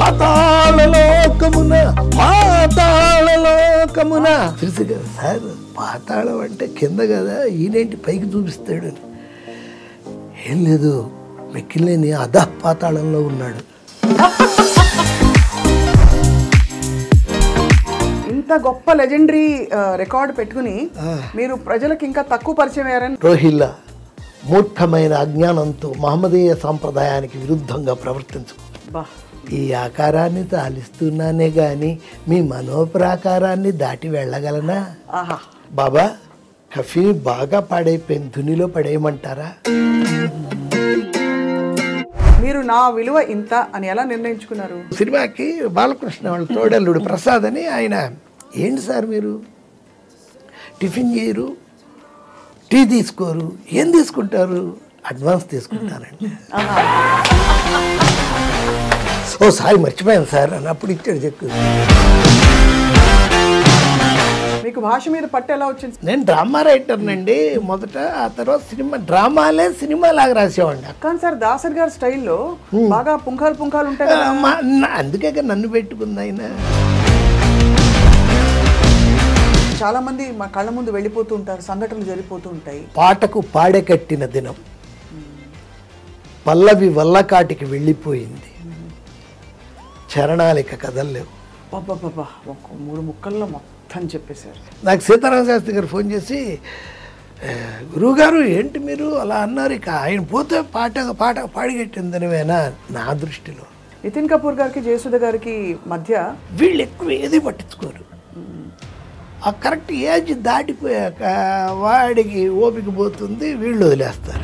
పాతాళ లోకమున పాతాళ లోకమున తెలుసు కదా సార్ పాతాళం అంటే కింద కదా ఈయనేంటి పైకి చూపిస్తాడు ఏం లేదు మెక్కిలేని అధః పాతాళంలో ఉన్నాడు ఇంత గొప్ప లెజెండరీ రికార్డ్ పెట్టుకుని మీరు ప్రజలకు ఇంకా తక్కువ పరిచయం అయ్యారని రోహిల్లా మూర్ఖమైన అజ్ఞానంతో మహమ్మదీయ సాంప్రదాయానికి విరుద్ధంగా ప్రవర్తించు బా ఈ ఆకారాన్ని తాలిస్తున్నానే గాని మీ మనోప్రాకారాన్ని దాటి వెళ్ళగలనా ఆహా బాబా కఫీ బాగా పాడైపోయింది ధునిలో పడేయమంటారా మీరు నా విలువ ఇంత అని ఎలా నిర్ణయించుకున్నారు సినిమాకి బాలకృష్ణ వాళ్ళ తోడల్లుడు ప్రసాద్ అని ఆయన ఏంటి సార్ మీరు టిఫిన్ చేయరు టీ తీసుకోరు ఏం తీసుకుంటారు అడ్వాన్స్ తీసుకుంటానండి ఓ సారీ మర్చిపోయాను సార్ అన్నప్పుడు ఇచ్చాడు చెక్కు మీకు భాష మీద పట్టు ఎలా వచ్చింది నేను డ్రామా రైటర్నండి మొదట ఆ తర్వాత సినిమా డ్రామాలే సినిమా లాగా రాసేవాడిని కానీ సార్ దాసర్ గారి స్టైల్లో బాగా పుంఖాలు పుంఖాలు ఉంటాయి కదా మా- నా- అందుకే కదా నన్ను పెట్టుకుంది ఆయన చాలా మంది మా కళ్ళ ముందు వెళ్ళిపోతూ ఉంటారు సంఘటనలు జరిగిపోతూ ఉంటాయి పాటకు పాడెకట్టిన దినం పల్లవి వల్లకాటికి వెళ్ళిపోయింది చరణాలిక కదల్లేవు బాబా ఒక మూడు ముక్కల్లో మొత్తం చెప్పేశారు నాకు సీతారామ శాస్త్రి గారు ఫోన్ చేసి "ఏ, గురువుగారు ఏంటి మీరు అలా అన్నారు ఇక ఆయన పోతే పాట పాట పాడిగట్టిందనివేనా నా దృష్టిలో నితిన్ కపూర్ గారికి జయసుధ గారికి మధ్య వీళ్ళు ఎక్కువ ఏది పట్టించుకోరు ఆ కరెక్ట్ ఏజ్ దాటిపోయాక వాడికి ఓపిక పోతుంది వీళ్ళు వదిలేస్తారు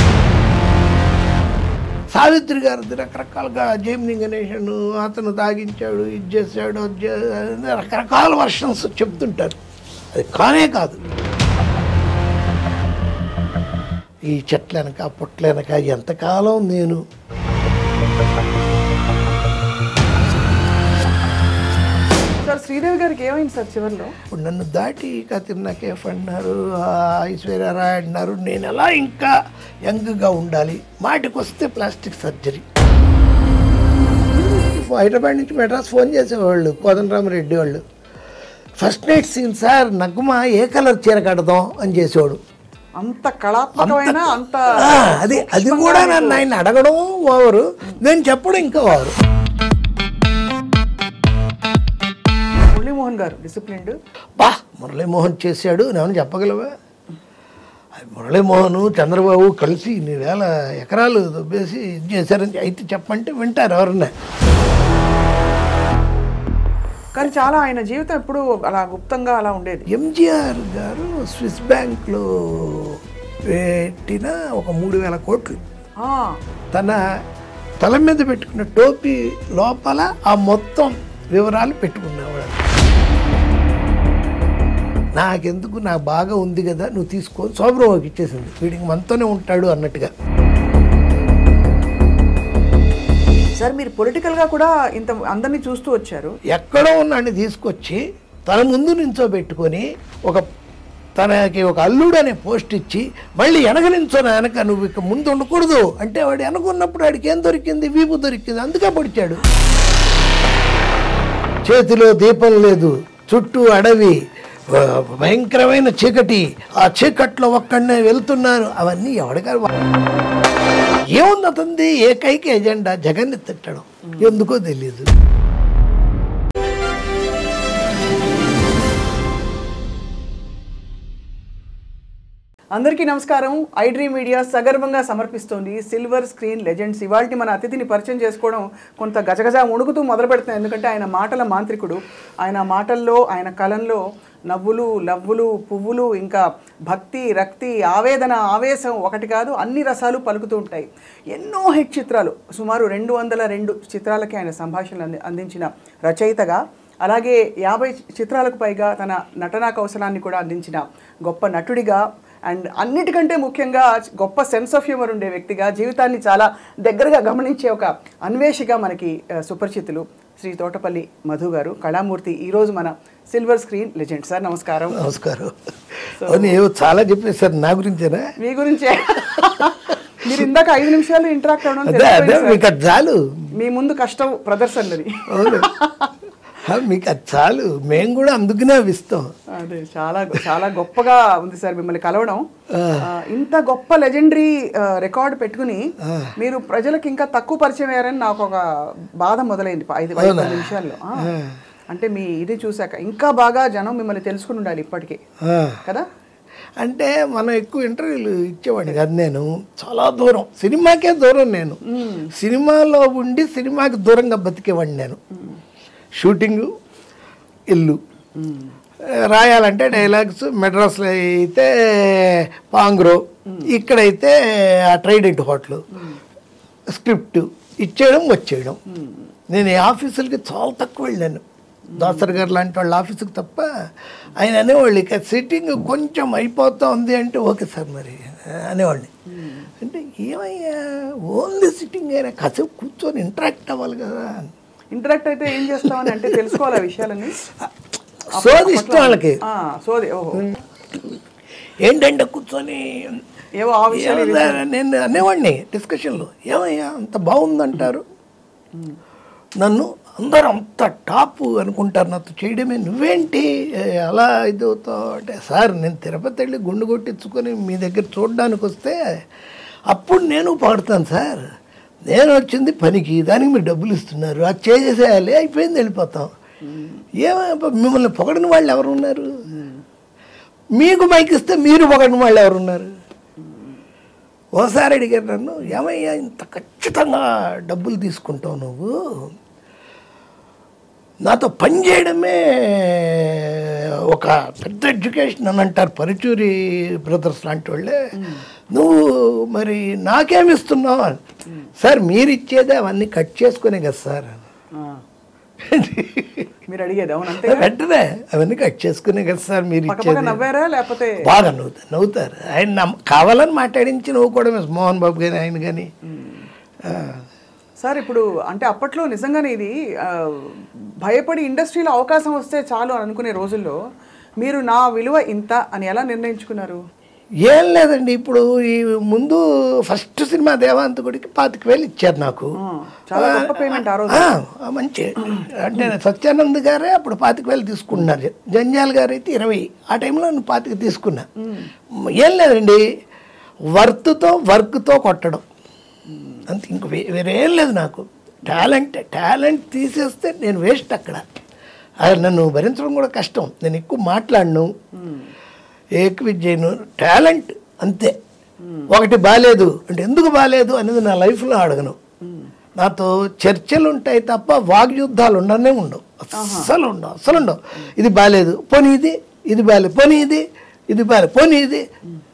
సావిత్రి గారిది రకరకాలుగా జైమిని గణేషన్ అతను తాగించాడు ఇది చేశాడు అది చే- అని రకరకాల వర్షన్స్ చెప్తుంటారు అది కానే కాదు ఈ చెట్లనక పుట్లనక ఎంతకాలం నేను సార్ శ్రీదేవి గారికి ఏమైంది సార్ చివరిలో ఇప్పుడు నన్ను దాటి కతిర్నా కేఫ్ అన్నారు ఆ ఐశ్వర్యరాయ్ అన్నారు నేను ఎలా ఇంకా యంగ్గా ఉండాలి మాటికి వస్తే ప్లాస్టిక్ సర్జరీ హైదరాబాద్ నుంచి మెడ్రాస్ ఫోన్ చేసేవాళ్ళు కోదండరామరెడ్డి వాళ్ళు first night scene sir Nagma ఏ కలర్ చీర కడదాం అని చేసేవాడు అంత కళాత్మకమైన అంత ఆ, అది అది కూడా నన్ను ఆయన అడగడం ఓవరు నేను చెప్పడం ఇంకా ఓవరు మురళీమోహన్ గారు డిసిప్లిన్డ్ బా మురళీమోహన్ చేశాడు నేను చెప్పగలవా అది మురళీమోహన్ చంద్రబాబు కలిసి ఇన్ని వేల ఎకరాలు దొబ్బేసి ఇది చేశారని అయితే చెప్పంటే వింటారు ఎవరన్నా కానీ చాలా ఆయన జీవితం ఎప్పుడు అలా గుప్తంగా అలా ఉండేది ఎంజిఆర్ గారు స్విస్ బ్యాంక్లో పెట్టిన ఒక మూడు వేల కోట్లు ఆ, తన తల మీద పెట్టుకున్న టోపీ లోపల ఆ మొత్తం వివరాలు పెట్టుకునేవాడు నాకెందుకు నాకు బాగా ఉంది కదా నువ్వు తీసుకో శోభరావుకి ఇచ్చేసింది వీడికి మనతోనే ఉంటాడు అన్నట్టుగా సార్ మీరు పొలిటికల్ గా కూడా ఇంత అందరినీ చూస్తూ వచ్చారు ఎక్కడో ఉన్నాడిని తీసుకొచ్చి తన ముందు నించోబెట్టుకొని ఒక తనకి ఒక అల్లుడు అనే పోస్ట్ ఇచ్చి మళ్ళీ వెనక నించోన వెనక నువ్వు ఇక ముందు ఉండకూడదు అంటే వాడు వెనకున్నప్పుడు వాడికి ఏం దొరికింది వీపు దొరికింది అందుకే పొడిచాడు చేతిలో దీపం లేదు చుట్టూ అడవి ఆ, భయంకరమైన చీకటి ఆ చీకట్లో ఒక్కడనే వెళ్తున్నాను అవన్నీ ఎవడికారు ఏముంది అతంది ఏకైక ఎజెండా జగన్ని తిట్టడం ఎందుకో తెలియదు అందరికీ నమస్కారం ఐడ్రీ మీడియా సగర్వంగా సమర్పిస్తోంది సిల్వర్ స్క్రీన్ లెజెండ్స్ ఇవాళ మన అతిథిని పరిచయం చేసుకోవడం కొంత గజగజ వణుకుతూ మొదలు పెడుతున్నాయి ఎందుకంటే ఆయన మాటల మాంత్రికుడు ఆయన మాటల్లో ఆయన కలంలో నవ్వులు లవ్వులు పువ్వులు ఇంకా భక్తి రక్తి ఆవేదన ఆవేశం ఒకటి కాదు అన్ని రసాలు పలుకుతూ ఉంటాయి ఎన్నో హిట్ చిత్రాలు సుమారు రెండు వందల రెండు చిత్రాలకి ఆయన సంభాషణలు అంది అందించిన రచయితగా అలాగే యాభై చిత్రాలకు పైగా తన నటనా కౌశలాన్ని కూడా అందించిన గొప్ప నటుడిగా అండ్ అన్నిటికంటే ముఖ్యంగా గొప్ప సెన్స్ ఆఫ్ హ్యూమర్ ఉండే వ్యక్తిగా జీవితాన్ని చాలా దగ్గరగా గమనించే ఒక అన్వేషిగా మనకి ఆ, సుపరిచితులు శ్రీ తోటపల్లి మధు గారు కళామూర్తి ఈరోజు మన సిల్వర్ స్క్రీన్ లెజెండ్ సార్ నమస్కారం నమస్కారం అవును ఏవో చాలా చెప్పేశారు నా గురించేనా మీ గురించే మీరు ఇందాక ఐదు నిమిషాలు ఇంటరాక్ట్ అవ్వడం అదే అదే తెలిసిపోయింది సార్. మీకు అది చాలు మీ ముందు కష్టం ప్రదర్శనది అవును ఆ, మీకు అది చాలు మేము కూడా అందుకనే అవి ఇస్తాం అదే చాలా చాలా గొప్పగా ఉంది సార్ మిమ్మల్ని కలవడం ఆ, ఇంత గొప్ప లెజెండరీ రికార్డ్ పెట్టుకుని మీరు ప్రజలకు ఇంకా తక్కువ పరిచయం అయ్యారని నాకు ఒక బాధ మొదలైంది ఐదు ఐదు పది నిమిషాల్లో ఆ, అంటే మీ ఇది చూశాక ఇంకా బాగా జనం మిమ్మల్ని తెలుసుకుని ఉండాలి ఇప్పటికే ఆ. కదా అంటే మనం ఎక్కువ ఇంటర్వ్యూలు ఇచ్చేవాడిని కాదు నేను చాలా దూరం సినిమాకే దూరం నేను సినిమాలో ఉండి సినిమాకి దూరంగా బతికేవాడిని నేను షూటింగు ఇల్లు రాయాలంటే డైలాగ్స్ మెడ్రాస్లో అయితే పాంగ్రో ఇక్కడైతే ఆ ట్రైడెంట్ హోటల్ స్క్రిప్ట్ ఇచ్చేయడం వచ్చేయడం నేను ఈ ఆఫీసులకి చాలా తక్కువ వెళ్ళాను దాసర్ గారు లాంటి వాళ్ళ ఆఫీసుకి తప్ప ఆయన అనేవాళ్ళు ఇక సిట్టింగ్ కొంచెం అయిపోతా ఉంది అంటే ఓకే సార్ మరి అనేవాడిని అంటే ఏమయ్యా ఓన్లీ సిట్టింగ్ అయినా కాసేపు కూర్చొని ఇంటరాక్ట్ అవ్వాలి కదా ఇంటరాక్ట్ అయితే ఏం చేస్తామని అంటే తెలుసుకోవాలి ఆ విషయాలన్నీ సోది ఇష్టం వాళ్ళకి ఆ, సోది ఓహో ఏంటంటే కూర్చొని ఏవో ఆ విషయాలు ఏమన్నా నేను అనేవాడిని డిస్కషన్లో ఏమయ్యా అంత బాగుందంటారు నన్ను అందరూ అంత టాప్ అనుకుంటారు నాతో చేయడమే నువ్వేంటి ఏ, అలా ఇది అవుతావు అంటే సార్ నేను తిరుపతి వెళ్ళి గుండు కొట్టించుకొని మీ దగ్గర చూడడానికి వస్తే అప్పుడు నేను పాడుతాను సార్ నేను వచ్చింది పనికి దానికి మీరు డబ్బులు ఇస్తున్నారు అది చేసేసేయాలి అయిపోయింది వెళ్ళిపోతాం ఏమో మిమ్మల్ని పొగడని వాళ్ళు ఎవరు ఉన్నారు మీకు మైక్ ఇస్తే మీరు పొగడని వాళ్ళు ఎవరు ఉన్నారు ఓసారి అడిగారు నన్ను ఏమయ్యా ఇంత ఖచ్చితంగా డబ్బులు తీసుకుంటావు నువ్వు నాతో పని చేయడమే ఒక పెద్ద ఎడ్యుకేషన్ అని అంటారు పరుచూరి బ్రదర్స్ లాంటి వాళ్ళే నువ్వు మరి నాకేమి ఇస్తున్నావు అని సార్ మీరు ఇచ్చేదే అవన్నీ కట్ చేసుకునే కదా సార్ ఆ, మీరు అడిగేది అవును అంతే వెంటనే అవన్నీ కట్ చేసుకునే కదా సార్ మీరు పక్క ఇచ్చేది పక్క నవ్వారా లేకపోతే బాగా నవ్వుతారు నవ్వుతారు ఆయన నమ్మ- కావాలని మాట్లాడించి నవ్వుకోవడమే మోహన్ బాబు కానీ ఆయన కానీ సార్ ఇప్పుడు అంటే అప్పట్లో నిజంగానే ఇది ఆ, భయపడి ఇండస్ట్రీలో అవకాశం వస్తే చాలు అని అనుకునే రోజుల్లో మీరు నా విలువ ఇంత అని ఎలా నిర్ణయించుకున్నారు ఏం లేదండి ఇప్పుడు ఈ ముందు ఫస్ట్ సినిమా దేవాంతకుడికి పాతిక వేలు ఇచ్చారు నాకు ఆ, చాలా గొప్ప పేమెంట్ ఆ రోజు ఆ, ఆ, మంచి అంటే సత్యానంద్ గారే అప్పుడు పాతిక వేలు తీసుకుంటున్నారు జంజాల్ గారు అయితే ఇరవై ఆ టైంలో నేను పాతిక తీసుకున్నా ఏం లేదండి వర్త్తో వర్క్తో కొట్టడం అంత ఇంక వే- వేరే ఏం లేదు నాకు టాలెంట్ టాలెంట్ తీసేస్తే నేను వేస్ట్ అక్కడ అది నన్ను భరించడం కూడా కష్టం నేను ఎక్కువ మాట్లాడను ఏక విద్యను టాలెంట్ అంతే ఒకటి బాగాలేదు అంటే ఎందుకు బాగాలేదు అనేది నా లైఫ్లో అడగను నాతో చర్చలు ఉంటాయి తప్ప వాగ్యుద్ధాలు ఉండనే ఉండవు అస్సలు ఉండవు అస్సలు ఉండవు ఇది బాగాలేదు పోనీ ఇది ఇది బాగాలేదు పోనీ ఇది ఇది బాగాలేదు పోనీ ఇది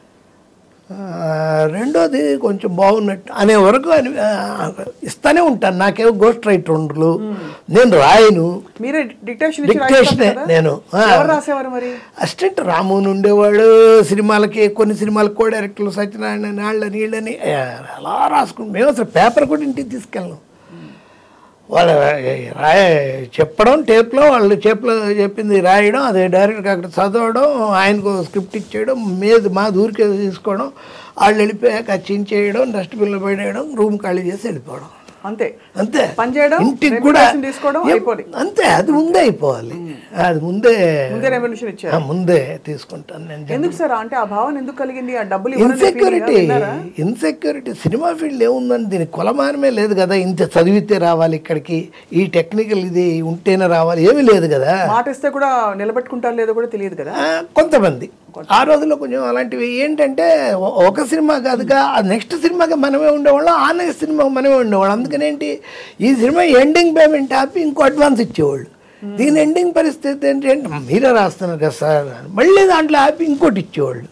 ఆ, రెండోది కొంచెం బాగున్నట్టు అనే వరకు అని ఆ, ఇస్తానే ఉంటాను నాకేమో గోస్ట్ రైటర్లు నేను రాయను మీరే డిక్టేషన్ ఇచ్చి డిక్టేషనే రాయిస్తారు కదా? నేను ఆ. ఎవరు రాసేవారు మరి అసిస్టెంట్ రాముని ఉండేవాడు సినిమాలకి కొన్ని సినిమాలకు కూడా డైరెక్టర్లు సత్యనారాయణ నాళ్ళ నీళ్ళని ఆ, అలా రాసుకుని మేము అసలు పేపర్ కూడా ఇంటికి తీసుకెళ్ళాం వాళ్ళు రాయ చెప్పడం టేప్లో వాళ్ళు టేప్లో చెప్పింది రాయడం అది డైరెక్ట్గా అక్కడ చదవడం ఆయనకు స్క్రిప్ట్ ఇచ్చేయడం మీద మా దూరికి తీసుకోవడం వాళ్ళు వెళ్ళిపోయాక చించేయడం డస్ట్బిన్లో పడేయడం రూమ్ ఖాళీ చేసి వెళ్ళిపోవడం అంతే అంతే పని చేయడం, ఇంటికి కూడా remuneration తీసుకోవడం, ఏం- అయిపోయింది. అంతే అది ముందే అయిపోవాలి అది ముందే ముందే రెవల్యూషన్ ఇచ్చారు ఆ, ముందే తీసుకుంటాను నేను ఎందుకు సార్ అంటే ఆ భావన ఎందుకు కలిగింది ఆ డబ్బులు ఇవ్వరనే ఇన్సెక్యూరిటీ feeling ఆ? విన్నారా? ఇన్సెక్యూరిటీ సినిమా ఫీల్డ్ ఏముందని దీనికి కొలమానమే లేదు కదా ఇంత చదివితే రావాలి ఇక్కడికి ఈ టెక్నికల్ ఇది ఉంటేనే రావాలి ఏమీ లేదు కదా మాట ఇస్తే కూడా నిలబెట్టుకుంటారు లేదో కూడా తెలియదు కదా ఆ, కొంతమంది ఆ రోజుల్లో కొంచెం అలాంటివి ఏంటంటే ఒ- ఒక సినిమా కాదుగా ఆ నెక్స్ట్ సినిమాకి మనమే ఉండేవాళ్ళం ఆ నెక్స్ట్ సినిమాకి మనమే ఉండేవాళ్ళం అందుకనేంటి ఈ సినిమా ఎండింగ్ పేమెంట్ ఆపి ఇంకో అడ్వాన్స్ ఇచ్చేవాళ్ళు దీని ఎండింగ్ పరిస్థితి ఏంటి అంటే మీరే రాస్తున్నారు కదా సార్ అని. మళ్ళీ దాంట్లో ఆపి ఇంకోటి ఇచ్చేవాళ్ళు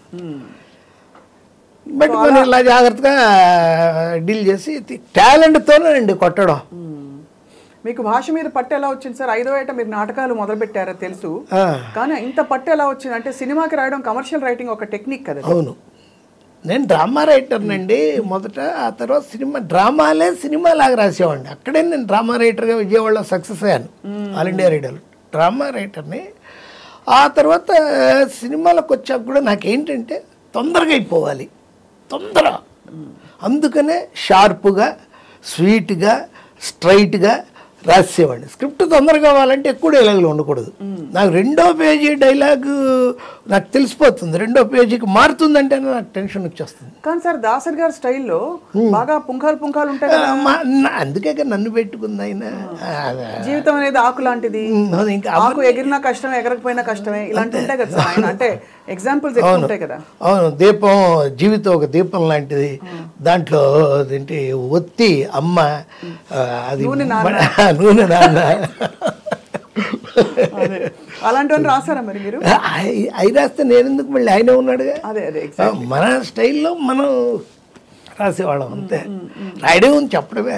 బట్ మనం ఇలా జాగ్రత్తగా డీల్ చేసి టాలెంట్తోనే అండి కొట్టడం మీకు భాష మీద పట్టు ఎలా వచ్చింది సార్ ఐదో ఏట మీరు నాటకాలు మొదలు పెట్టారో తెలుసు ఆ, కానీ ఇంత పట్టు ఎలా వచ్చింది అంటే సినిమాకి రాయడం కమర్షియల్ రైటింగ్ ఒక టెక్నిక్ కదా అవును నేను డ్రామా రైటర్నండి మొదట ఆ తర్వాత సినిమా డ్రామాలే సినిమా లాగా రాసేవాడిని అక్కడే నేను డ్రామా రైటర్గా విజయవాడలో సక్సెస్ అయ్యాను ఆల్ ఇండియా రేడియోలో డ్రామా రైటర్ని ఆ తర్వాత సినిమాలకు వచ్చాక కూడా నాకేంటంటే తొందరగా అయిపోవాలి తొందర అందుకనే షార్ప్గా స్వీట్గా స్ట్రైట్గా రాసేవాడిని స్క్రిప్ట్ తొందరగా కావాలంటే ఎక్కువ డైలాగులు ఉండకూడదు నాకు రెండో పేజీ డైలాగ్ నాకు తెలిసిపోతుంది రెండో పేజీకి మారుతుందంటే నాకు టెన్షన్ వచ్చేస్తుంది కానీ సార్ దాసర్ గారి స్టైల్లో బాగా పుంఖాలు పుంఖాలు ఉంటాయి కదా మా- నా- అందుకే కదా నన్ను పెట్టుకుంది ఆయన ఆ, జీవితం అనేది ఆకు లాంటిది ఉమ్, ఇంకా ఆకు ఎగిరినా కష్టమే ఎగరకపోయినా కష్టమే ఇలాంటి ఉంటాయి కదా సార్ ఆయన అంటే ఎగ్జాంపుల్స్ ఎక్కువ ఉంటాయి కదా అవును దీపం జీవితం ఒక దీపం లాంటిది దాంట్లో ఏంటి ఒత్తి అమ్మ ఆ, అది మన- నూనె నాన్న అదే అలాంటివన్నీ రాసారా మరి మీరు అయి- అయి రాస్తే నేను ఎందుకు మళ్ళీ ఆయనే ఉన్నాడుగా అదే అదే ఆ, మన స్టైల్లో మనం రాసేవాళ్ళం అంతే రాయడం ఉంది చెప్పడమే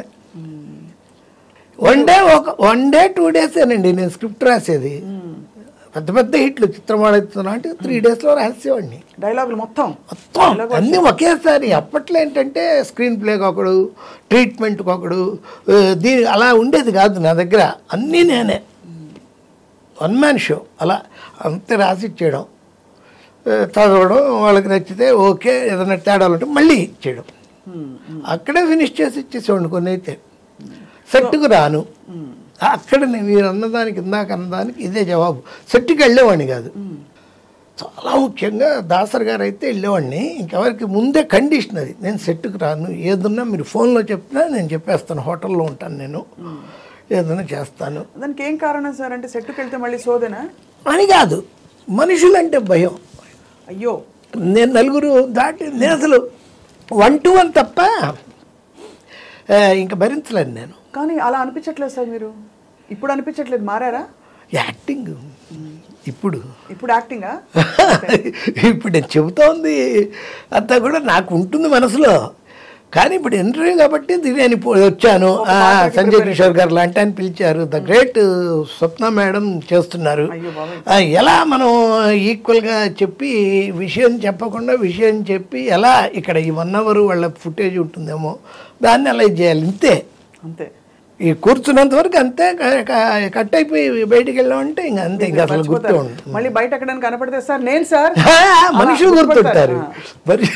వన్ డే ఒక వన్ డే టూ డేసేనండి నేను స్క్రిప్ట్ రాసేది పెద్ద పెద్ద హిట్లు చిత్రమాడుతున్నా అంటే త్రీ డేస్లో రాసేవాడిని డైలాగులు మొత్తం మొత్తం అన్నీ ఒకేసారి అప్పట్లో ఏంటంటే స్క్రీన్ ప్లేకి ఒకడు ట్రీట్మెంట్కి ఒకడు ఆ, దీని అలా ఉండేది కాదు నా దగ్గర అన్నీ నేనే వన్ మ్యాన్ షో అలా అంతే రాసి ఇచ్చేయడం ఆ, చదవడం వాళ్ళకి నచ్చితే ఓకే ఏదైనా తేడాలు ఉంటే మళ్ళీ ఇచ్చేయడం అక్కడే ఫినిష్ చేసి ఇచ్చేసేవాడిని కొన్ని అయితే సెట్కు రాను అక్కడ నేను మీరు అన్నదానికి ఇందాక అన్నదానికి ఇదే జవాబు సెట్కి వెళ్ళేవాడిని కాదు చాలా ముఖ్యంగా దాసర్ గారు అయితే వెళ్ళేవాడిని ఇంకెవరికి ముందే కండిషన్ అది నేను సెట్కి రాను ఏదన్నా మీరు ఫోన్లో చెప్పినా నేను చెప్పేస్తాను హోటల్లో ఉంటాను నేను ఏదైనా చేస్తాను దానికి ఏం కారణం సార్ అంటే సెట్టుకు వెళ్తే మళ్ళీ సోదేనా అని కాదు మనుషులంటే భయం అయ్యో నేను నలుగురు దాటి నేను అసలు వన్ టు వన్ తప్ప ఆ, ఇంకా భరించలేను నేను కానీ అలా అనిపించట్లేదు సార్ మీరు ఇప్పుడు అనిపించట్లేదు మారారా యాక్టింగ్ ఇప్పుడు ఇప్పుడు యాక్టింగా ఇప్పుడు నేను చెబుతా ఉంది అంతా కూడా నాకు ఉంటుంది మనసులో కానీ ఇప్పుడు ఇంటర్వ్యూ కాబట్టి ఇది నేను ఇప్పుడు వచ్చాను ఆ, సంజయ్ కిషోర్ గారు లాంటి ఆయన పిలిచారు ద గ్రేట్ స్వప్న మేడం చేస్తున్నారు అయ్యో బాబాయ్ ఆ, ఎలా మనం ఈక్వల్గా చెప్పి విషయం చెప్పకుండా విషయం చెప్పి ఎలా ఇక్కడ ఈ వన్ అవర్ వాళ్ళ ఫుటేజ్ ఉంటుందేమో దాన్ని అలా ఇది చేయాలి ఇంతే అంతే ఈ కూర్చున్నంత వరకు అంతే క- క- కట్ అయిపోయి బయటికి వెళ్ళామంటే ఇంకా అంతే ఇంకా అసలు గుర్తు ఉండదు మళ్ళీ బయట ఎక్కడైనా కనపడితే సార్ నేను సార్ ఆ, మనుషులు గుర్తుంటారు మరి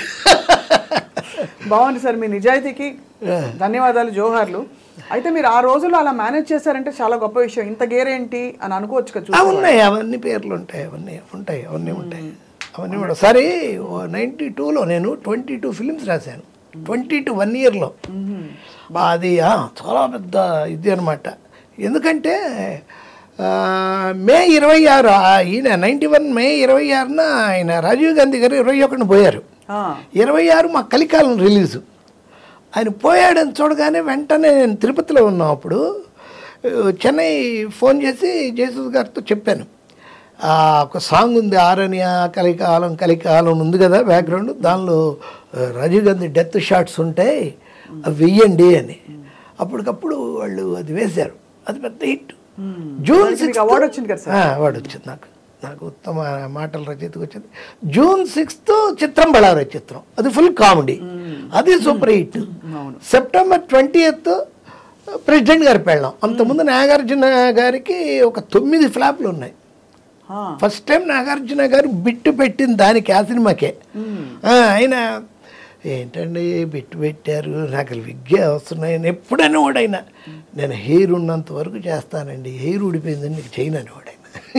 బాగుంది సార్ మీ నిజాయితీకి ధన్యవాదాలు జోహార్లు అయితే మీరు ఆ రోజుల్లో అలా మేనేజ్ చేశారంటే చాలా గొప్ప విషయం ఇంత గేర్ ఏంటి అని అనుకోవచ్చు కదా ఆ, చూసి. ఉన్నాయి అవన్నీ పేర్లు ఉంటాయి అవన్నీ ఉంటాయి అవన్నీ ఉంటాయి అవన్నీ కూడా సరే నైంటీ టూలో నేను ట్వంటీ టూ ఫిలిమ్స్ రాశాను ట్వంటీ టూ వన్ ఇయర్లో అది ఆ, చాలా పెద్ద ఇది అనమాట ఎందుకంటే ఆ, మే ఇరవై ఆరు ఆ, ఈయన నైంటీ వన్ మే ఇరవై ఆరున ఆయన రాజీవ్ గాంధీ గారు ఇరవై ఒకటిన పోయారు ఆ, ఇరవై ఆరు మా కలికాలం రిలీజు ఆయన పోయాడని చూడగానే వెంటనే నేను తిరుపతిలో ఉన్నాం అప్పుడు ఆ, చెన్నై ఫోన్ చేసి జయసూద్ గారితో చెప్పాను ఆ, ఒక సాంగ్ ఉంది ఆరణ్య కలికాలం కలికాలం ఉంది కదా బ్యాక్గ్రౌండ్ దానిలో ఆ, రాజీవ్ గాంధీ డెత్ షాట్స్ ఉంటాయి అవి వెయ్యండి అని అప్పటికప్పుడు వాళ్ళు అది వేశారు అది పెద్ద హిట్ జూన్ దానికి మీకు సిక్స్త్ award వచ్చింది కదా సార్? అవార్డు వచ్చింది నాకు నాకు ఉత్తమ మాటల రచయితకు వచ్చింది జూన్ సిక్స్త్ చిత్రం బళారే చిత్రం అది ఫుల్ కామెడీ అది super hit September twenty eighth president Gari Pellam అంతకుముందు నాగార్జున గారికి ఒక తొమ్మిది ఫ్లాప్లు ఉన్నాయి ఆ, ఫస్ట్ టైం నాగార్జున గారు బిట్టు పెట్టింది దానికి ఆ సినిమాకే ఆ, ఆయన ఏంటండి బిట్టు పెట్టారు నాకు అసలు విగ్గే వస్తున్నాయి అని ఎప్పుడైనా వాడైనా నేను హెయిర్ ఉన్నంత వరకు చేస్తానండి హెయిర్ ఊడిపోయిందని నీకు చేయను అని వాడైనా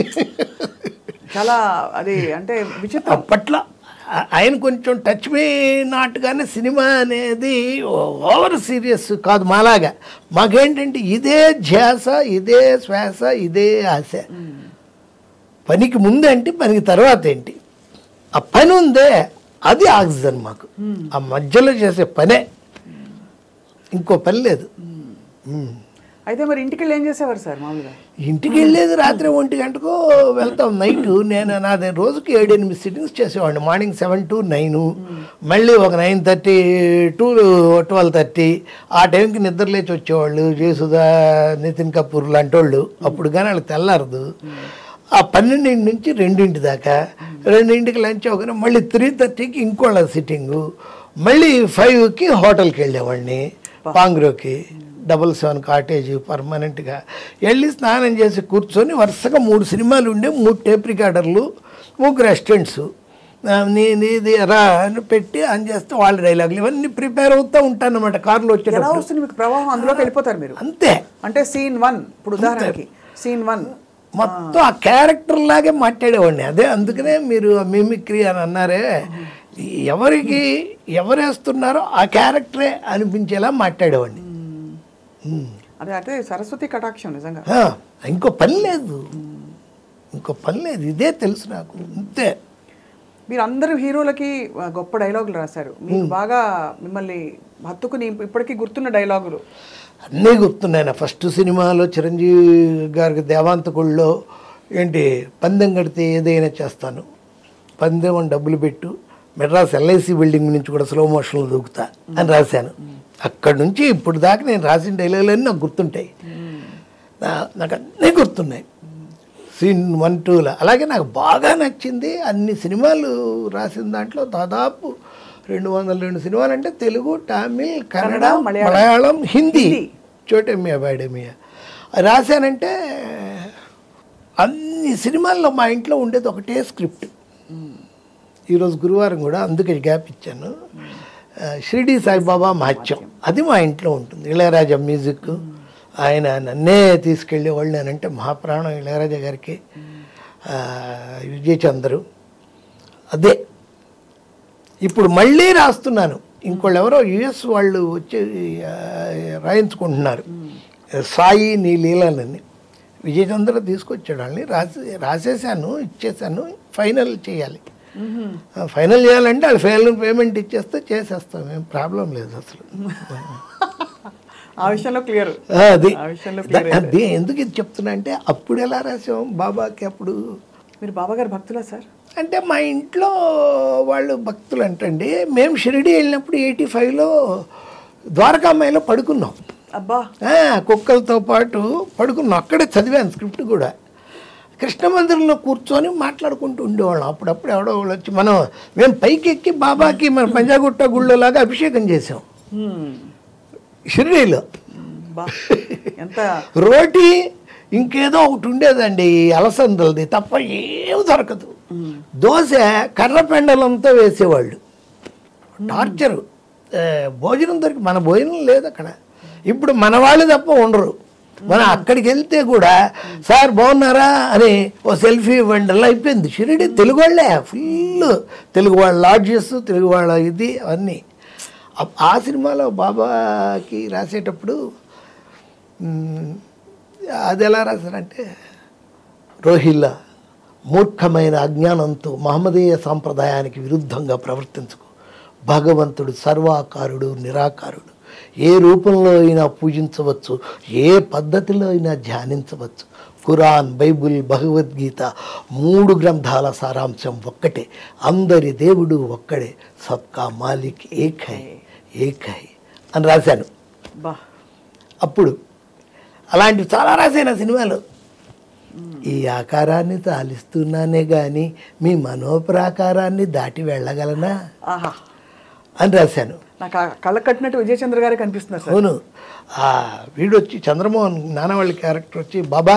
చాలా అది అంటే విచిత్రం అప్పట్లో ఆ- ఆయన కొంచెం టచ్ మీ నాటుగానే సినిమా అనేది ఓవర్ సీరియస్ కాదు మాలాగా మాకేంటంటే ఇదే ధ్యాస ఇదే శ్వాస ఇదే ఆశ పనికి ముందేంటి పనికి తర్వాత ఏంటి ఆ పని ఉందే అది ఆక్సిజన్ మాకు ఆ మధ్యలో చేసే పనే ఇంకో పని లేదు మ్మ్. అయితే మరి ఇంటికి వెళ్ళి ఏం చేసేవారు సార్ మామూలుగా ఇంటికి వెళ్ళేది రాత్రి ఒంటి గంటకు వెళ్తాం నైట్ నేను నాది రోజుకి ఏడు ఎనిమిది సిట్టింగ్స్ చేసేవాడిని మార్నింగ్ సెవెన్ టు నైన్ మళ్ళీ ఒక nine thirty to twelve thirty ఆ టైంకి నిద్ర లేచి వచ్చేవాళ్ళు జయసుధా నితిన్ కపూర్ లాంటి వాళ్ళు అప్పుడు కానీ వాళ్ళకి తెల్లారదు ఆ పన్నెండింటి నుంచి రెండింటి దాకా రెండింటికి లంచ్ అవగానే మళ్ళీ త్రీ థర్టీకి ఇంకోళ్ళ సిట్టింగు మళ్ళీ ఫైవ్కి హోటల్కి వెళ్ళేవాడిని పాంగ్రోకి డబుల్ సెవెన్ కాటేజ్ పర్మనెంట్గా వెళ్ళి స్నానం చేసి కూర్చొని వరుసగా మూడు సినిమాలు ఉండే మూడు టేప్ రికార్డర్లు ముగ్గురు అసిస్టెంట్స్ ఆ, నీ నీది రా అని పెట్టి ఆన్ చేస్తే వాళ్ళ డైలాగులు ఇవన్నీ ప్రిపేర్ అవుతూ ఉంటాను అనమాట కార్లో ఎలా వచ్చేటప్పుడు వస్తుంది మీకు ప్రవాహం అందులోకి వెళ్ళిపోతారు మీరు అంతే అంటే సీన్ వన్ ఇప్పుడు ఉదాహరణకి సీన్ వన్ మొత్తం ఆ క్యారెక్టర్ లాగే మాట్లాడేవాడిని అదే అందుకనే మీరు మిమిక్రీ అని అన్నారే ఎవరికి ఎవరేస్తున్నారో ఆ క్యారెక్టరే అనిపించేలా మాట్లాడేవాడిని ఉమ్. అదే అంటే సరస్వతి కటాక్షం నిజంగా ఆ, ఇంకో పని లేదు ఇంకో పని లేదు ఇదే తెలుసు నాకు అంతే మీరు అందరు హీరోలకి ఆ, గొప్ప డైలాగులు రాశారు మీకు బాగా మిమ్మల్ని హత్తుకుని ఇప్పటికీ గుర్తున్న డైలాగులు అన్నీ గుర్తున్నాయి నా ఫస్ట్ సినిమాలో చిరంజీవి గారికి దేవాంతకుళ్ళలో ఏంటి పందెం కడితే ఏదైనా చేస్తాను పందెం అని డబ్బులు పెట్టు మెడ్రాస్ ఎల్ఐసి బిల్డింగ్ నుంచి కూడా స్లో మోషన్లో దూకుతా అని రాశాను అక్కడి నుంచి ఇప్పుడు దాకా నేను రాసిన డైలాగులన్నీ నాకు గుర్తుంటాయి నా- నాకు అన్నీ గుర్తున్నాయి సీన్ వన్ టూలో అలాగే నాకు బాగా నచ్చింది అన్ని సినిమాలు రాసిన దాంట్లో దాదాపు రెండు వందల రెండు సినిమాలు అంటే తెలుగు తమిళ్ కన్నడ మలయాళం. మలయాళం హిందీ హిందీ. చోటమియా బాడమియా రాశానంటే అన్ని సినిమాల్లో మా ఇంట్లో ఉండేది ఒకటే స్క్రిప్ట్ ఈరోజు గురువారం కూడా అందుకే గ్యాప్ ఇచ్చాను ఆ, షిరిడి సాయిబాబా మహత్యం అది మా ఇంట్లో ఉంటుంది ఇళయరాజా మ్యూజిక్ ఆయన నన్నే తీసుకెళ్ళేవాళ్ళు నేనంటే మహాప్రాణం ఇళయరాజా గారికి ఆ, విజయ్ చంద్రు అదే ఇప్పుడు మళ్ళీ రాస్తున్నాను ఇంకోళ్ళు ఎవరో యుఎస్ వాళ్ళు వచ్చి ఆ, రాయించుకుంటున్నారు సాయి నీ లీలలని విజయచంద్ర తీసుకొచ్చాడు వాళ్ళని రాసి రాసేసాను ఇచ్చేసాను ఫైనల్ చేయాలి ఆ, ఫైనల్ చేయాలంటే వాళ్ళు ఫైనల్ పేమెంట్ ఇచ్చేస్తే చేసేస్తాం ఏం ప్రాబ్లం లేదు అసలు ఆ విషయంలో క్లియర్ ఆ, అది ఆ విషయంలో ద- అది ఎందుకు ఇది చెప్తున్నా అంటే అప్పుడు ఎలా రాసాం బాబాకి అప్పుడు మీరు బాబా గారి భక్తులా సార్ అంటే మా ఇంట్లో వాళ్ళు భక్తులు అంటండి మేము షిరిడి వెళ్ళినప్పుడు ఎయిటీ ఫైవ్లో ద్వారకామాయిలో పడుకున్నాం అబ్బా ఆ, కుక్కలతో పాటు పడుకున్నాం అక్కడే చదివాను స్క్రిప్ట్ కూడా కృష్ణ మందిరంలో కూర్చొని మాట్లాడుకుంటూ ఉండేవాళ్ళం అప్పుడప్పుడు ఎవడో వాళ్ళు వచ్చి మనం మేము పైకి ఎక్కి బాబాకి మన పంజాగుట్ట గుళ్ళోలాగా అభిషేకం చేసాం హ్మ్. షిరిడీలో బా ఎంత రోటీ ఇంకేదో ఒకటి ఉండేదండి ఈ అలసందలది తప్ప ఏం దొరకదు దోశ కర్ర పెండలంతో వేసేవాళ్ళు టార్చరు ఏ, భోజనం దొరికి మన భోజనం లేదు అక్కడ ఇప్పుడు మన వాళ్ళు తప్ప ఉండరు మనం అక్కడికి వెళ్తే కూడా సార్ బాగున్నారా అని ఓ సెల్ఫీ ఇవ్వండి అలా అయిపోయింది షిరిడి తెలుగు వాళ్ళే ఫుల్ తెలుగు వాళ్ళ లాడ్జెస్ తెలుగు వాళ్ళ ఇది అవన్నీ ఆ- ఆ సినిమాలో బాబాకి రాసేటప్పుడు మ్, అది ఎలా రాశారంటే రోహిల్లా మూర్ఖమైన అజ్ఞానంతో మహమ్మదీయ సాంప్రదాయానికి విరుద్ధంగా ప్రవర్తించుకు భగవంతుడు సర్వాకారుడు నిరాకారుడు ఏ రూపంలో అయినా పూజించవచ్చు ఏ పద్ధతిలో అయినా ధ్యానించవచ్చు ఖురాన్ బైబుల్ భగవద్గీత మూడు గ్రంథాల సారాంశం ఒక్కటే అందరి దేవుడు ఒక్కడే సబ్కా మాలిక్ ఏక్ హై ఏక్ హై అని రాశాను బా అప్పుడు అలాంటివి చాలా రాశాను ఆ సినిమాలో ఈ ఆకారాన్ని తాలిస్తున్నానే గాని మీ మనోప్రాకారాన్ని దాటి వెళ్ళగలనా ఆహా అని రాశాను నాకు ఆ కళ్ళ కట్టినట్టు విజయచంద్ర గారే కనిపిస్తున్నారు సార్ అవును ఆ వీడు వచ్చి చంద్రమోహన్ నానవల్లి క్యారెక్టర్ వచ్చి బాబా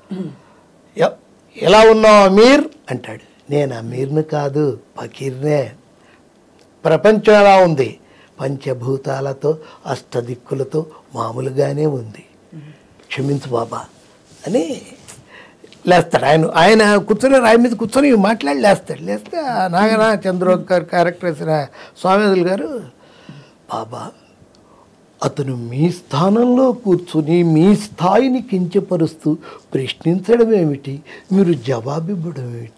ఎ- ఎలా ఉన్నావు అమీర్ అంటాడు నేను అమీర్ని కాదు ఫకీర్నే ప్రపంచం ఎలా ఉంది పంచభూతాలతో అష్టదిక్కులతో మామూలుగానే ఉంది క్షమించు బాబా అని లేస్తాడు ఆయన ఆయన కూర్చొని రాయి మీద కూర్చొని మాట్లాడి లేస్తాడు లేస్తే ఆ నాగనా చంద్ర గారు క్యారెక్టర్ వేసిన స్వామిదులు గారు బాబా అతను మీ స్థానంలో కూర్చుని మీ స్థాయిని కించపరుస్తూ ప్రశ్నించడం ఏమిటి మీరు జవాబివ్వడం ఏమిటి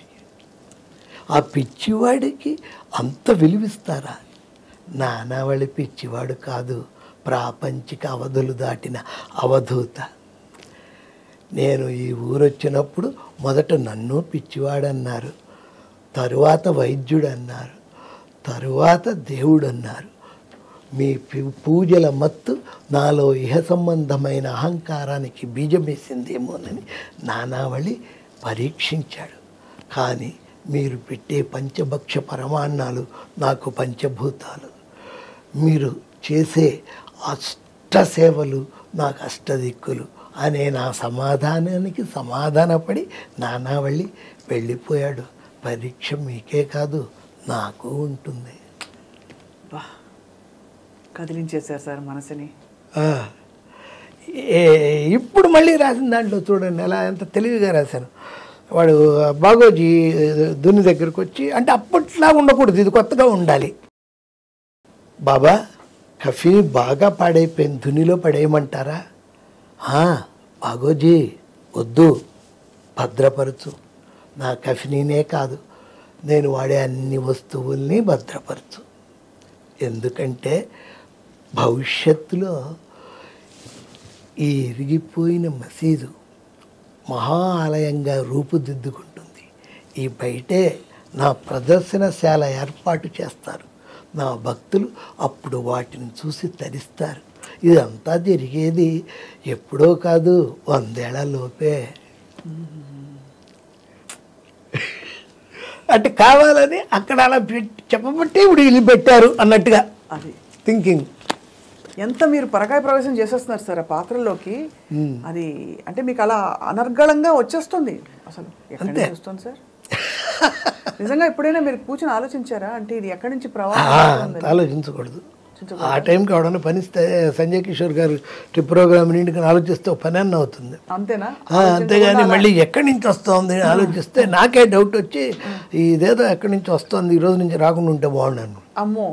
ఆ పిచ్చివాడికి అంత విలువిస్తారా నానావళి పిచ్చివాడు కాదు ప్రాపంచిక అవధులు దాటిన అవధూత నేను ఈ ఊరొచ్చినప్పుడు మొదట నన్ను పిచ్చివాడన్నారు తరువాత వైద్యుడు అన్నారు తరువాత దేవుడు అన్నారు మీ పి- పూజల మత్తు నాలో ఇహ సంబంధమైన అహంకారానికి బీజమేసిందేమోనని నానావళి పరీక్షించాడు కానీ మీరు పెట్టే పంచభక్ష పరమాన్నాలు నాకు పంచభూతాలు మీరు చేసే అష్ట సేవలు నాకు అష్టదిక్కులు అనే నా సమాధానానికి సమాధానపడి నానావళి వెళ్ళిపోయాడు పరీక్ష మీకే కాదు నాకు ఉంటుంది బా కదిలించేశారు సార్ మనసుని ఆ, ఏ- ఇప్పుడు మళ్ళీ రాసిన దాంట్లో చూడండి ఎలా ఎంత తెలివిగా రాశాను వాడు బాగోజీ దుని దగ్గరకు వచ్చి అంటే అప్పట్లా ఉండకూడదు ఇది కొత్తగా ఉండాలి బాబా కఫీ బాగా పాడైపోయింది ధునిలో పడేయమంటారా "ఆ, బాగోజీ వద్దు భద్రపరచు నా కఫినీనే కాదు నేను వాడే అన్ని వస్తువుల్ని భద్రపరచు ఎందుకంటే భవిష్యత్తులో ఈ ఇరిగిపోయిన మసీదు మహా ఆలయంగా రూపుదిద్దుకుంటుంది ఈ బయటే నా ప్రదర్శనశాల ఏర్పాటు చేస్తారు నా భక్తులు అప్పుడు వాటిని చూసి తరిస్తారు ఇదంతా జరిగేది ఎప్పుడో కాదు వందేళ్ల లోపే అంటే కావాలని అక్కడ అలా పెట్టి చెప్పబట్టి ఇప్పుడు ఇల్లు పెట్టారు అన్నట్టుగా అది థింకింగ్ ఎంత మీరు పరకాయ ప్రవేశం చేసేస్తున్నారు సార్ ఆ పాత్రలోకి అది అంటే మీకు అలా అనర్గళంగా వచ్చేస్తుంది అసలు ఎక్కడి నుంచి వస్తుంది సార్ నిజంగా ఎప్పుడైనా మీరు కూర్చొని ఆలోచించారా అంటే ఇది ఎక్కడి నుంచి ప్రవాహం అంత ఆలోచించకూడదు ఆ టైంకి ఎవడన్నా పనిస్తే సంజయ్ కిషోర్ గారు ట్రిప్ ప్రోగ్రామ్ నుండి ఆలోచిస్తే ఒక పని అన్న అవుతుంది అంతేనా ఆ, అంతేగాని మళ్ళీ ఎక్కడి నుంచి వస్తుంది అని ఆలోచిస్తే నాకే డౌట్ వచ్చి ఇదేదో ఎక్కడి నుంచి వస్తుంది ఈ రోజు నుంచి రాకుండా ఉంటే బాగున్నాను అమ్మో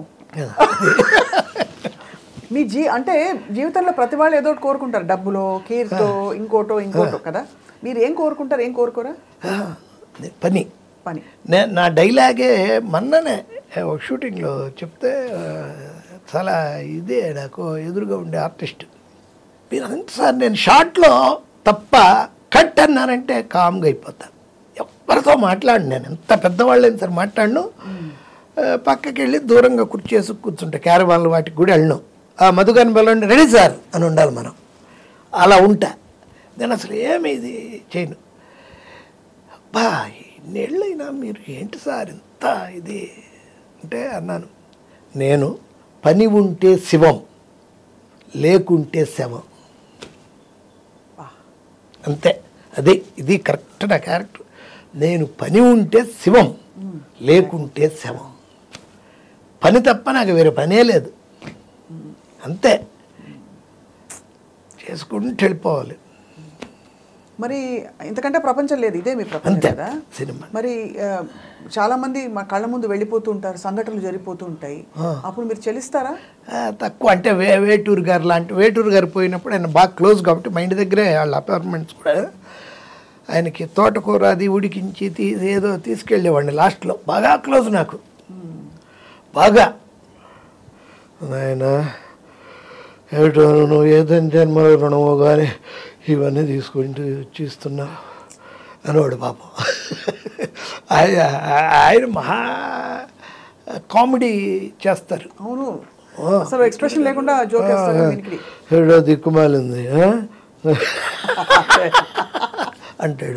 మీ జీ అంటే జీవితంలో ప్రతి వాళ్ళు ఏదో ఒకటి కోరుకుంటారు డబ్బులో కీర్తో ఇంకోటో ఇంకోటో కదా మీరు ఏం కోరుకుంటారు ఏం కోరుకోరా పని పని నే నా డైలాగే మొన్ననే ఒక షూటింగ్లో చెప్తే ఆ, చాలా ఇదే నాకు ఎదురుగా ఉండే ఆర్టిస్ట్ మీరు అంత సార్ నేను షార్ట్లో తప్ప కట్ అన్నారంటే కామ్గా అయిపోతా ఎవరితో మాట్లాడు నేను ఎంత పెద్దవాళ్ళైనా సరే మాట్లాడను ఆ, పక్కకి వెళ్ళి దూరంగా కుర్చీ వేసి కూర్చుంటా క్యారవాన్లు వాటికి కూడా వెళ్ళను ఆ మధుగాని బలం రెడీ సార్ అని ఉండాలి మనం అలా ఉంటా నేను అసలు ఏమి ఇది చేయను అబ్బా ఇన్నేళ్ళైనా మీరు ఏంటి సార్ ఇంత ఇది అంటే అన్నాను నేను పని ఉంటే శివం లేకుంటే శవం బా. అంతే అదే ఇది కరెక్ట్ నా క్యారెక్టర్ నేను పని ఉంటే శివం లేకుంటే శవం పని తప్ప నాకు వేరే పనే లేదు అంతే చేసుకుంటూ వెళ్ళిపోవాలి మరి ఇంతకంటే ప్రపంచం లేదు ఇదే మీ ప్రపంచం అంతే కదా సినిమా మరి ఆ, చాలా మంది మా కళ్ళ ముందు వెళ్ళిపోతూ ఉంటారు సంఘటనలు జరిగిపోతూ ఉంటాయి అప్పుడు మీరు చెల్లిస్తారా ఆ, తక్కువ అంటే వే వేటూరు గారు లాంటి వేటూరు గారు పోయినప్పుడు ఆయన బాగా క్లోజ్ కాబట్టి మా ఇంటి దగ్గరే వాళ్ళ అపార్ట్మెంట్స్ కూడా ఆయనకి తోటకూర అది ఉడికించి తీ ఏదో తీసుకెళ్ళేవాడిని లాస్ట్లో బాగా క్లోజ్ నాకు బాగా ఆయన ఏమిటో నువ్వు ఏదైనా జన్మలో రుణమో కానీ ఇవన్నీ తీసుకుంటూ ఇస్తున్నా అనేవాడు పాపం ఆయన ఆయన మహా కామెడీ చేస్తారు అవును అసలు ఎక్స్ప్రెషన్ లేకుండా జోక్ వేస్తారు వినికిడి ఏడో దిక్కుమాలింది ఆ? అంటాడు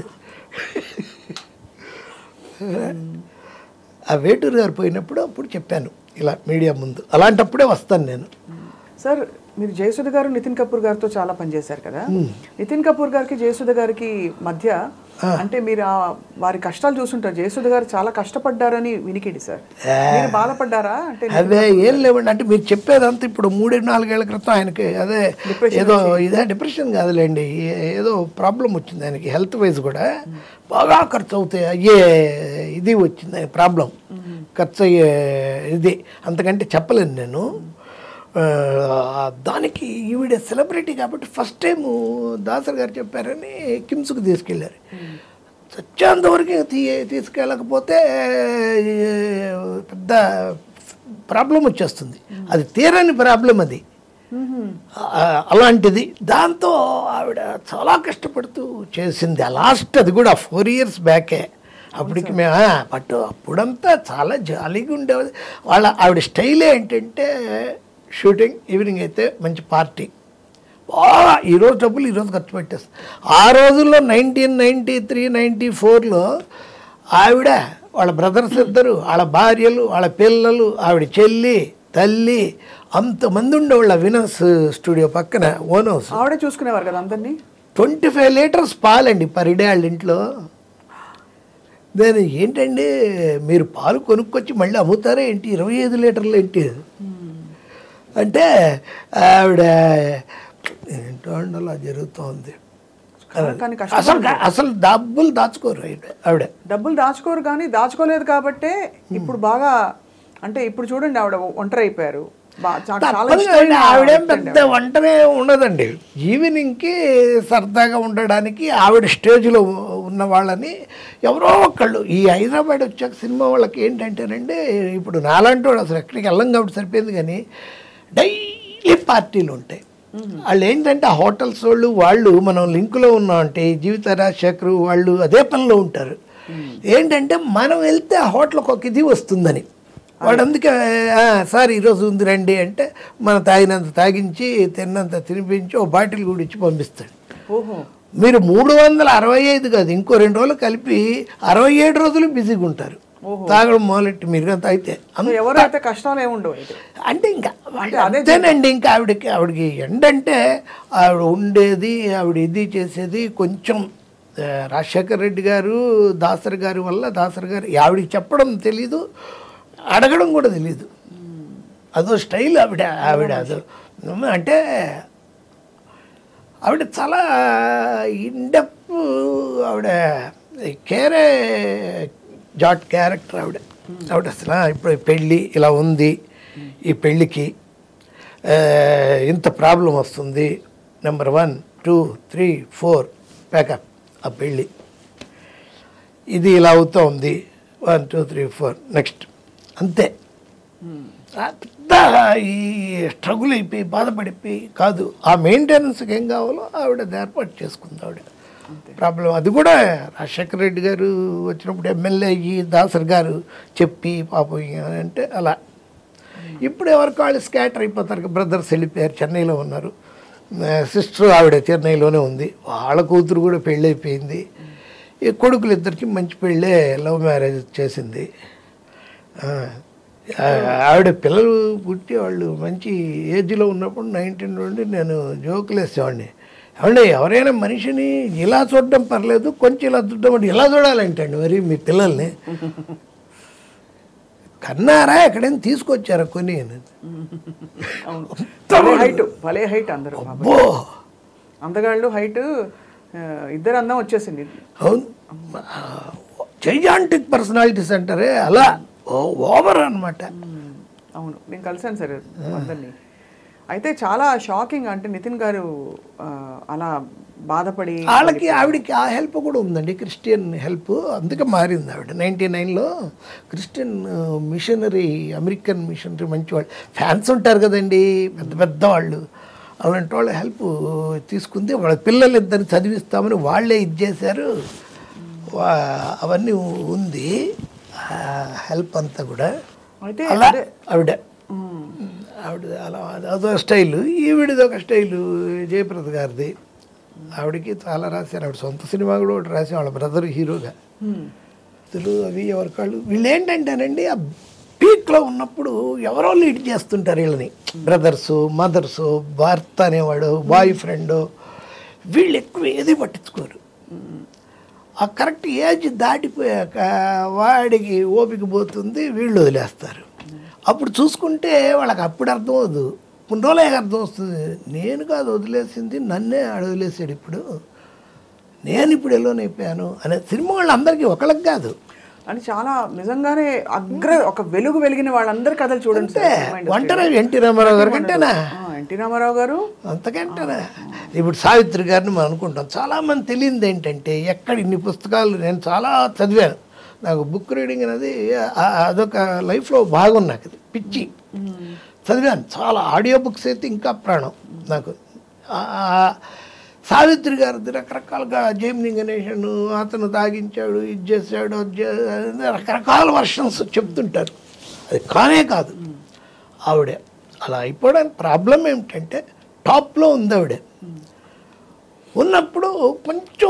ఆ వేటూరు గారు పోయినప్పుడు అప్పుడు చెప్పాను ఇలా మీడియా ముందు అలాంటప్పుడే వస్తాను నేను సార్ మీరు జయసుధ గారు నితిన్ కపూర్ గారితో చాలా పనిచేశారు కదా నితిన్ కపూర్ గారికి జయసుధ గారికి మధ్య అంటే మీరు ఆ వారి కష్టాలు చూస్తుంటారు జయసుధ గారు చాలా కష్టపడ్డారని వినికిడి సార్ మీరు బాధపడ్డారా అంటే అదే ఏం లేవండి అంటే మీరు చెప్పేదంతా ఇప్పుడు మూడు నాలుగేళ్ల క్రితం ఆయనకి అదే ఏదో ఇదే డిప్రెషన్ కాదులేండి ఏ- ఏదో ప్రాబ్లం వచ్చింది ఆయనకి హెల్త్ వైజ్ కూడా బాగా ఖర్చు అవుతాయి అయ్యే ఇది వచ్చింది ఆయన ప్రాబ్లం ఖర్చు అయ్యే ఇది అంతకంటే చెప్పలేను నేను ఆ, దానికి ఈవిడ సెలబ్రిటీ కాబట్టి ఫస్ట్ టైం దాసర్ గారు చెప్పారని కిమ్స్కి తీసుకెళ్ళారు చచ్చేంతవరకు తీ తీసుకెళ్ళకపోతే ఏ, పెద్ద ప్రాబ్లం వచ్చేస్తుంది అది తీరని ప్రాబ్లం అది ఆ, అలాంటిది దాంతో ఆవిడ చాలా కష్టపడుతూ చేసింది లాస్ట్ అది కూడా ఫోర్ ఇయర్స్ బ్యాకే అప్పటికి మేము ఆ, బట్ అప్పుడంతా చాలా జాలీగా ఉండేది వాళ్ళ ఆవిడ స్టైల్ ఏంటంటే షూటింగ్ ఈవినింగ్ అయితే మంచి పార్టీ బాగా ఈరోజు డబ్బులు ఈరోజు ఖర్చు పెట్టేస్తుంది ఆ రోజుల్లో నైన్టీన్ నైంటీ త్రీ నైంటీ ఫోర్లో ఆవిడ వాళ్ళ బ్రదర్స్ ఇద్దరు వాళ్ళ భార్యలు వాళ్ళ పిల్లలు ఆవిడ చెల్లి తల్లి అంతమంది ఉండేవాళ్ళ వినస్ స్టూడియో పక్కన ఓన్ హౌస్ ఆవిడే చూసుకునేవారు కదా అందరినీ ట్వంటీ ఫైవ్ లీటర్స్ పాలండి పర్ డే వాళ్ళ ఇంట్లో నేను ఏంటండి మీరు పాలు కొనుక్కొచ్చి మళ్ళీ అమ్ముతారా ఏంటి ఇరవై ఐదు లీటర్లు ఏంటి అంటే ఆవిడ ఏంటో అండి అలా జరుగుతోంది కానీ కష్టం అసలు అసలు డబ్బులు దాచుకోరు ఆవిడ ఆవిడ డబ్బులు దాచుకోరు కానీ దాచుకోలేదు కాబట్టే ఇప్పుడు బాగా అంటే ఇప్పుడు చూడండి ఆవిడ ఒంటరి అయిపోయారు బా- చా- చాలా తప్పదు ఇష్టమైన కదండి, ఆవిడేం వ్యక్తి అండి పెద్ద వంటనే ఉండదండి ఈవినింగ్కి సరదాగా ఉండడానికి ఆవిడ స్టేజ్లో ఉన్న వాళ్ళని ఎవరో ఒకళ్ళు ఈ హైదరాబాద్ వచ్చాక సినిమా వాళ్ళకి ఏంటంటేనండి ఇప్పుడు నాలాంటి వాడు అసలు ఎక్కడికి వెళ్ళం కాబట్టి సరిపోయింది కానీ డైలీ పార్టీలు ఉంటాయి వాళ్ళు ఏంటంటే ఆ హోటల్స్ వాళ్ళు వాళ్ళు మనం లింకులో ఉన్నామంటే ఈ జీవిత రాజశేఖరు వాళ్ళు అదే పనిలో ఉంటారు ఏంటంటే మనం వెళ్తే ఆ హోటల్కి ఒక ఇది వస్తుందని వాడు అందుకే "ఆ, సార్ ఈరోజు ఉంది రండి అంటే మనం తాగినంత తాగించి తిన్నంత తినిపించి ఓ బాటిల్ కూడా ఇచ్చి పంపిస్తాడు ఓహో మీరు మూడు వందల అరవై ఐదు కాదు ఇంకో రెండు రోజులు కలిపి అరవై ఏడు రోజులు బిజీగా ఉంటారు తాగడం మొదలెట్టి మీరు కానీ తాగితే సో ఎవరైతే కష్టాలు ఏముండవు అయితే అంటే ఇంకా వాళ్ళు అంతేనండి ఇంకా ఆవిడకి ఆవిడకి ఎండంటే ఆవిడ ఉండేది ఆవిడ ఇది చేసేది కొంచెం ఆ, రాజశేఖర్ రెడ్డి గారు దాసరి గారి వల్ల దాసరి గారు ఆవిడకి చెప్పడం తెలీదు అడగడం కూడా తెలీదు అదో స్టైల్ ఆవిడ ఆవిడ అదో అంటే ఆవిడ చాలా ఇండప్ ఆవిడ కేరే జాట్ క్యారెక్టర్ ఆవిడ ఆవిడ అసలు "ఆ, ఇప్పుడు ఈ పెళ్ళి ఇలా ఉంది ఈ పెళ్ళికి ఆ, ఇంత ప్రాబ్లం వస్తుంది number one two three four pack up ఆ పెళ్ళి ఇది ఇలా అవుతూ ఉంది one two three four next అంతే ఆ పెద్ద ఈ స్ట్రగుల్ అయిపోయి బాధపడిపోయి కాదు ఆ మెయింటెనెన్స్కి ఏం కావాలో ఆవిడ అది ఏర్పాటు చేసుకుంది ఆవిడ ప్రాబ్లం అది కూడా రాజశేఖర రెడ్డి గారు వచ్చినప్పుడు ఎమ్మెల్యే అయ్యి దాసర్ గారు చెప్పి పాపం ఇక అంటే అలా ఇప్పుడు ఎవరికి వాళ్ళు స్కాటర్ అయిపోతారు బ్రదర్స్ వెళ్ళిపోయారు చెన్నైలో ఉన్నారు సిస్టర్ ఆవిడ చెన్నైలోనే ఉంది వాళ్ళ కూతురు కూడా పెళ్ళి అయిపోయింది ఈ కొడుకులు ఇద్దరికి మంచి పెళ్ళే లవ్ మ్యారేజ్ చేసింది ఆ, ఆవిడ పిల్లలు పుట్టి వాళ్ళు మంచి ఏజ్లో ఉన్నప్పుడు నైన్టీన్ నుండి నేను జోకులు వేసేవాడిని ఏమండి ఎవరైనా మనిషిని ఇలా చూడడం పర్లేదు కొంచెం ఇలా చూడడం అంటే ఇలా చూడాలంటండి మరి మీ పిల్లల్ని కన్నారా ఎక్కడైనా తీసుకొచ్చారా కొని అని. అవును భలే హైట్ భలే హైట్ అందరూ బాబు. అబ్బో అందగాళ్ళు హైట్ ఇద్దరు అందం వచ్చేసింది అవును జైజాంటిక్ పర్సనాలిటీస్ అంటారే అలా ఓ- ఓవర్ అనమాట మ్మ్. అవును నేను కలిసాను సార్ అందరినీ అయితే చాలా షాకింగ్ అంటే నితిన్ గారు ఆ, అలా బాధపడి వాళ్ళకి ఆవిడకి ఆ హెల్ప్ కూడా ఉందండి క్రిస్టియన్ హెల్ప్ అందుకే మారింది ఆవిడ నైంటీ నైన్లో క్రిస్టియన్ మిషనరీ అమెరికన్ మిషనరీ మంచి వాళ్ళు ఫ్యాన్స్ ఉంటారు కదండి పెద్ద పెద్ద వాళ్ళు అలాంటి వాళ్ళ హెల్ప్ తీసుకుంది వాళ్ళ పిల్లలు ఇద్దరిని చదివిస్తామని వాళ్ళే ఇది చేశారు వా- అవన్నీ ఉంది హెల్ప్ అంతా కూడా అయితే అలా ఆవిడ మ్మ్. ఆవిడ అలా అదో స్టైలు ఈవిడిది ఒక స్టైలు జయప్రద గారిది ఆవిడకి చాలా రాశారు ఆవిడ సొంత సినిమా కూడా ఒకటి రాసి వాళ్ళ బ్రదర్ హీరోగా మ్మ్. అసలు అవి ఎవరికాళ్ళు వీళ్ళు ఏంటంటేనండి ఆ పీక్లో ఉన్నప్పుడు ఎవరో లీడ్ చేస్తుంటారు వీళ్ళని బ్రదర్స్ మదర్స్ భర్త అనేవాడు బాయ్ ఫ్రెండ్ వీళ్ళు ఎక్కువ ఏది పట్టించుకోరు ఆ కరెక్ట్ ఏజ్ దాటిపోయాక వాడికి ఓపిక పోతుంది వీళ్ళు వదిలేస్తారు అప్పుడు చూసుకుంటే వాళ్ళకి అప్పుడు అర్థం అవదు కొన్ని రోజులే అర్థం వస్తుంది నేను కాదు వదిలేసింది నన్నే ఆడ వదిలేసాడు ఇప్పుడు నేను ఇప్పుడు ఎల్లోనైపోయాను అనే సినిమా వాళ్ళందరికీ ఒకళ్ళకి కాదు అని చాలా నిజంగానే అగ్ర ఒక వెలుగు వెలిగిన వాళ్ళందరి కథలు చూడండి అంతే సార్ సినిమా ఇండస్ట్రీలో. ఒంటరి ఎన్టీ రామారావు గారి కంటేనా ఆ, ఎన్టీ రామారావు గారు అంతకంటేనా ఇప్పుడు సావిత్రి గారిని మనం అనుకుంటాం చాలామంది తెలియదు ఏంటంటే ఎక్కడ ఇన్ని పుస్తకాలు నేను చాలా చదివాను నాకు బుక్ రీడింగ్ అనేది ఆ- అదొక లైఫ్లో భాగం నాకు అది పిచ్చి చదివాను చాలా ఆడియో బుక్స్ అయితే ఇంకా ప్రాణం నాకు ఆ- ఆ సావిత్రి గారిది రకరకాలుగా జైమిని గణేషన్ అతను తాగించాడు ఇది చేశాడు అది చే- రకరకాల వర్షన్స్ చెప్తుంటారు అది కానే కాదు ఆవిడే అలా అయిపోవడానికి ప్రాబ్లం ఏమిటంటే టాప్లో ఉంది ఆవిడ ఉన్నప్పుడు కొంచెం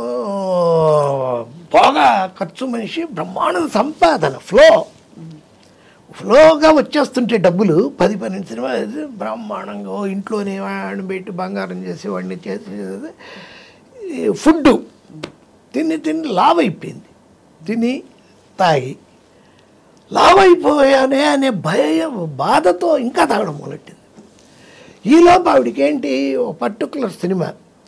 బాగా ఖర్చు మనిషి బ్రహ్మాండ సంపాదన ఫ్లో ఫ్లోగా వచ్చేస్తుంటే డబ్బులు పది పన్నెండు సినిమా బ్రహ్మాండంగా ఓ ఇంట్లోనే వాడిని పెట్టి బంగారం చేసి వాడిని చేసి ఫుడ్ తిని తిని లావ్ అయిపోయింది తిని తాగి లావైపోయానే అనే భయం బాధతో ఇంకా తాగడం మొదలెట్టింది ఈలోపు ఆవిడకి ఏంటి ఒక పర్టికులర్ సినిమా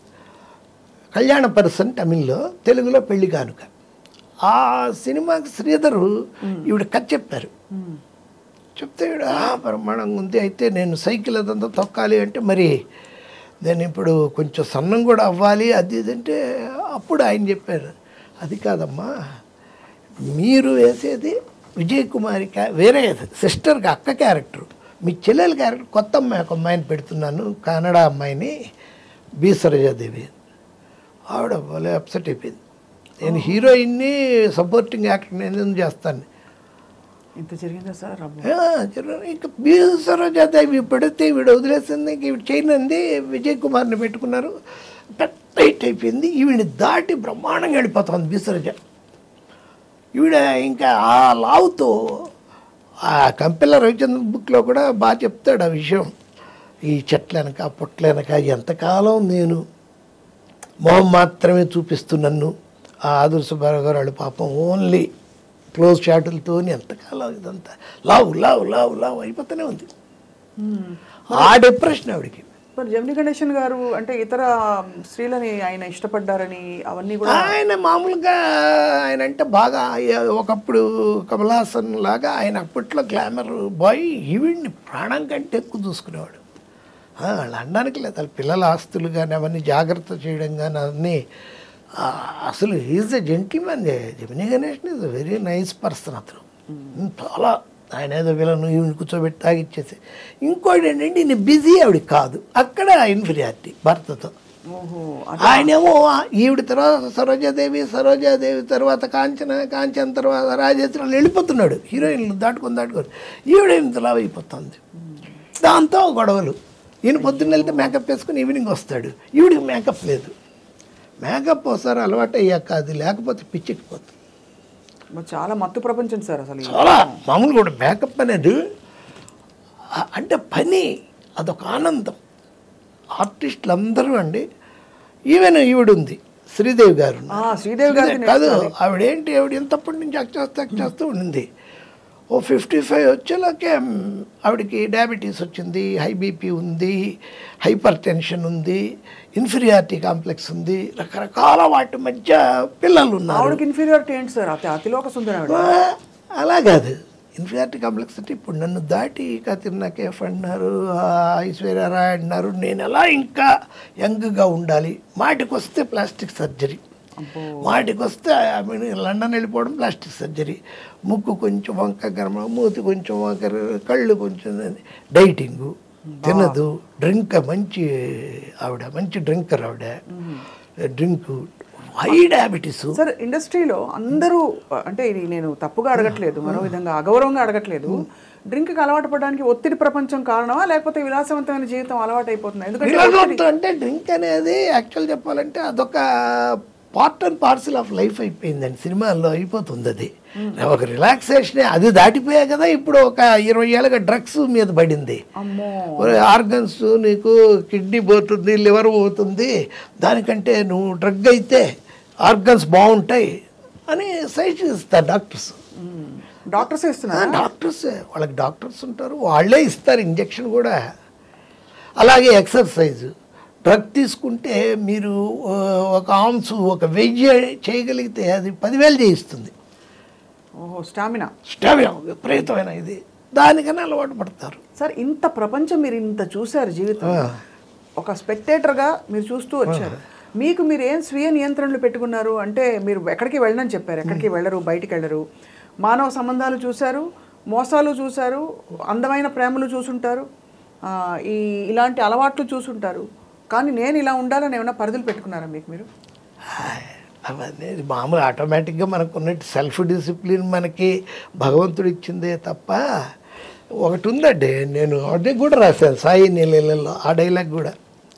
కళ్యాణ పర్సన్ తమిళ్లో తెలుగులో పెళ్లి కానుక ఆ సినిమాకి శ్రీధరు ఈవిడ కథ చెప్పారు చెప్తే ఈవిడ "ఆ, బ్రహ్మాండంగా ఉంది అయితే నేను సైకిల్ అదంతా తొక్కాలి అంటే మరి నేను ఇప్పుడు కొంచెం సన్నం కూడా అవ్వాలి అది ఇది అంటే అప్పుడు ఆయన చెప్పారు అది కాదమ్మా మీరు వేసేది విజయ్ కుమారి క్యా వేరే సిస్టర్కి అక్క క్యారెక్టర్ మీ చెల్లెల క్యారెక్టర్ కొత్త అమ్మాయి ఒక అమ్మాయిని పెడుతున్నాను కన్నడ అమ్మాయిని బి సరోజాదేవి ఆవిడ భలే అప్సెట్ అయిపోయింది నేను హీరోయిన్ని సపోర్టింగ్ యాక్టర్ నేను ఎందుకు చేస్తాను ఇంత జరిగిందా సార్ అబ్బో. ఆ, జర- ఇంకా బి సరోజాదేవి పెడితే ఈవిడ వదిలేసింది ఇంక ఈవిడ చేయనంది విజయ్ కుమార్ని పెట్టుకున్నారు పెద్ద హిట్ అయిపోయింది ఈవిడ దాటి బ్రహ్మాండంగా వెళ్ళిపోతుంది బి సరోజ ఈవిడ ఇంకా ఆ లావుతో ఆ కంపెల్ల రవిచంద్ర బుక్లో కూడా బాగా చెప్తాడు ఆ విషయం ఈ చెట్లనక పుట్లనక ఎంతకాలం నేను మొహం మాత్రమే చూపిస్తూ నన్ను ఆ ఆదుర్ సుబ్బారావు గారు వాళ్ళు పాపం ఓన్లీ క్లోజ్ షాటులతో ఎంతకాలం ఇదంతా లావు లావు లావు లావు అయిపోతూనే ఉంది ఆ డిప్రెషన్ ఆవిడకి మరి జమిని గణేశన్ గారు అంటే ఇతర స్త్రీలని ఆయన ఇష్టపడ్డారని అవన్నీ కూడా ఆయన మామూలుగా ఆయన అంటే బాగా ఆ- ఒకప్పుడు కమల్ హాసన్ లాగా ఆయన అప్పట్లో గ్లామర్ బాయ్ ఈవిడ్ని ప్రాణం కంటే ఎక్కువ చూసుకునేవాడు ఆ, వాళ్ళు అనడానికి లేదు వాళ్ళ పిల్లల ఆస్తులు కానీ అవన్నీ జాగ్రత్త చేయడం కానీ అవన్నీ ఆ, అసలు is a gentleman Gemini Ganesh is a very nice person అతను చాలా ఆయన ఏదో వీళ్ళను ఈవిని కూర్చోబెట్టి తాగిచ్చేసి ఇంకోటి ఏంటంటే ఈయన బిజీ ఆవిడ కాదు అక్కడ ఇన్ఫీరియారిటీ భర్తతో ఓహో ఆయనేమో ఈవిడ తర్వాత సరోజాదేవి సరోజాదేవి తర్వాత కాంచన కాంచన తర్వాత రాజేశ్వరి వాళ్ళు వెళ్ళిపోతున్నాడు హీరోయిన్లు దాటుకొని దాటుకొని ఈవిడ ఇంత లావ్ అయిపోతుంది దాంతో గొడవలు ఈయన పొద్దున్న వెళ్తే మేకప్ వేసుకుని ఈవినింగ్ వస్తాడు ఈవిడికి మేకప్ లేదు మేకప్ ఒకసారి అలవాటు అయ్యాక అది లేకపోతే పిచ్చెక్కిపోతుంది మరి చాలా మత్తు ప్రపంచం సార్ అసలు ఇది. చాలా మామూలు కూడా మేకప్ అనేది ఆ- అంటే పని అదొక ఆనందం ఆర్టిస్టులు అందరూ అండి ఈవెన్ ఈవిడ ఉంది శ్రీదేవి గారు ఉన్నారు. ఆ, శ్రీదేవి గారిది కాదు ఆవిడ ఏంటి ఆవిడ ఎంతప్పటి నుంచి యాక్ట్ చేస్తూ యాక్ట్ చేస్తూ ఉండింది ఓ ఫిఫ్టీ ఫైవ్ వచ్చేలాకే మ్, ఆవిడకి డయాబెటీస్ వచ్చింది హై బీపీ ఉంది హైపర్ టెన్షన్ ఉంది ఇన్ఫీరియారిటీ కాంప్లెక్స్ ఉంది రకరకాల వాటి మధ్య పిల్లలు ఉన్నారు ఆవిడకి ఇన్ఫీరియారిటీ ఏంటి సార్ అతి అతిలోక సుందరం ఆవిడ ఆ, అలా కాదు ఇన్ఫీరియారిటీ కాంప్లెక్స్ అంటే ఇప్పుడు నన్ను దాటి కతిర్నా కేఫ్ అన్నారు ఆ, ఐశ్వర్య రాయ్ అన్నారు నేను ఎలా ఇంకా యంగ్గా ఉండాలి మాటికి వస్తే ప్లాస్టిక్ సర్జరీ మాటికి వస్తే ఐ మీన్ లండన్ వెళ్ళిపోవడం ప్లాస్టిక్ సర్జరీ ముక్కు కొంచెం వంక గర్మ మూతి కొంచెం వంక కళ్ళు కొంచెం డైటింగు తినదు డ్రింక్ మంచి ఆవిడ మంచి డ్రింకర్ ఆవిడ డ్రింక్ హై డయాబెటీస్ సార్ ఇండస్ట్రీలో అందరూ అంటే ఇది నేను తప్పుగా అడగట్లేదు మరో విధంగా అగౌరవంగా అడగట్లేదు డ్రింక్ కి అలవాటు పడడానికి ఒత్తిడి ప్రపంచం కారణమా లేకపోతే విలాసవంతమైన జీవితం అలవాటు అయిపోతుంది ఎందుకంటే విలాసవంతం అంటే డ్రింక్ అనేది యాక్చువల్ చెప్పాలంటే అదొక part and parcel of life అయిపోయిందండి సినిమాల్లో అయిపోతుంది అది ఒక రిలాక్సేషన్ అది దాటిపోయా కదా ఇప్పుడు ఒక ఇరవై ఏళ్ళగా డ్రగ్స్ మీద పడింది అమ్మో ఆర్గన్స్ నీకు కిడ్నీ పోతుంది లివర్ పోతుంది దానికంటే నువ్వు డ్రగ్ అయితే ఆర్గన్స్ బాగుంటాయి అని సజెషన్ ఇస్తారు డాక్టర్స్ డాక్టర్స్ ఇస్తున్నారు డాక్టర్స్ వాళ్ళకి డాక్టర్స్ ఉంటారు వాళ్ళే ఇస్తారు ఇంజెక్షన్ కూడా అలాగే ఎక్సర్సైజ్ డ్రగ్ తీసుకుంటే మీరు ఆ, ఒక ఆన్స్ ఒక వెయ్యి చేయగలిగితే అది పదివేలు చేయిస్తుంది ఓహో స్టామినా స్టామినా విపరీతమైన ఇది దానికన్నా అలవాటు పడతారు సార్ ఇంత ప్రపంచం మీరు ఇంత చూశారు జీవితం ఒక స్పెక్టేటర్గా మీరు చూస్తూ వచ్చారు మీకు మీరు ఏం స్వీయ నియంత్రణలు పెట్టుకున్నారు అంటే మీరు ఎక్కడికి వెళ్ళనని చెప్పారు ఎక్కడికి వెళ్ళరు బయటికి వెళ్ళరు మానవ సంబంధాలు చూశారు మోసాలు చూశారు అందమైన ప్రేమలు చూసుంటారు ఆ, ఈ ఇలాంటి అలవాట్లు చూసుంటారు కానీ నేను ఇలా ఉండాలని ఏమైనా పరిధులు పెట్టుకున్నారా మీకు మీరు హాయ్. అవన్నీ మామూలు ఆటోమేటిక్గా మనకు ఉన్నట్టు సెల్ఫ్ డిసిప్లిన్ మనకి భగవంతుడు ఇచ్చిందే తప్ప ఒకటి ఉందండి నేను అదే కూడా రాశాను సాయి నీళ్ళలో ఆ డైలాగ్ కూడా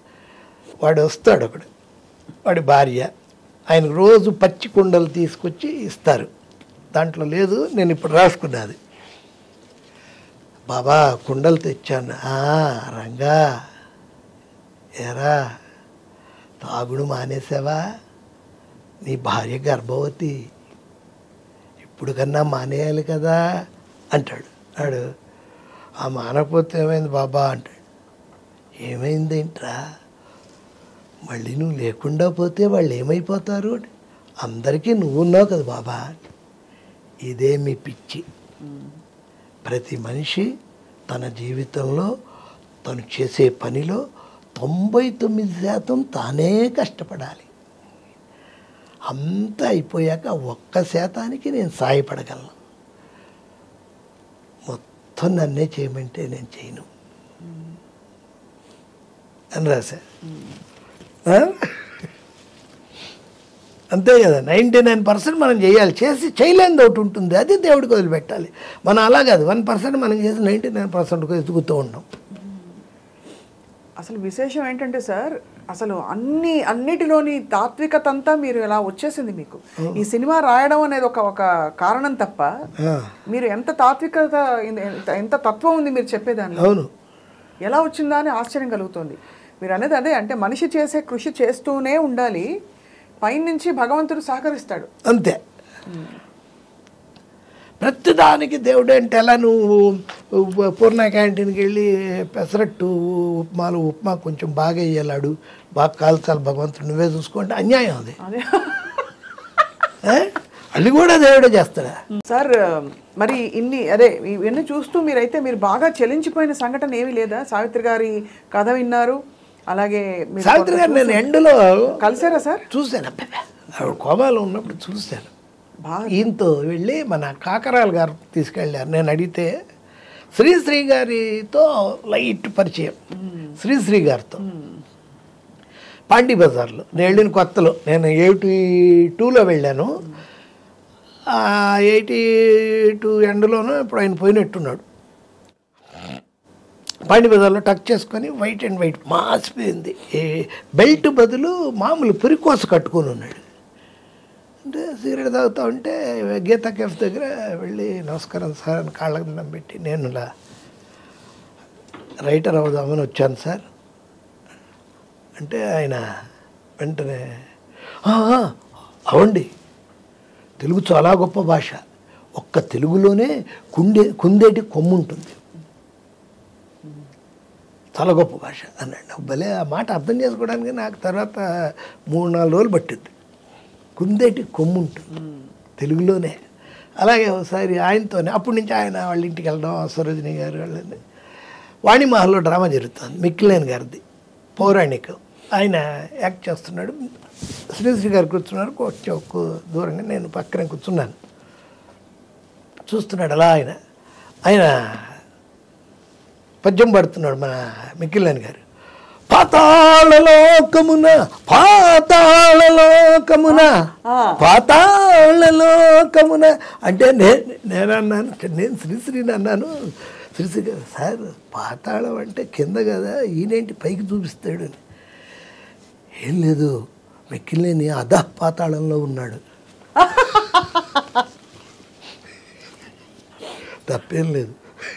వాడు వస్తాడు ఒకడు వాడి భార్య ఆయనకు రోజు పచ్చి కుండలు తీసుకొచ్చి ఇస్తారు దాంట్లో లేదు నేను ఇప్పుడు రాసుకున్నది బాబా కుండలు తెచ్చాను "ఆ, రంగా ఏరా తాగుడు మానేసావా నీ భార్య గర్భవతి ఇప్పుడు కన్నా మానేయాలి కదా అంటాడు ఆడు ఆ మానకపోతే ఏమైంది బాబా అంటాడు ఏమైంది ఏంట్రా మళ్ళీ నువ్వు లేకుండా పోతే వాళ్ళు ఏమైపోతారు అందరికీ నువ్వు ఉన్నావు కదా బాబా ఇదే మీ పిచ్చి ప్రతి మనిషి తన జీవితంలో తను చేసే పనిలో తొంభై తొమ్మిది శాతం తానే కష్టపడాలి అంతా అయిపోయాక ఒక్క శాతానికి నేను సాయపడగలను మొత్తం నన్నే చేయమంటే నేను చేయను అని రాశా ఆ? అంతే కదా నైంటీ నైన్ పర్సెంట్ మనం చేయాలి చేసి చేయలేనిది ఒకటి ఉంటుంది అది దేవుడికి వదిలిపెట్టాలి మనం అలా కాదు వన్ పర్సెంట్ మనం చేసి నైంటీ నైన్ పర్సెంట్కి ఎదుగుతూ ఉంటాం అసలు విశేషం ఏంటంటే సార్ అసలు అన్ని అన్నిటిలోని తాత్వికత అంతా మీరు ఇలా వచ్చేసింది మీకు ఈ సినిమా రాయడం అనేది ఒక ఒక కారణం తప్ప ఆ, మీరు ఎంత తాత్వికత ఎంత- ఎంత తత్వం ఉంది మీరు చెప్పేదాన్ని అవును ఎలా వచ్చిందా అని ఆశ్చర్యం కలుగుతుంది మీరు అనేది అదే అంటే మనిషి చేసే కృషి చేస్తూనే ఉండాలి పైనుంచి భగవంతుడు సహకరిస్తాడు అంతే ప్రతిదానికి దేవుడు అంటే ఎలా నువ్వు ఉ- పూర్ణ క్యాంటీన్కి వెళ్ళి పెసరట్టు ఉప్మాలు ఉప్మా కొంచెం బాగా వేయలాడు బాగా కాల్చాలి భగవంతుడు నువ్వే చూసుకుంటే అన్యాయం అది అదే ఏ? అది కూడా దేవుడే చేస్తాడా సార్ మరి ఇన్ని అదే ఇవన్నీ చూస్తూ మీరైతే మీరు బాగా చెలించిపోయిన సంఘటన ఏమీ లేదా సావిత్రి గారి కథ విన్నారు అలాగే మీరు సావిత్రి గారు నేను ఎండలో కలిసారా సార్ చూశాను అబ్బబ్బే. ఆవిడ కోమాలో ఉన్నప్పుడు చూశాను బాగా ఈయనతో వెళ్ళి మన కాకరాల గారు తీసుకెళ్ళారు నేను అడిగితే శ్రీశ్రీ గారితో లైట్ పరిచయం శ్రీశ్రీ గారితో పాండి బజార్లో నేను వెళ్ళిన కొత్తలో నేను ఎయిటీ టూలో వెళ్ళాను ఎయిటీ టూ ఎండ్లోనూ ఇప్పుడు ఆయన పోయినట్టున్నాడు పాండి బజార్లో టక్ చేసుకొని వైట్ అండ్ వైట్ మాసిపోయింది ఏ బెల్ట్ బదులు మామూలు పురికోస కట్టుకొని ఉన్నాడు అంటే సిగరెట్ తాగుతా ఉంటే గీతా కేఫ్ దగ్గర వెళ్ళి నమస్కారం సార్ అని కాళ్ళకు దండం పెట్టి నేను ఇలా రైటర్ అవుదామని వచ్చాను సార్ అంటే ఆయన వెంటనే "ఆ, ఆ, అవండి తెలుగు చాలా గొప్ప భాష ఒక్క తెలుగులోనే కుండే కుందేటి కొమ్ము ఉంటుంది చాలా గొప్ప భాష అన్నాడు భలే ఆ మాట అర్థం చేసుకోవడానికి నాకు తర్వాత మూడు నాలుగు రోజులు పట్టింది కుందేటి కొమ్ము ఉంటుంది తెలుగులోనే అలాగే ఒకసారి ఆయనతోనే అప్పటి నుంచి ఆయన వాళ్ళ ఇంటికి వెళ్ళడం సరోజిని గారు వాళ్ళని వాణిమహల్లో డ్రామా జరుగుతుంది మిక్కిలేని గారిది పౌరాణికం ఆయన యాక్ట్ చేస్తున్నాడు శ్రీశ్రీ గారు కూర్చున్నారు కొంచెం ఒక్క దూరంగా నేను పక్కనే కూర్చున్నాను చూస్తున్నాడు అలా ఆయన ఆయన పద్యం పడుతున్నాడు మన మిక్కిలేని గారు పాతాళలోకమున పాతాళలోకమున పాతాళలోకమున అంటే నేను నేను అన్నాను నేను శ్రీశ్రీని అన్నాను శ్రీశ్రీ గారు సార్ పాతాళం అంటే కింద కదా ఈయనేంటి పైకి చూపిస్తాడు అని ఏం లేదు మిక్కిలేని అధ పాతాళంలో ఉన్నాడు తప్పేం లేదు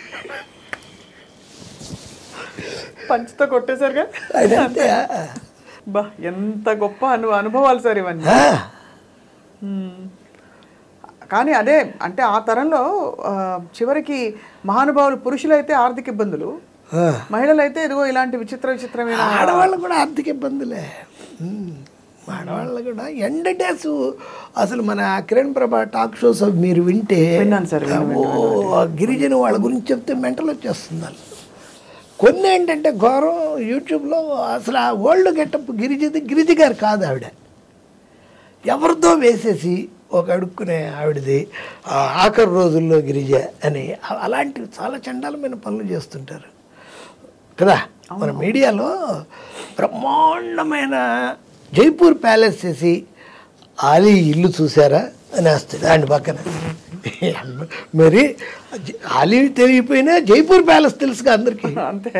పంచుతో కొట్టేశారుగా ఆయన అంతే బా ఎంత గొప్ప అను అనుభవాలు సార్ ఇవన్నీ ఆ, మ్మ్. కానీ అదే అంటే ఆ తరంలో ఆ, చివరికి మహానుభావులు పురుషులైతే ఆర్థిక ఇబ్బందులు ఆ. మహిళలు అయితే ఇదిగో ఇలాంటి విచిత్ర విచిత్రమైన ఆడవాళ్ళు కూడా ఆర్థిక ఇబ్బందులే ఉమ్, ఆడవాళ్ళు కూడా ఎండ డేస్ అసలు మన కిరణ్ ప్రభా టాక్ షోస్ అవి మీరు వింటే విన్నాను సార్, విన్నాను, ఓ ఆ గిరిజన వాళ్ళ గురించి చెప్తే మెంటల్ వచ్చేస్తుంది వాళ్ళు కొన్ని ఏంటంటే ఘోరం యూట్యూబ్లో అసలు ఆ ఓల్డ్ గెటప్ గిరిజది గిరిజి గారు కాదు ఆవిడ ఎవరితో వేసేసి ఒక అడుక్కునే ఆవిడది ఆ ఆఖరి రోజుల్లో గిరిజ అని అ- అలాంటివి చాలా చండాలమైన పనులు చేస్తుంటారు కదా మన మీడియాలో బ్రహ్మాండమైన జైపూర్ ప్యాలెస్ చేసి ఆలీ ఇల్లు చూసారా అని వస్తుంది ఆయన పక్కన మరి జ- ఆలీ తెలియపోయినా జైపూర్ ప్యాలెస్ తెలుసుగా అందరికీ అంతే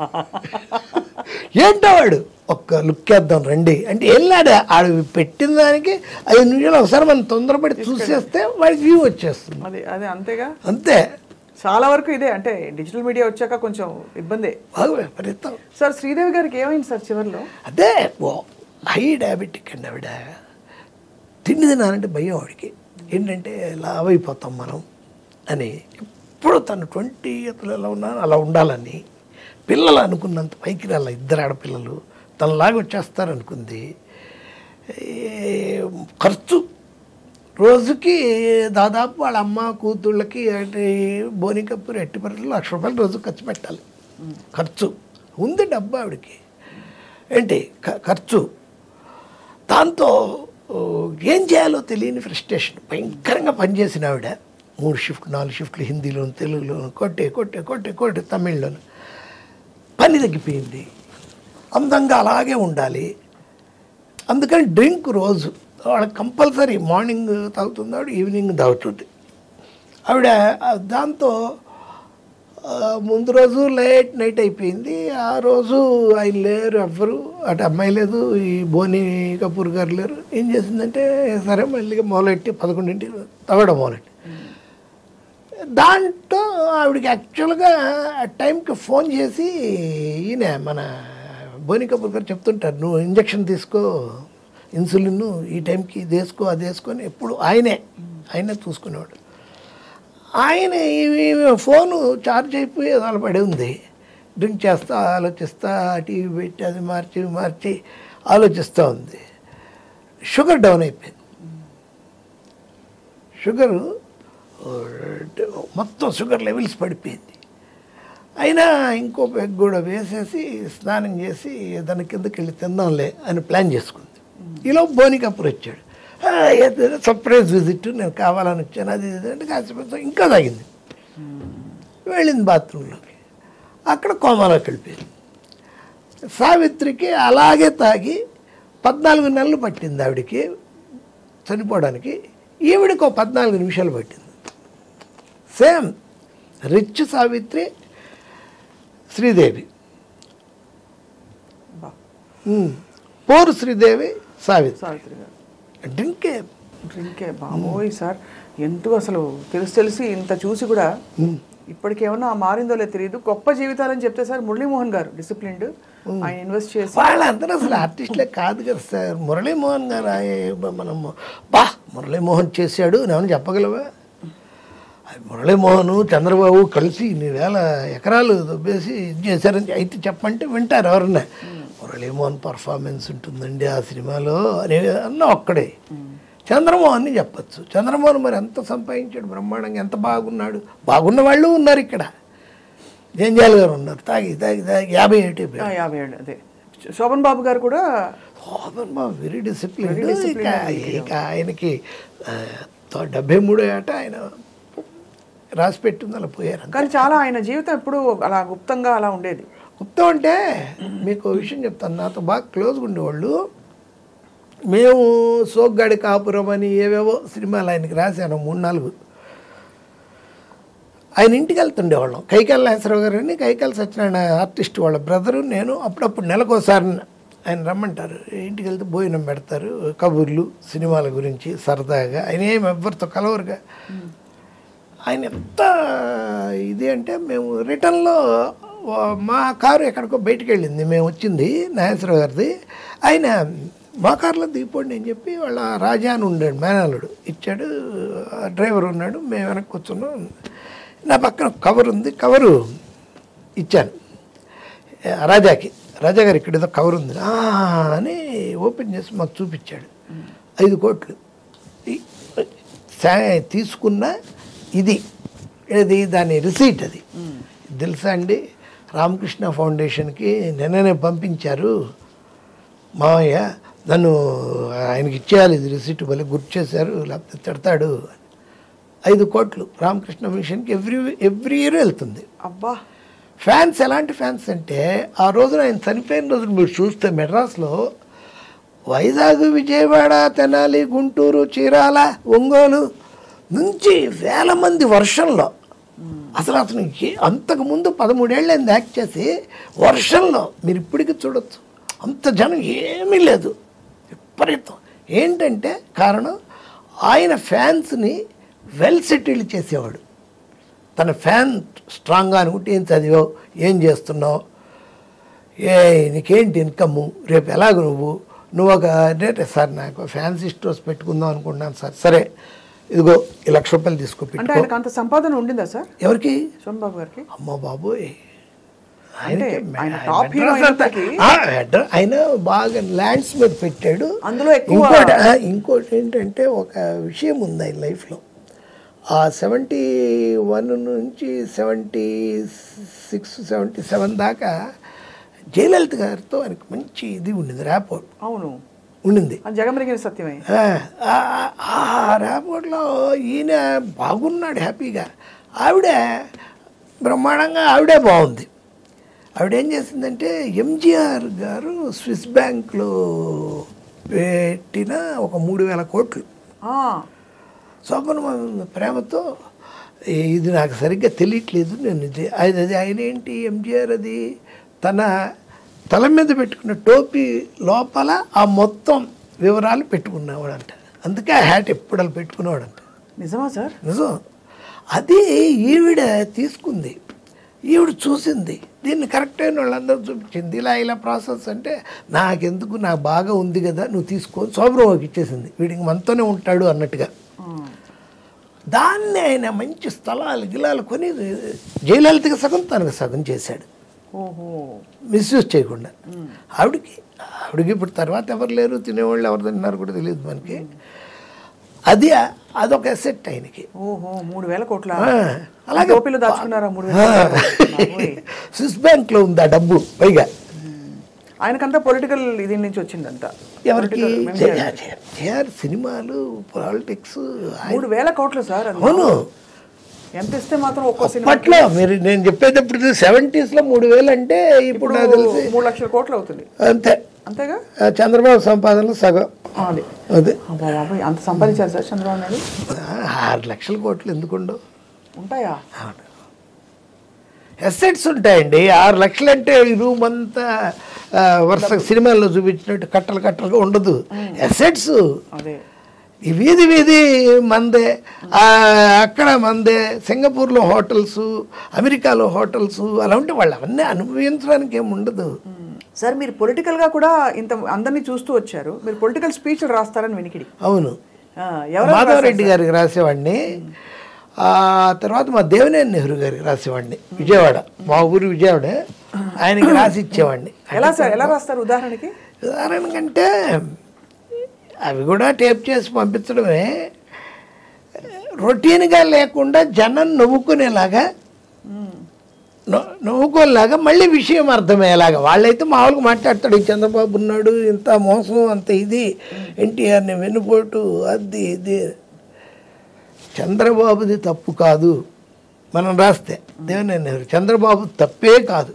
ఏంటో వాడు ఒక్క లుక్ వేద్దాం రండి అంటే వెళ్ళాడు ఆడు పెట్టిన దానికి ఐదు నిమిషాలు ఒకసారి మనం తొందరపడి చూసేస్తే వాడికి వ్యూ వచ్చేస్తుంది అది అదే అంతేగా అంతే చాలా వరకు ఇదే అంటే డిజిటల్ మీడియా వచ్చాక కొంచెం ఇబ్బందే బాగా విపరీతం సార్ శ్రీదేవి గారికి ఏమైంది సార్ చివరిలో అదే ఓ హై డయాబెటిక్ అండి ఆవిడ తిండి తినాలంటే భయం ఆవిడకి ఏంటంటే లావ్ అయిపోతాం మనం అని ఎప్పుడు తను ట్వంటీ ఇయర్స్లో ఎలా ఉన్నా అలా ఉండాలని పిల్లలు అనుకున్నంత పైకి రాల ఇద్దరు ఆడపిల్లలు తనలాగా వచ్చేస్తారనుకుంది ఏ, ఖర్చు రోజుకి దాదాపు వాళ్ళ అమ్మ కూతుళ్ళకి అంటే బోని కప్పు ఎట్టి పరిస్థితుల్లో లక్ష రూపాయలు రోజు ఖర్చు పెట్టాలి ఖర్చు ఉంది డబ్బు ఆవిడకి ఏంటి ఖ- ఖర్చు దాంతో ఓ, ఏం చేయాలో తెలియని ఫ్రస్ట్రేషన్ భయంకరంగా పనిచేసిన ఆవిడ మూడు షిఫ్ట్ నాలుగు షిఫ్ట్లు హిందీలోను తెలుగులోను కొట్టే కొట్టే కొట్టే కొట్టే తమిళ్లోను పని తగ్గిపోయింది అందంగా అలాగే ఉండాలి అందుకని డ్రింక్ రోజు వాళ్ళకి కంపల్సరీ మార్నింగ్ తాగుతుంది ఆవిడ ఈవినింగ్ తాగుతుంది ఆవిడ ఆ, దాంతో ఆ, ముందు రోజు లేట్ నైట్ అయిపోయింది ఆ రోజు ఆయన లేరు ఎవ్వరు అటు అమ్మాయి లేదు ఈ బోని కపూర్ గారు లేరు ఏం చేసిందంటే సరే మళ్ళీ మొదలెట్టి పదకొండింటికి తవ్వడం మొదలెట్టి దాంట్లో ఆవిడకి యాక్చువల్గా ఆ టైంకి ఫోన్ చేసి ఈయన మన బోని కపూర్ గారు చెప్తుంటారు నువ్వు ఇంజక్షన్ తీసుకో ఇన్సులిన్ ఈ టైంకి ఇది వేసుకో అది వేసుకొని ఎప్పుడు ఆయనే ఆయనే చూసుకునేవాడు ఆయన ఈ ఫోను ఛార్జ్ అయిపోయి అలా పడి ఉంది డ్రింక్ చేస్తా ఆలోచిస్తా టీవీ పెట్టి అది మార్చి ఇవి మార్చి ఆలోచిస్తూ ఉంది షుగర్ డౌన్ అయిపోయింది షుగరు మొత్తం షుగర్ లెవెల్స్ పడిపోయింది అయినా ఇంకో పెగ్ కూడా వేసేసి స్నానం చేసి దాని కిందకి వెళ్ళి తిందాంలే అని ప్లాన్ చేసుకుంది ఈలో బోని కపూర్ వచ్చాడు "ఆ, ఏదో సర్ప్రైజ్ విజిట్ నేను కావాలని వచ్చాను అది ఇది అంటే కాసేపు ఇంకా తాగింది వెళ్ళింది బాత్రూంలోకి అక్కడ కోమాలోకి వెళ్ళిపోయింది సావిత్రికి అలాగే తాగి పద్నాలుగు నెలలు పట్టింది ఆవిడికి చనిపోవడానికి ఈవిడికి ఒక పద్నాలుగు నిమిషాలు పట్టింది సేమ్ రిచ్ సావిత్రి శ్రీదేవి బా ఉమ్. పోరు శ్రీదేవి సావిత్రి సావిత్రి గారు డ్రింకే డ్రింకే బాబోయ్ సార్ ఎంతో అసలు తెలిసి తెలిసి ఇంత చూసి కూడా ఇప్పటికి ఏమన్నా మారిందో లేదో తెలియదు గొప్ప జీవితాలని చెప్తే సార్ మురళీమోహన్ గారు డిసిప్లిన్డ్ ఆయన ఇన్వెస్ట్ చేసి వాళ్ళందరూ అసలు ఆర్టిస్టులే కాదు కదా సార్ మురళీమోహన్ గారు ఆ- మనం బా మురళీమోహన్ చేశాడు నేను చెప్పగలవా అది మురళీమోహన్ చంద్రబాబు కలిసి ఇన్ని వేల ఎకరాలు దొబ్బేసి ఇది చేశారని అయితే చెప్పంటే వింటారు ఎవరన్నా మురళీమోహన్ పర్ఫార్మెన్స్ ఉంటుందండి ఆ సినిమాలో అనే అన్న ఒక్కడే చంద్రమోహన్ చెప్పచ్చు చంద్రమోహన్ మరి ఎంత సంపాదించాడు బ్రహ్మాండంగా ఎంత బాగున్నాడు బాగున్న వాళ్ళు ఉన్నారు ఇక్కడ జంజాల్ గారు ఉన్నారు తాగి తాగి తాగి యాభై ఏటి ఆ, యాభై ఏళ్ళు అదే శోభన్ బాబు గారు కూడా వెరీ డిసిప్లిన్ ఇక ఇక ఆయనకి ఆ, తో- డెబ్బై మూడో ఏట ఆయన రాసి పెట్టింది అలా పోయారు కానీ చాలా ఆయన జీవితం ఎప్పుడు అలా గుప్తంగా అలా ఉండేది గుప్తం అంటే మీకు ఓ విషయం చెప్తాను నాతో బాగా క్లోజ్గా ఉండేవాళ్ళు మేము సోగ్గాడి కాపురం అని ఏవేవో సినిమాలు ఆయనకి రాశాను మూడు నాలుగు ఆయన ఇంటికి వెళ్తుండేవాళ్ళం కైకాల నాగేశ్వరరావు గారు అని కైకాల సత్యనారాయణ ఆర్టిస్ట్ వాళ్ళ బ్రదరు నేను అప్పుడప్పుడు నెలకోసారి ఆయన రమ్మంటారు ఇంటికి వెళ్తే భోజనం పెడతారు కబుర్లు సినిమాల గురించి సరదాగా ఆయన ఏం ఎవరితో కలవరుగా ఆయన ఎంత ఇది అంటే మేము రిటర్న్లో మా కారు ఎక్కడికో బయటికి వెళ్ళింది మేము వచ్చింది నాగేశ్వరరావు గారిది ఆయన మా కారులో దిగిపోండి అని చెప్పి వాళ్ళ రాజా అని ఉండాడు మేనల్లుడు ఇచ్చాడు ఆ డ్రైవర్ ఉన్నాడు మేము వెనక్కి కూర్చున్నాం నా పక్కన కవర్ ఉంది కవరు ఇచ్చాను ఏ, రాజాకి రాజా గారు ఇక్కడ ఏదో కవర్ ఉంది "ఆ" అని ఓపెన్ చేసి మాకు చూపించాడు ఐదు కోట్లు ఈ- సా- తీసుకున్న ఇది ఇది దాని రిసీట్ అది తెలుసా అండి రామకృష్ణ ఫౌండేషన్కి నిన్ననే పంపించారు మావయ్య నన్ను ఆయనకి ఇచ్చేయాలి ఇది రిసీట్ భలే గుర్తు చేశారు లేకపోతే తిడతాడు ఐదు కోట్లు రామకృష్ణ మిషన్కి ఎవ్రీ ఎవ్రీ ఇయర్ వెళ్తుంది అబ్బా ఫ్యాన్స్ ఎలాంటి ఫ్యాన్స్ అంటే ఆ రోజున ఆయన చనిపోయిన రోజున మీరు చూస్తే మెడ్రాస్లో వైజాగ్ విజయవాడ తెనాలి గుంటూరు చీరాల ఒంగోలు నుంచి వేల మంది వర్షంలో అసలు అతను ఏ- అంతకుముందు పదమూడేళ్ళు యాక్ట్ చేసి వర్షంలో మీరు ఇప్పటికీ చూడొచ్చు అంత జనం ఏమీ లేదు విపరీతం ఏంటంటే కారణం ఆయన ఫ్యాన్స్ని వెల్ సెటిల్డ్ చేసేవాడు తన ఫ్యాన్ స్ట్రాంగ్గా అనుకుంటే ఏం చదివావు ఏం చేస్తున్నావు ఏ నీకేంటి ఇన్కమ్ రేపు ఎలాగ నువ్వు నువ్వు ఒక అంటే సార్ నాకు ఫ్యాన్సీ స్టోర్స్ పెట్టుకుందాం అనుకుంటున్నాను సార్ సరే ఇదిగో ఈ లక్ష రూపాయలు తీసుకో అంటే పెట్టుకో ఆయనకు అంత సంపాదన ఉండిందా సార్ ఎవరికి సోమబాబు గారికి అమ్మ బాబోయ్ అంటే ఆయనకి ఆయన ఆయన టాప్ హీరో మెడ్రాస్ అంతా- అయినప్పటికీ ఆ, మెడ్రా- ఆయన బాగా ల్యాండ్స్ మీద పెట్టాడు అందులో ఎక్కువ ఇంకోటి ఆ, ఇంకోటి ఏంటంటే ఒక విషయం ఉంది ఆయన లైఫ్లో ఆ సెవెంటీ వన్ నుంచి సెవెంటీ సిక్స్ సెవెంటీ సెవెన్ దాకా జయలలిత గారితో ఆయనకు మంచి ఇది ఉండింది ర్యాపోర్ట్ అవును ఉండింది అది జగమరిగిన సత్యమే ఆ, ఆ- ఆ ర్యాపోర్ట్లో ఈయన బాగున్నాడు హ్యాపీగా ఆవిడ బ్రహ్మాండంగా ఆవిడే బాగుంది ఆవిడ ఏం చేసిందంటే ఎంజిఆర్ గారు స్విస్ బ్యాంక్లో పెట్టిన ఒక మూడు వేల కోట్లు ఆ, శోభన ప్రేమతో "ఏ- ఇది నాకు సరిగ్గా తెలియట్లేదు నేను ఇది అది అది ఆయన ఏంటి ఎంజిఆర్ అది తన తల మీద పెట్టుకున్న టోపీ లోపల ఆ మొత్తం వివరాలు పెట్టుకునేవాడంట అందుకే ఆ హ్యాట్ ఎప్పుడు అలా పెట్టుకునేవాడంట నిజమా సార్ నిజం అది ఈవిడ తీసుకుంది ఈవిడ చూసింది దీన్ని కరెక్ట్ అయిన వాళ్ళందరూ చూపించింది ఇలా ఇలా ప్రాసెస్ అంటే నాకెందుకు నాకు బాగా ఉంది కదా నువ్వు తీసుకో శోభరావుకి ఇచ్చేసింది వీడికి మనతోనే ఉంటాడు అన్నట్టుగా ఆ, దాన్ని ఆయన మంచి స్థలాలు గిలాలు కొని జయలలితకి సగం తనకు సగం చేశాడు ఓహో మిస్యూజ్ చేయకుండా ఆవిడకి ఆవిడకి ఇప్పుడు తర్వాత ఎవరు లేరు తినేవాళ్ళు ఎవరు తిన్నారు కూడా తెలియదు మనకి అది అదొక ఎసెట్ ఆయనకి ఓహో మూడు వేల కోట్ల ఆ, అలాగే టోపీలో దాచుకున్నారా మూడు వేల బాబోయ్. స్విస్ బ్యాంక్లో ఉంది ఆ డబ్బు పైగా ఆయనకంతా పొలిటికల్ ఇది నుంచి వచ్చిందంతా ఎవరికి Political memory. చేయాలి సినిమాలు పాలిటిక్స్ మూడు వేల కోట్లు సార్ అది. అవును ఎంత ఇస్తే మాత్రం ఒక్కో సినిమా అప్పట్లో మీరు నేను చెప్పేటప్పుడు సెవెంటీస్లో మూడు వేలు అంటే ఇప్పుడు నాకు తెలిసి మూడు లక్షల కోట్లు అవుతుంది అంతే అంతేగా ఆ చంద్రబాబు సంపాదనలో సగం ఆ, అది అదే అబ్బా బాబాయ్ అంత సంపాదించారు సార్ చంద్రబాబు నాయుడు ఆరు లక్షల కోట్లు ఎందుకుండవు ఉంటాయా ఎసెట్స్ ఉంటాయండి ఆరు లక్షలు అంటే ఈ రూమ్ అంతా ఆ, వరుస సినిమాల్లో చూపించినట్టు కట్టలు కట్టలుగా ఉండదు ఎసెట్స్ అదే ఈ వీధి వీధి మందే ఆ, అక్కడ మందే సింగపూర్లో హోటల్స్ అమెరికాలో హోటల్స్ అలా ఉంటే వాళ్ళు అవన్నీ అనుభవించడానికి ఏమి ఉండదు సార్ మీరు పొలిటికల్ గా కూడా ఇంత అందరినీ చూస్తూ వచ్చారు మీరు పొలిటికల్ స్పీచ్లు రాస్తారని వినికిడి అవును ఆ, ఎవరు మాధవరెడ్డి గారికి రాసేవాడిని ఆ తర్వాత మా దేవినేని నెహ్రూ గారికి రాసేవాడిని విజయవాడ మా ఊరు విజయవాడ ఆయనకి రాసి ఇచ్చేవాడిని ఎలా సార్ ఎలా రాస్తారు ఉదాహరణకి ఉదాహరణకంటే అవి కూడా టేప్ చేసి పంపించడమే రొటీన్గా లేకుండా జనం నవ్వుకునేలాగా నవ్వు- నవ్వుకోలేలాగా మళ్ళీ విషయం అర్థమయ్యేలాగా వాళ్ళైతే మామూలుగా మాట్లాడతాడు ఈ చంద్రబాబు ఉన్నాడు ఇంత మోసం అంత ఇది ఎన్టీఆర్ని వెన్నుపోటు అది ఇది చంద్రబాబుది తప్పు కాదు మనం రాస్తే దేవనే నెహ్రూ చంద్రబాబు తప్పే కాదు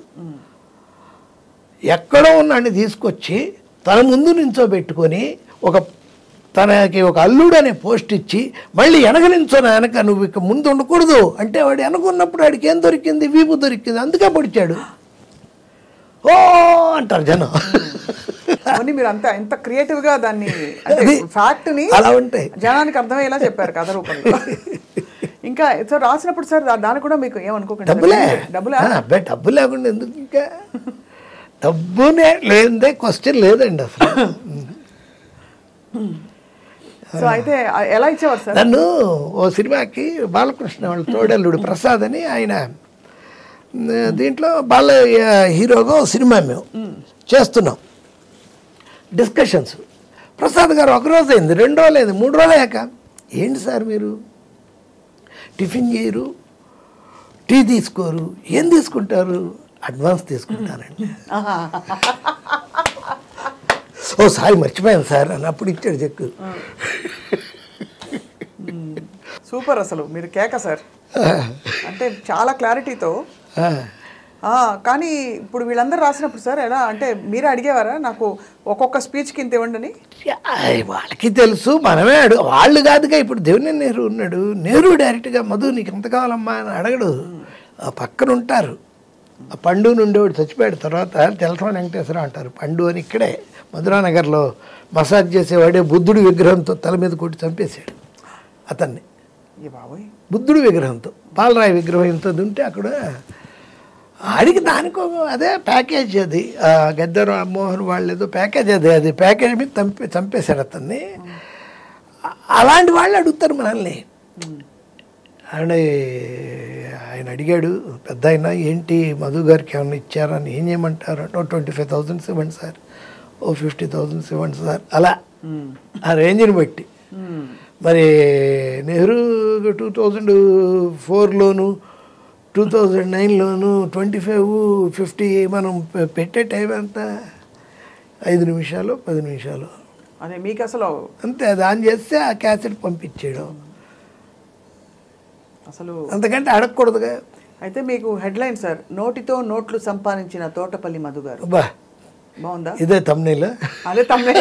ఎక్కడో ఉన్నాడిని తీసుకొచ్చి తన ముందు నించోబెట్టుకొని ఒక తనకి ఒక అల్లుడు అనే పోస్ట్ ఇచ్చి మళ్ళీ వెనక నించోన వెనక నువ్వు ఇక ముందు ఉండకూడదు అంటే వాడు వెనకున్నప్పుడు వాడికి ఏం దొరికింది వీపు దొరికింది అందుకే పొడిచాడు ఓ అంటారు జనం అవన్నీ మీరు అంత ఎంత క్రియేటివ్ గా దాన్ని అంటే అది ఫ్యాక్ట్ ని అలా ఉంటాయి జనానికి అర్థమయ్యేలా చెప్పారు కథ రూపంలో ఇంకా సార్ రాసినప్పుడు సార్ దా- దానికి కూడా మీకు ఏమనుకోకండి డబ్బులే డబ్బులా ఆ, అబ్బాయి డబ్బు లేకుండా ఎందుకు ఇంకా డబ్బునే లేదే క్వశ్చన్ లేదండి అసలు సో అయితే ఆ, ఎలా ఇచ్చేవారు సార్ నన్ను ఓ సినిమాకి బాలకృష్ణ వాళ్ళ తోడల్లుడు ప్రసాద్ అని ఆయన ఉమ్, దీంట్లో బాల హీరోగా ఓ సినిమా మేము చేస్తున్నాం డిస్కషన్స్ ప్రసాద్ గారు ఒక రోజు అయింది రెండు రోజులు అయింది మూడు రోజులు అయ్యాక ఏంటి సార్ మీరు టిఫిన్ చేయరు టీ తీసుకోరు ఏం తీసుకుంటారు అడ్వాన్స్ తీసుకుంటానండి ఓ సారీ మర్చిపోయాను సార్ అని అప్పుడు ఇచ్చాడు చెక్కు సూపర్ అసలు మీరు కేక సార్ అంటే చాలా క్లారిటీతో ఆ. ఆ, కానీ ఇప్పుడు వీళ్ళందరూ రాసినప్పుడు సార్ ఎలా అంటే మీరే అడిగేవారా నాకు ఒక్కొక్క స్పీచ్కి ఇంత ఇవ్వండి అని ఆయ్ వాళ్ళకి తెలుసు మనమే అడు వాళ్ళు కాదుగా ఇప్పుడు దేవుని నెహ్రూ ఉన్నాడు నెహ్రూ డైరెక్ట్గా మధు నీకు ఎంత కావాలమ్మా అని అడగడు ఆ పక్కన ఉంటారు ఆ పండు నుండేవాడు చచ్చిపోయాడు తర్వాత తెలసమ వెంకటేశ్వర అంటారు పండు అని ఇక్కడే మధురానగర్లో మసాజ్ చేసేవాడే బుద్ధుడి విగ్రహంతో తల మీద కొట్టి చంపేశాడు అతన్ని ఏ బాబోయ్ బుద్ధుడి విగ్రహంతో పాలరాయి విగ్రహం ఇంత ఉంటే అక్కడ అడిగి దానికో అదే ప్యాకేజ్ అది ఆ గద్దర్ మోహన్ వాళ్ళు ఏదో ప్యాకేజ్ అదే అది ప్యాకేజ్ మీద చంపే చంపేశారు అతన్ని అ- అలాంటి వాళ్ళు అడుగుతారు మనల్ని ఆయన ఆయన అడిగాడు పెద్ద ఆయన ఏంటి మధు గారికి ఏమైనా ఇచ్చారని ఏం చేయమంటారు అంటే ట్వంటీ ఫైవ్ థౌజండ్స్ ఇవ్వండి సార్ ఓ ఫిఫ్టీ థౌజండ్స్ ఇవ్వండి సార్ అలా మ్మ్. ఆ రేంజ్ని బట్టి మ్మ్. మరి నెహ్రూ టూ థౌజండ్ ఫోర్లోను టూ థౌజండ్ నైన్లోను ట్వంటీ ఫైవ్ ఫిఫ్టీ మనం పె- పెట్టే టైం ఎంత ఐదు నిమిషాలు పది నిమిషాలు అదే మీకు అసలు అంతే అది ఆన్ చేస్తే ఆ క్యాసెట్ పంపించేయడం అసలు అంతకంటే అడగకూడదుగా అయితే మీకు హెడ్లైన్ సార్ నోటితో నోట్లు సంపాదించిన తోటపల్లి మధు గారు బా బాగుందా ఇదే తమ్నేలా అదే తమిళ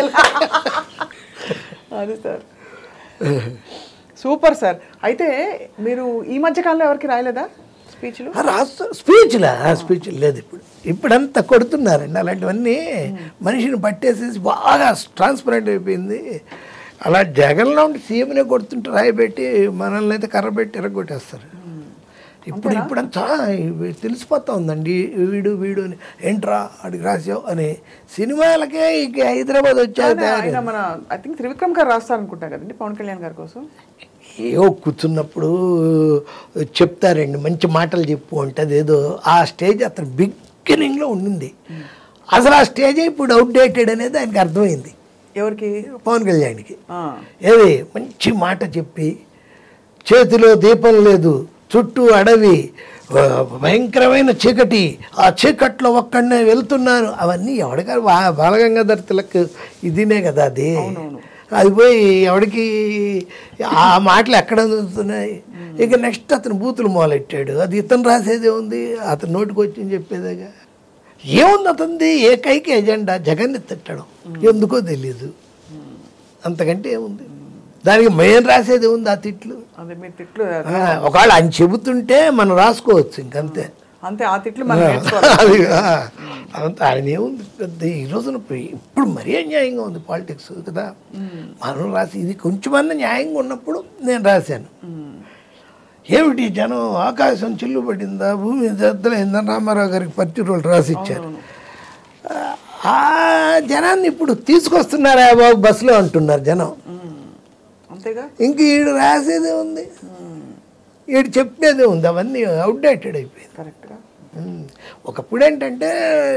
అదే సార్ సూపర్ సార్ అయితే మీరు ఈ మధ్య కాలంలో ఎవరికి రాయలేదా స్పీచ్లు రాస్తా స్పీచ్లా స్పీచ్ లేదు ఇప్పుడు ఇప్పుడంతా కొడుతున్నారండి అలాంటివన్నీ మనిషిని పట్టేసేసి బాగా ట్రాన్స్పరెంట్ అయిపోయింది అలా జగన్లో ఉండి సీఎంనే కొడుతుంటే రాయబెట్టి మనల్ని అయితే కర్ర పెట్టి ఎరగొట్టేస్తారు ఇప్పుడు ఇప్పుడు అంతా ఇవి తెలిసిపోతా ఉందండి వీడు వీడు అని ఏంట్రా అడిగి రాసావు అని సినిమాలకే ఇక హైదరాబాద్ వచ్చాక కానీ ఆయన మన ఐ థింక్ త్రివిక్రమ్ గారు రాస్తారనుకుంటా కదండి పవన్ కళ్యాణ్ గారి కోసం ఏవో కూర్చున్నప్పుడు చెప్తారండి మంచి మాటలు చెప్పు అంటే అదేదో ఆ స్టేజ్ అతను బిగినింగ్లో ఉండింది అసలు ఆ స్టేజ్ ఇప్పుడు అవుట్డేటెడ్ అనేది ఆయనకి అర్థమైంది ఎవరికి పవన్ కళ్యాణ్కి ఆ, ఏది మంచి మాట చెప్పి చేతిలో దీపం లేదు చుట్టూ అడవి ఆ, భయంకరమైన చీకటి ఆ చీకట్లో ఒక్కడనే వెళ్తున్నాను అవన్నీ ఎవడికారు బా- బాలగంగాధర్ తిలక్ ఇదినే కదా అది అవునవును. అది పోయి ఎవడికి ఆ మాటలు ఎక్కడ అందుతున్నాయి ఇక నెక్స్ట్ అతను బూతులు మొదలెట్టాడు అది ఇతను రాసేదే ఉంది అతను నోటికి వచ్చి చెప్పేదేగా ఏముంది అతనిది ఏకైక ఎజెండా జగన్ని తిట్టడం ఎందుకో తెలీదు అంతకంటే ఏముంది దానికి మెయిన్ రాసేది ఉంది ఆ తిట్లు అదే మీ తిట్లు ఆ, ఒకవేళ ఆయన చెబుతుంటే మనం రాసుకోవచ్చు ఇంకంతే అంతే ఆ తిట్లు మనం నేర్చుకోవాలి అది ఆ, అంత ఆయన ఏముంది పెద్ద ఈ రోజున పోయి- ఇప్పుడు మరీ అన్యాయంగా ఉంది పాలిటిక్స్ కదా మనం రాసి ఇది కొంచెమన్నా న్యాయంగా ఉన్నప్పుడు నేను రాశాను ఏమిటి జనం ఆకాశం చిల్లు పడిందా భూమి దద్దలైందా రామారావు గారికి పత్తి రోజులు రాసి ఇచ్చారు ఆ జనాన్ని ఇప్పుడు తీసుకొస్తున్నారా బాబు బస్సులో అంటున్నారు జనం మ్మ్. అంతేగా ఇంక ఈడు రాసేదే ఉంది ఈడు చెప్పేదే ఉంది అవన్నీ అవుట్డేటెడ్ అయిపోయింది కరెక్ట్గా ఉమ్. ఒకప్పుడు ఏంటంటే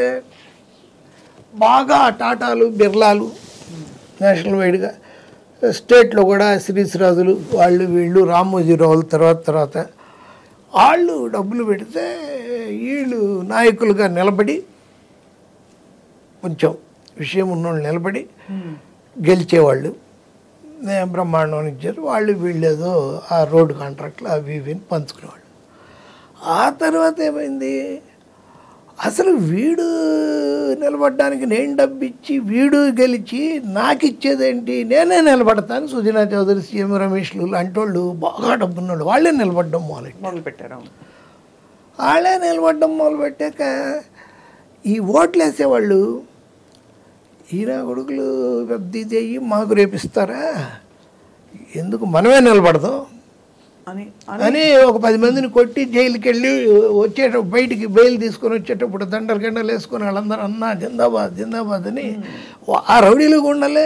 బాగా టాటాలు బిర్లాలు నేషనల్ వైడ్గా స్టేట్లో కూడా శ్రీశ్రాజులు వాళ్ళు వీళ్ళు రామోజీరావులు తర్వాత తర్వాత వాళ్ళు డబ్బులు పెడితే వీళ్ళు నాయకులుగా నిలబడి కొంచెం విషయం ఉన్నోళ్ళు నిలబడి గెలిచేవాళ్ళు నే- బ్రహ్మాండం ఇచ్చారు వాళ్ళు వీళ్ళేదో ఆ రోడ్డు కాంట్రాక్ట్లు అవి ఇవి అని పంచుకునేవాళ్ళు ఆ తర్వాత ఏమైంది అసలు వీడు నిలబడడానికి నేను డబ్బు ఇచ్చి వీడు గెలిచి నాకు ఇచ్చేదేంటి నేనే నిలబడతాను సుజనా చౌదరి సీఎం రమేష్లు లాంటి వాళ్ళు బాగా డబ్బున్నోళ్ళు వాళ్ళే నిలబడడం మొదలెట్టి మొదలు పెట్టారు అవును. వాళ్ళే నిలబడడం మొదలుపెట్టాక ఈ ఓట్లు వేసేవాళ్ళు ఈయన కొడుకులు పెద్ద ఇది అయ్యి మాకు రేపిస్తారా ఎందుకు మనమే నిలబడదాం అని అని ఒక పది మందిని కొట్టి జైలుకి వెళ్ళి వచ్చేట బయటికి బెయిల్ తీసుకొని వచ్చేటప్పుడు దండలు గండలు వేసుకొని వాళ్ళందరూ అన్నా జిందాబాద్ జిందాబాద్ అని ఆ రౌడీలు గుండలే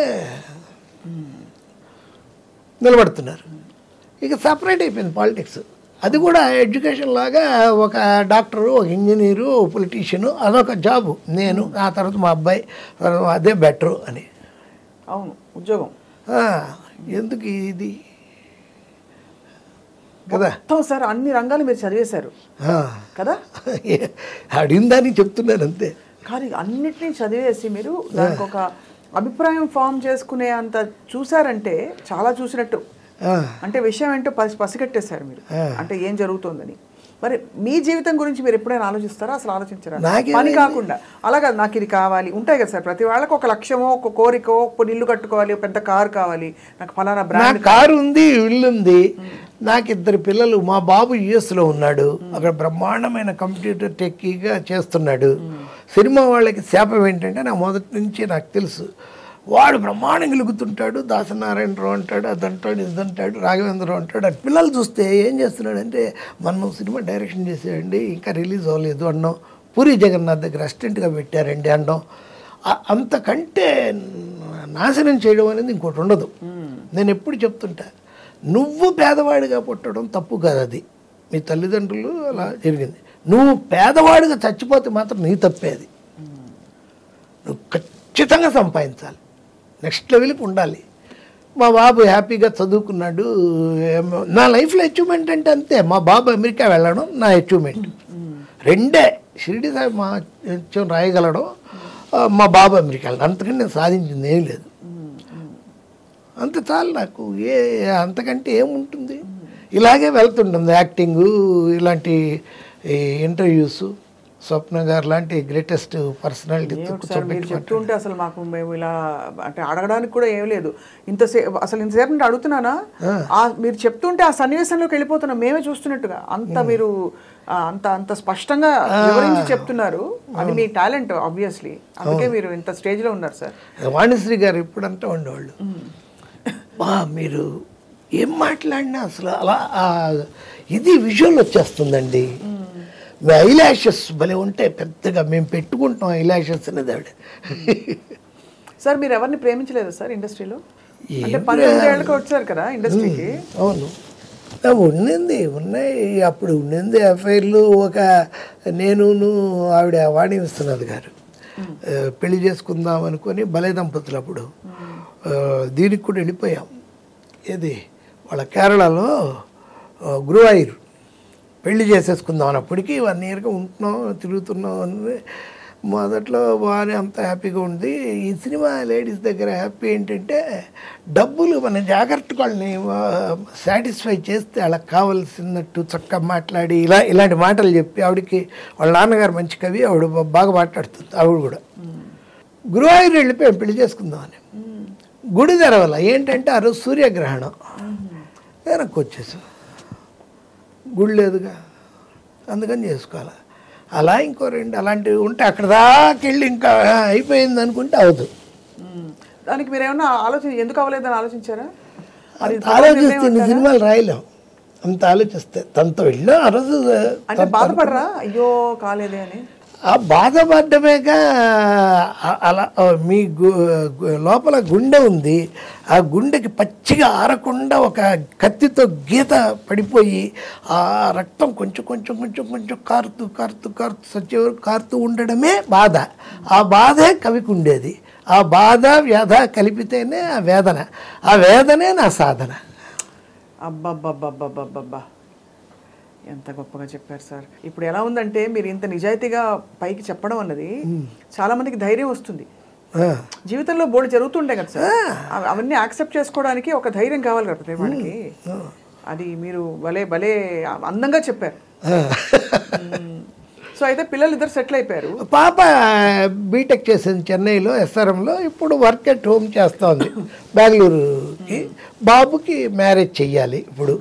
నిలబడుతున్నారు ఇక సపరేట్ అయిపోయింది పాలిటిక్స్ అది కూడా ఎడ్యుకేషన్ లాగా ఒక డాక్టరు ఒక ఇంజనీరు ఒక పొలిటీషియను అదొక జాబు నేను ఆ తర్వాత మా అబ్బాయి తర్వాత అదే బెటరు అని అవును ఉద్యోగం ఆ, ఎందుకు ఇది కదా మొత్తం సార్ అన్ని రంగాలు మీరు చదివేశారు ఆ. కదా అడిగిందని చెప్తున్నాను అంతే కానీ అన్నిటినీ చదివేసి మీరు దానికి ఒక అభిప్రాయం ఫామ్ చేసుకునే అంత చూసారంటే చాలా చూసినట్టు ఆ, అంటే విషయం ఏంటో పసి పసిగట్టేశారు మీరు ఆ. అంటే ఏం జరుగుతోందని మరి మీ జీవితం గురించి మీరు ఎప్పుడైనా ఆలోచిస్తారా అసలు ఆలోచించరా నాకేమైంది? పని కాకుండా అలా కాదు నాకు ఇది కావాలి ఉంటాయి కదా సార్ ప్రతి వాళ్ళకి ఒక లక్ష్యమో ఒక కోరికో ఒక ఇల్లు కట్టుకోవాలి ఒక పెద్ద కారు కావాలి నాకు ఫలానా నా బ్రాండ్ కారు ఉంది ఇల్లు ఉంది నాకు ఇద్దరు పిల్లలు మా బాబు యుఎస్లో ఉన్నాడు అక్కడ బ్రహ్మాండమైన కంప్యూటర్ టెక్కీగా చేస్తున్నాడు సినిమా వాళ్ళకి శాపం ఏంటంటే నా మొదటి నుంచి నాకు తెలుసు వాడు బ్రహ్మాండం గెలుగుతుంటాడు దాసనారాయణరావు అంటాడు అది అంటాడు ఇది అంటాడు రాఘవేంద్రరావు అంటాడు అది పిల్లలు చూస్తే ఏం చేస్తున్నాడంటే మనం సినిమా డైరెక్షన్ చేసేయండి ఇంకా రిలీజ్ అవ్వలేదు అన్నాం పూరి జగన్నాథ్ దగ్గర అసిస్టెంట్గా పెట్టారండి అన్నాం ఆ- అంతకంటే నాశనం చేయడం అనేది ఇంకోటి ఉండదు నేను ఎప్పుడు చెప్తుంటా నువ్వు పేదవాడిగా పుట్టడం తప్పు కాదు అది మీ తల్లిదండ్రులు అలా జరిగింది నువ్వు పేదవాడిగా చచ్చిపోతే మాత్రం నీ తప్పే అది నువ్వు ఖచ్చితంగా సంపాదించాలి నెక్స్ట్ లెవెల్కి ఉండాలి మా బాబు హ్యాపీగా చదువుకున్నాడు ఏమో- నా లైఫ్లో అచీవ్మెంట్ అంటే అంతే మా బాబు అమెరికా వెళ్ళడం నా అచీవ్మెంట్ రెండే షిరిడి సాయి మా కొంచెం రాయగలడం ఆ, మా బాబు అమెరికా వెళ్ళడం అంతకంటే నేను సాధించింది ఏం లేదు అంత చాలు నాకు ఏ అంతకంటే ఏముంటుంది ఇలాగే వెళ్తుంటుంది యాక్టింగ్ ఇలాంటి ఇంటర్వ్యూస్ స్వప్న గారు లాంటి గ్రేటెస్ట్ పర్సనాలిటీ ఏమిటి సార్ మీరు చెప్తుంటే అసలు మాకు మేము ఇలా అంటే అడగడానికి కూడా ఏం లేదు ఇంతసేపు అసలు ఇంతసేపు నుండి అడుగుతున్నానా ఆ మీరు చెప్తుంటే ఆ సన్నివేశంలోకి వెళ్ళిపోతున్నాం మేమే చూస్తున్నట్టుగా అంత మీరు ఆ, అంత అంత స్పష్టంగా వివరించి చెప్తున్నారు అది మీ టాలెంట్ ఆబ్వియస్లీ అందుకే మీరు ఇంత స్టేజ్ లో ఉన్నారు సార్ వాణిశ్రీ గారు ఎప్పుడంటే ఉండేవాళ్ళు బా మీరు ఏం మాట్లాడినా అసలు అలా ఆ ఇది విజువల్ వచ్చేస్తుందండి మీ ఐలాషెస్ భలే ఉంటాయి పెద్దగా మేము పెట్టుకుంటాం ఐలాషెస్ అనేది ఆవిడ సార్ మీరు ఎవరిని ప్రేమించలేదు సార్ ఇండస్ట్రీలో అంటే పంతొమ్మిది ఏళ్ళకి వచ్చారు కదా ఇండస్ట్రీకి అవును ఆ, ఉండింది ఉన్నాయి అప్పుడు ఉండింది ఎఫ్ఐఆర్లు ఒక నేనును ఆవిడ వాణి విశ్వనాథ్ గారు ఆ, పెళ్లి చేసుకుందాం అనుకొని భలే దంపతులు అప్పుడు ఆ, దీనికి కూడా వెళ్ళిపోయాం ఏది వాళ్ళ కేరళలో ఆ, గురువాయూర్ పెళ్లి చేసేసుకుందాం అన్నప్పటికీ వన్ ఇయర్గా ఉంటున్నాం తిరుగుతున్నాం అని మొదట్లో బాగానే అంత హ్యాపీగా ఉంది ఈ సినిమా లేడీస్ దగ్గర హ్యాపీ ఏంటంటే డబ్బులు మన జాగ్రత్త వాళ్ళని సాటిస్ఫై చేస్తే వాళ్ళకి కావాల్సినట్టు చక్కగా మాట్లాడి ఇలా ఇలాంటి మాటలు చెప్పి ఆవిడకి వాళ్ళ నాన్నగారు మంచి కవి ఆవిడ బా- బాగా మాట్లాడుతుంది ఆవిడ కూడా గురువాయూరు వెళ్ళిపోయాం పెళ్లి చేసుకుందామని గుడి తెరవల ఏంటంటే ఆ రోజు సూర్యగ్రహణం వెనక్కి వచ్చేసాం గుడి లేదుగా అందుకని చేసుకోవాలి అలా ఇంకో రెండు అలాంటివి ఉంటే అక్కడ దాకా వెళ్ళి ఇంకా ఆ, అయిపోయింది అనుకుంటే అవదు మ్మ్. దానికి మీరు ఏమన్నా ఆలోచన ఎందుకు అవ్వలేదని ఆలోచించారా అది అంత ఆలోచిస్తే ఇన్ని సినిమాలు రాయలేం అంత ఆలోచిస్తే తనతో వెళ్ళాం ఆ రోజు అంటే బాధపడరా అయ్యో కాలేదే అని ఆ బాధపడ్డమేగా ఆ- అలా ఆ, మీ గు- గు- లోపల గుండె ఉంది ఆ గుండెకి పచ్చిగా ఆరకుండా ఒక కత్తితో గీత పడిపోయి ఆ రక్తం కొంచెం కొంచెం కొంచెం కొంచెం కారుతూ కారుతూ కారుతూ సచ్చే వరకు కారుతూ ఉండడమే బాధ ఆ బాధే కవికి ఉండేది ఆ బాధ వ్యధ కలిపితేనే ఆ వేదన ఆ వేదనే నా సాధన అబ్బబ్బబ్బబ్బబ్బబ్బా ఎంత గొప్పగా చెప్పారు సార్ ఇప్పుడు ఎలా ఉందంటే మీరు ఇంత నిజాయితీగా పైకి చెప్పడం అన్నది చాలా మందికి ధైర్యం వస్తుంది ఆ. జీవితంలో బోర్డు జరుగుతుంటాయి కదా సార్ అవ- అవన్నీ యాక్సెప్ట్ చేసుకోవడానికి ఒక ధైర్యం కావాలి కదా ప్రతి వాడికి అది మీరు భలే భలే అందంగా చెప్పారు ఆ. సో అయితే పిల్లలు ఇద్దరు సెటిల్ అయిపోయారు పాప బీటెక్ చేసింది చెన్నైలో ఎస్ఆర్ఎంలో ఇప్పుడు వర్క్ ఎట్ హోమ్ చేస్తోంది బెంగళూరుకి బాబుకి మ్యారేజ్ చెయ్యాలి ఇప్పుడు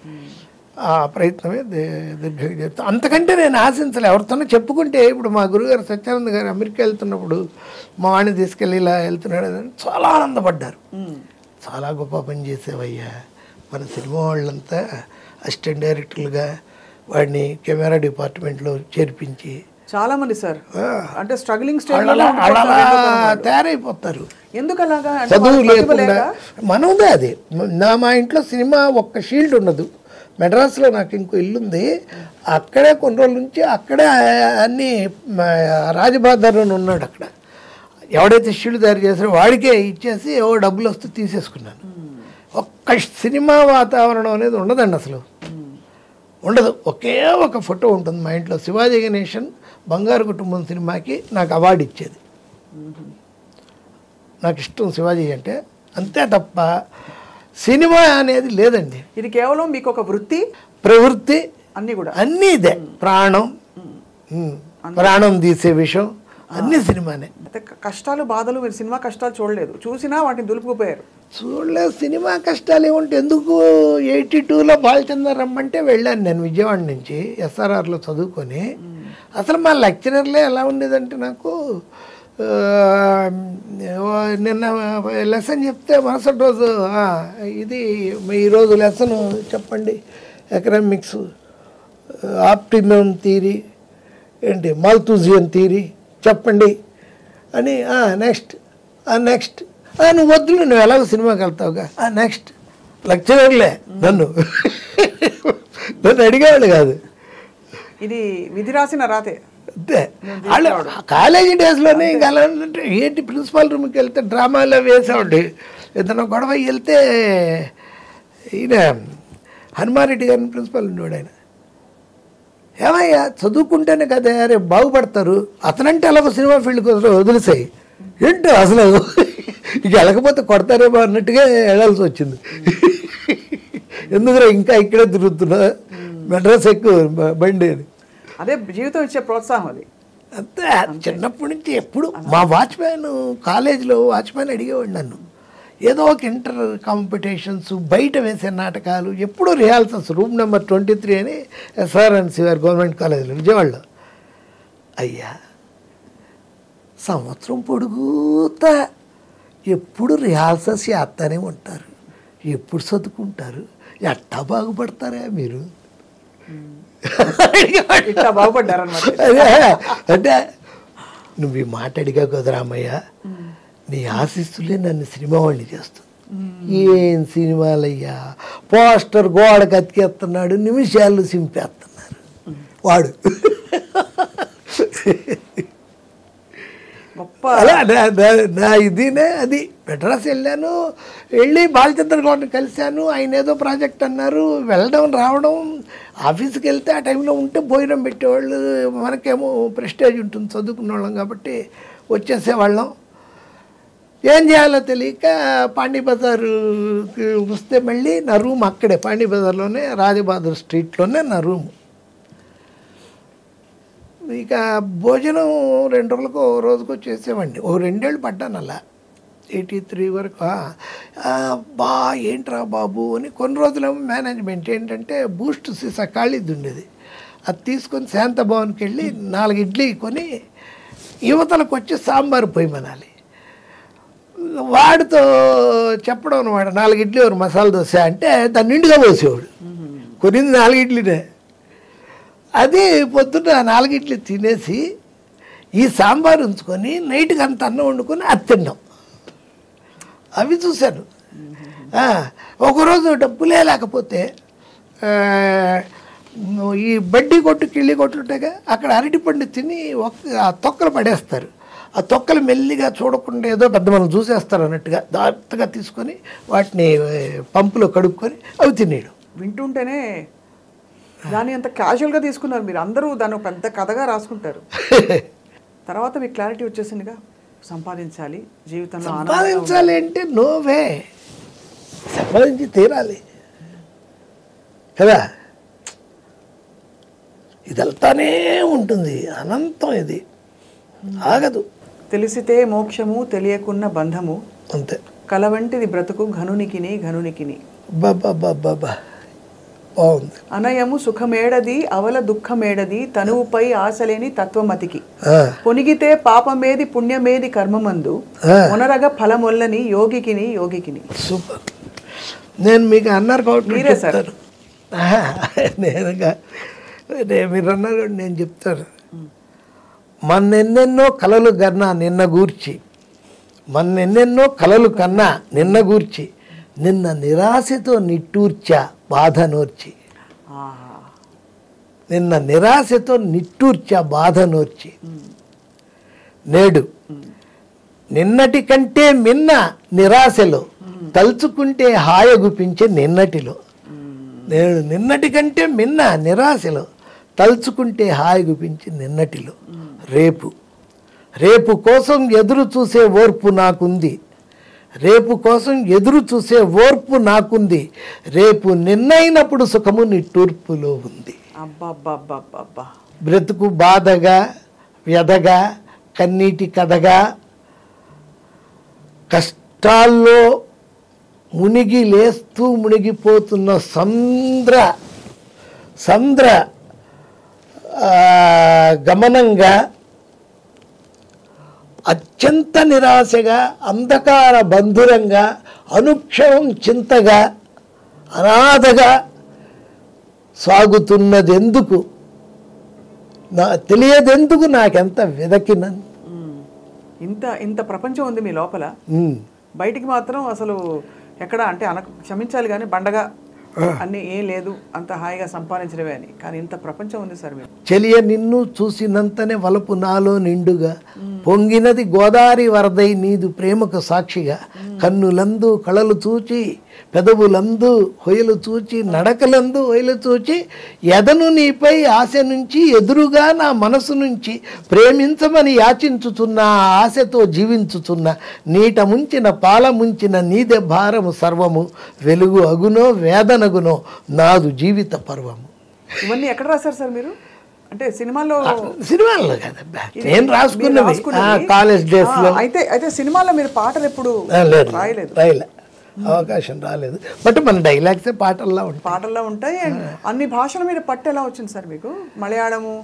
ఆ ప్రయత్నమే ది- దీర్ఘంగా చేస్తాం అంతకంటే నేను ఆశించలే ఎవరితోనో చెప్పుకుంటే ఇప్పుడు మా గురుగారు సత్యానంద గారు అమెరికా వెళ్తున్నప్పుడు మా వాడిని తీసుకెళ్ళి ఇలా వెళ్తున్నాడు అని చాలా ఆనందపడ్డారు చాలా గొప్ప పని చేసేవయ్యా మన సినిమా వాళ్ళంతా అసిస్టెంట్ డైరెక్టర్లుగా వాడిని కెమెరా డిపార్ట్మెంట్లో చేర్పించి చాలా మంది సార్ ఆ, అంటే స్ట్రగ్లింగ్ స్టేజ్ వాళ్ళు అలా వాళ్ళు అలా తయారైపోతారు ఎందుకు అలాగా అంటే చదువు వాళ్ళకి ప్రతిభ లేకుండా లేక? మనదే అది నా మా ఇంట్లో సినిమా ఒక్క షీల్డ్ ఉండదు మెడ్రాస్లో నాకు ఇంకో ఇల్లుంది అక్కడే కొన్ని రోజుల నుంచి అక్కడే అన్ని రాజబాదర్ అని ఉన్నాడు అక్కడ ఎవడైతే షీల్డ్ తయారు చేసారో వాడికే ఇచ్చేసి ఏవో డబ్బులు వస్తే తీసేసుకున్నాను ఒక్క సినిమా వాతావరణం అనేది ఉండదండి అసలు ఉండదు ఒకే ఒక ఫోటో ఉంటుంది మా ఇంట్లో శివాజీ గణేశన్ బంగారు కుటుంబం సినిమాకి నాకు అవార్డు ఇచ్చేది నాకు ఇష్టం శివాజీ అంటే అంతే తప్ప సినిమా అనేది లేదండి ఇది కేవలం మీకు ఒక వృత్తి ప్రవృత్తి అన్ని కూడా అన్నీ ఇదే ప్రాణం ఉమ్, ప్రాణం తీసే విషయం అన్నీ సినిమానే అయితే క- కష్టాలు బాధలు మీరు సినిమా కష్టాలు చూడలేదు చూసినా వాటిని దులుపుకుపోయారు చూడలేదు సినిమా కష్టాలు ఏముంటే ఎందుకు ఎయిటీ టూలో బాలచందర్ రమ్మంటే వెళ్ళాను నేను విజయవాడ నుంచి ఎస్ఆర్ఆర్లో చదువుకొని అసలు మా లెక్చరర్లే ఎలా ఉండేదంటే నాకు ఆ, ఓ నిన్న లెసన్ చెప్తే మరుసటి రోజు "ఆ, ఇది ఈరోజు లెసన్ చెప్పండి ఎకనామిక్స్ ఆప్టిమం థీరీ ఏంటి మాల్తూజియన్ థీరీ చెప్పండి అని నెక్స్ట్ నెక్స్ట్ "ఆ, నువ్వు వద్దులు నువ్వు ఎలాగో సినిమాకి వెళ్తావుగా నెక్స్ట్ లెక్చరర్లే నన్ను నన్ను అడిగేవాళ్ళు కాదు ఇది విధి రాసిన రాతే అంతే వాళ్ళు కాలేజీ డేస్లోనే ఇంకా అలా అంటే ఏంటి ప్రిన్సిపాల్ రూమ్కి వెళ్తే డ్రామాలో వేసేవాడి ఏదైనా గొడవ వెళ్తే ఈయన హనుమారెడ్డి గారిని ప్రిన్సిపాల్ ఉండేవాడు ఆయన ఏమయ్యా చదువుకుంటేనే కదా రేపు బాగుపడతారు అతనంటే అలాగ సినిమా ఫీల్డ్కి వదిలే- వదిలేసాయి ఏంటో అసలు ఇక వెళ్ళకపోతే కొడతారేమో అన్నట్టుగా వెళ్ళాల్సి వచ్చింది ఎందుకురా ఇంకా ఇక్కడే తిరుగుతున్నా మెడ్రాస్ ఎక్కువ బ- బండి అని అదే జీవితం ఇచ్చే ప్రోత్సాహం అది అంతే చిన్నప్పటి నుంచి ఎప్పుడు మా వాచ్మ్యాన్ కాలేజీలో వాచ్మ్యాన్ అడిగేవాడు నన్ను ఏదో ఒక ఇంటర్ కాంపిటీషన్స్ బయట వేసే నాటకాలు ఎప్పుడూ rehearsals room number twenty three అని ఎస్ఆర్ అండ్ సిఆర్ గవర్నమెంట్ కాలేజీలో విజయవాడలో అయ్యా సంవత్సరం పొడుగుతా ఎప్పుడు రిహార్సల్స్ చేస్తానే ఉంటారు ఎప్పుడు చదువుకుంటారు ఎట్టా బాగుపడతారా మీరు అడిగేవాడు. ఇట్లా బాగుపడ్డారనమాట అదే అంటే నువ్వు ఈ మాట అడిగా కదా రామయ్య నీ ఆశీస్సులే నన్ను సినిమా వాడిని చేస్తుంది ఏం సినిమాలయ్యా పోస్టర్ గోడకు అతికేస్తున్నాడు నిమిషాలు సింపేస్తున్నారు వాడు గొప్ప అలా నా- నా- నా ఇదినే అది మెడ్రాస్ వెళ్ళాను వెళ్ళి బాలచంద్ర గౌడ్ని కలిశాను ఆయన ఏదో ప్రాజెక్ట్ అన్నారు వెళ్ళడం రావడం ఆఫీస్కి వెళ్తే ఆ టైంలో ఉంటే భోజనం పెట్టేవాళ్ళు మనకేమో ప్రెస్టేజ్ ఉంటుంది చదువుకున్న వాళ్ళం కాబట్టి వచ్చేసేవాళ్ళం ఏం చేయాలో తెలియక పాండీ బజార్కి వస్తే మళ్ళీ నా రూమ్ అక్కడే పాండీ బజార్లోనే రాజబహాదూర్ స్ట్రీట్లోనే నా రూమ్ ఇక భోజనం రెండు రోజులకు ఓ రోజుకు వచ్చేసేవండి ఓ రెండేళ్ళు పడ్డాను అలా ఎయిటీ త్రీ వరకు ఆ, ఆ, బా ఏంట్రా బాబు అని కొన్ని రోజులేమో మేనేజ్మెంట్ ఏంటంటే బూస్ట్ సీసా ఖాళీది ఉండేది అది తీసుకొని శాంతభవన్కి వెళ్ళి నాలుగు ఇడ్లీ కొని యువతలకు వచ్చి సాంబార్ పొయ్యమనాలి వాడితో చెప్పడం అనమాట నాలుగు ఇడ్లీ ఒక మసాలా దోశ అంటే దాన్ని నిండుగా పోసేవాడు కొనింది నాలుగు ఇడ్లీనే అది పొద్దున్న నాలుగు ఇడ్లీ తినేసి ఈ సాంబార్ ఉంచుకొని నైట్కి అంత అన్నం వండుకొని అది తిన్నాం అవి చూశాను ఆ, ఒకరోజు డబ్బులే లేకపోతే ఆ, ఈ బడ్డీ కొట్టు కిళ్ళి కొట్లు ఉంటాయిగా అక్కడ అరటిపండు తిని ఒక్క ఆ తొక్కలు పడేస్తారు ఆ తొక్కలు మెల్లిగా చూడకుండా ఏదో పెద్ద మనం చూసేస్తారు అన్నట్టుగా జాగ్రత్తగా తీసుకొని వాటిని ఏ, పంపులో కడుక్కొని అవి తినేయడం వింటుంటేనే దాన్ని అంత క్యాజువల్గా తీసుకున్నారు మీరు అందరూ దాన్ని ఒక పెద్ద కథగా రాసుకుంటారు తర్వాత మీకు క్లారిటీ వచ్చేసిందిగా సంపాదించాలి జీవితంలో ఆనందంగా ఉండాలి. సంపాదించాలి అంటే నోవే సంపాదించి తీరాలి కదా ఇది వెళ్తానే ఉంటుంది అనంతం ఇది ఆగదు తెలిసితే మోక్షము తెలియకున్న బంధము అంతే కల వంటిది బ్రతుకు ఘనునికిని ఘనునికిని బాబా బాబా బాగుంది అనయము సుఖమేడది అవల దుఃఖమేడది తనువుపై ఆశలేని తత్వమతికి ఆ, పొనిగితే పాపమేది పుణ్యమేది కర్మమందు ఆ. మునరగ ఫలమొల్లని యోగికిని యోగికిని సూపర్ నేను మీకు అన్నారు కాబట్టి మీకు మీరే సార్. చెప్తాను ఆహా, నేనుగా నే- మీరు అన్నారు కాబట్టి నేను చెప్తాను మన్నెన్నెన్నో కలలు కన్నా నిన్న గూర్చి మన్నెన్నెన్నో కలలు కన్నా నిన్న గూర్చి నిన్న నిరాశతో నిట్టూర్చా బాధ నోర్చి ఆహా. నిన్న నిరాశతో నిట్టూర్చా బాధ నోర్చి నేడు నిన్నటి కంటే మిన్న నిరాశలో తలుచుకుంటే హాయగుపించే నిన్నటిలో నేను నిన్నటి కంటే మిన్న నిరాశలో తలుచుకుంటే హాయగుపించి నిన్నటిలో రేపు రేపు కోసం ఎదురు చూసే ఓర్పు నాకుంది రేపు కోసం ఎదురు చూసే ఓర్పు నాకుంది రేపు నిన్నైనప్పుడు సుఖము నిట్టూర్పులో ఉంది అబ్బబ్బబ్బబ్బబ్బా బ్రతుకు బాధగా వ్యధగా కన్నీటి కథగా కష్టాల్లో మునిగి లేస్తూ మునిగిపోతున్న సంద్ర సంద్ర ఆ, గమనంగా అత్యంత నిరాశగా అంధకార బంధురంగా అనుక్షణం చింతగా అనాథగా సాగుతున్నదెందుకు నా తెలియదెందుకు నాకెంత వెదకినని ఉమ్. ఇంత ఇంత ప్రపంచం ఉంది మీ లోపల ఉమ్. బయటికి మాత్రం అసలు ఎక్కడ అంటే అన క్షమించాలి కానీ బండగా అన్ని ఏం లేదు అంత హాయిగా సంపాదించడమే అని కానీ ఇంత ప్రపంచం ఉంది సార్ మీరు చెలియ నిన్ను చూసినంతనే వలపు నాలో నిండుగా పొంగినది గోదావరి వరదై నీదు ప్రేమకు సాక్షిగా కన్నులందు కళలు చూచి పెదవులందు హొయలు చూచి నడకలందు హొయలు చూచి ఎదను నీపై ఆశ నుంచి ఎదురుగా నా మనసు నుంచి ప్రేమించమని యాచించుచున్న ఆ ఆశతో జీవించుచున్న నీట ముంచిన పాల ముంచిన నీదే భారము సర్వము వెలుగు అగునో వేదనగునో నాదు జీవిత పర్వము ఇవన్నీ ఎక్కడ రాశారు సార్ మీరు అంటే సినిమాలో సినిమాల్లో కదబ్బా ఇది నేను మీరు రాసుకున్నవి రాసుకున్నవి? కాలేజ్ డేస్ లో ఆ, అయితే అయితే సినిమాలో మీరు పాటలు ఎప్పుడు ఆ, లేదు రాయలేదు రాయలే అవకాశం రాలేదు బట్ మన డైలాగ్సే పాటల్లో ఉంటాయి పాటల్లో ఉంటాయి అండ్ అన్ని భాషల మీద పట్టు ఎలా వచ్చింది సార్ మీకు మలయాళము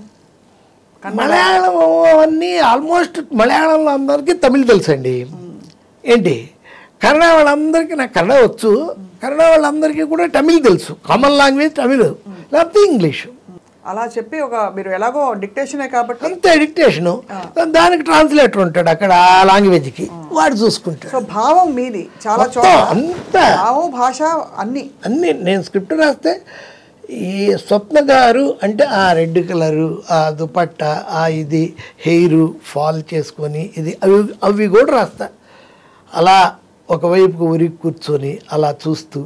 మలయాళం అవన్నీ ఆల్మోస్ట్ మలయాళంలో అందరికీ తమిళ్ తెలుసండి ఏంటి కన్నడ వాళ్ళందరికీ నాకు కన్నడ వచ్చు కన్నడ వాళ్ళందరికీ కూడా తమిళ్ తెలుసు కామన్ లాంగ్వేజ్ తమిళ్ లేకపోతే ఇంగ్లీష్ అలా చెప్పి ఒక మీరు ఎలాగో డిక్టేషనే కాబట్టి అంతే డిక్టేషను దానికి ట్రాన్స్లేటర్ ఉంటాడు అక్కడ ఆ లాంగ్వేజ్కి వాడు చూసుకుంటాడు సో భావం మీది చాలా చోట మొత్తం అంతా భావం భాష అన్ని అన్నీ నేను స్క్రిప్ట్ రాస్తే ఈ స్వప్న గారు అంటే ఆ రెడ్ కలరు ఆ దుపట్టా ఆ ఇది హెయిర్ ఫాల్ చేసుకొని ఇది అవి అవి కూడా రాస్తా అలా ఒకవైపుకు ఉరికి కూర్చొని అలా చూస్తూ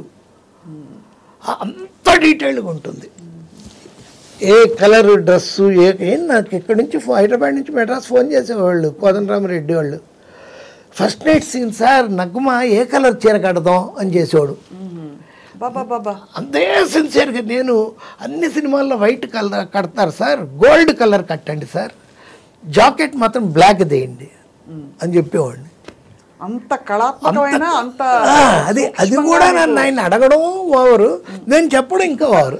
ఆ అంత డీటెయిల్గా ఉంటుంది ఏ కలర్ డ్రెస్సు ఏ ఏం నాకు ఇక్కడి నుంచి ఫో- హైదరాబాద్ నుంచి మెడ్రాస్ ఫోన్ చేసేవాళ్ళు కోదండరామరెడ్డి వాళ్ళు first night scene sir Nagma ఏ కలర్ చీర కడదాం అని చేసేవాడు బాబా బాబా అంతే సిన్సియర్గా నేను అన్ని సినిమాల్లో వైట్ కలర్ కడతారు సార్ గోల్డ్ కలర్ కట్టండి సార్ జాకెట్ మాత్రం బ్లాక్ దేయండి అని చెప్పేవాడిని అంత కళాత్మకమైన అంత ఆ, అది అది కూడా నన్ను ఆయన అడగడం ఓవరు నేను చెప్పడం ఇంకా ఓవరు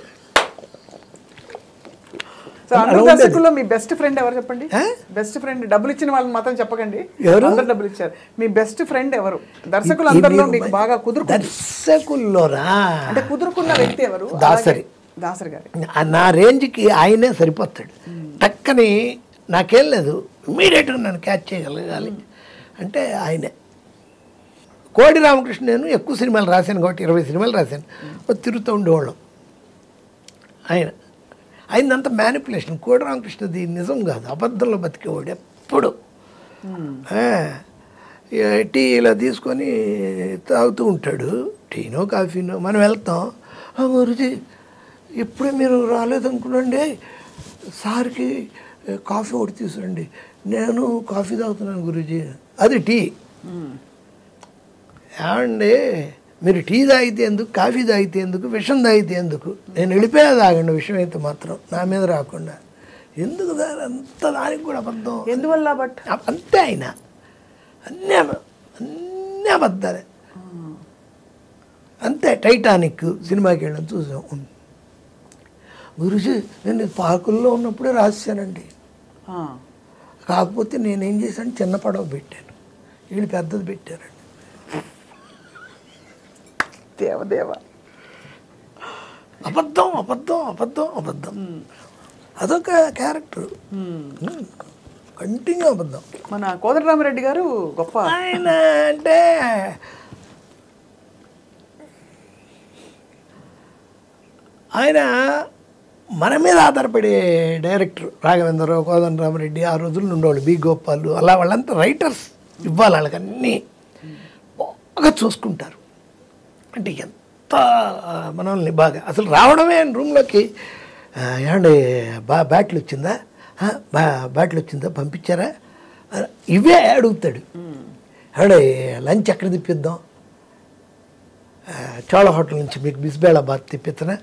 సో అందరు దర్శకుల్లో మీ బెస్ట్ ఫ్రెండ్ ఎవరు చెప్పండి ఆ? బెస్ట్ ఫ్రెండ్ డబ్బులు ఇచ్చిన వాళ్ళని మాత్రం చెప్పకండి ఎవరు? అందరు డబ్బులు ఇచ్చారు మీ బెస్ట్ ఫ్రెండ్ ఎవరు దర్శకులు అందరిలో మీకు బాగా కుదురు దర్శకుల్లోరా అంటే కుదురుకున్న వ్యక్తి ఎవరు దాసరి. అలాగే దాసరి గారు ఆ నా రేంజ్కి ఆయనే సరిపోతాడు టక్కని నాకేం లేదు ఇమీడియట్గా నన్ను క్యాచ్ చేయగలగాలి అంటే ఆయనే కోడి రామకృష్ణ నేను ఎక్కువ సినిమాలు రాశాను కాబట్టి ఇరవై సినిమాలు రాశాను ఓ తిరుగుతూ ఉండేవాళ్ళం ఆయన ఆయనంత మ్యానిపులేషన్ కోడి రామకృష్ణది నిజం కాదు అబద్ధంలో బతికేవాడు ఎప్పుడు ఆ, ఇక టీ ఇలా తీసుకొని తాగుతూ ఉంటాడు టీనో కాఫీనో మనం వెళ్తాం "ఆ, గురుజీ ఇప్పుడే మీరు రాలేదనుకునండి సార్కి ఏ, కాఫీ ఒకటి తీసుకురండి నేను కాఫీ తాగుతున్నాను గురుజీ అది టీ ఏమండి మీరు టీ తాగితే ఎందుకు కాఫీ తాగితే ఎందుకు విషం తాగితే ఎందుకు నేను వెళ్ళిపోయా తాగండి విషం అయితే మాత్రం నా మీద రాకుండా ఎందుకు దాని అంత దానికి కూడా అబద్ధం ఎందువల్ల బట్ అ- అంతే ఆయన అన్నీ అబ- అన్నీ అబద్ధాలే అంతే టైటానిక్ సినిమాకి వెళ్ళాం చూసాం గురుజీ నేను ఇది పార్కుల్లో ఉన్నప్పుడే రాశానండి కాకపోతే నేనేం చేశాను చిన్న పడవ పెట్టాను వీళ్ళు పెద్దది పెట్టారండి దేవదేవ అబద్ధం అబద్ధం అబద్ధం అబద్ధం అదొక క్యారెక్టర్ కంటిన్యూ అబద్ధం మన కోదండరామరెడ్డి గారు గొప్ప ఆయన అంటే ఆయన మన మీద ఆధారపడే డైరెక్టర్ రాఘవేంద్రరావు కోదండరామరెడ్డి ఆ రోజుల్లో ఉండేవాళ్ళు బి గోపాల్ అలా వాళ్ళంతా రైటర్స్ ఇవ్వాలి వాళ్ళకి అన్నీ బాగా చూసుకుంటారు అంటే ఎంత మనల్ని బాగా అసలు రావడమే రూమ్లోకి ఏమండి బా బ్యాట్లు వచ్చిందా ఆ, బా బ్యాట్లు వచ్చిందా పంపించారా ఆ, ఇవే అడుగుతాడు ఏమండి లంచ్ ఎక్కడ తిప్పిద్దాం ఆ, చోళ హోటల్ నుంచి మీకు బిస్బేళాబాద్ తిప్పిత్తనా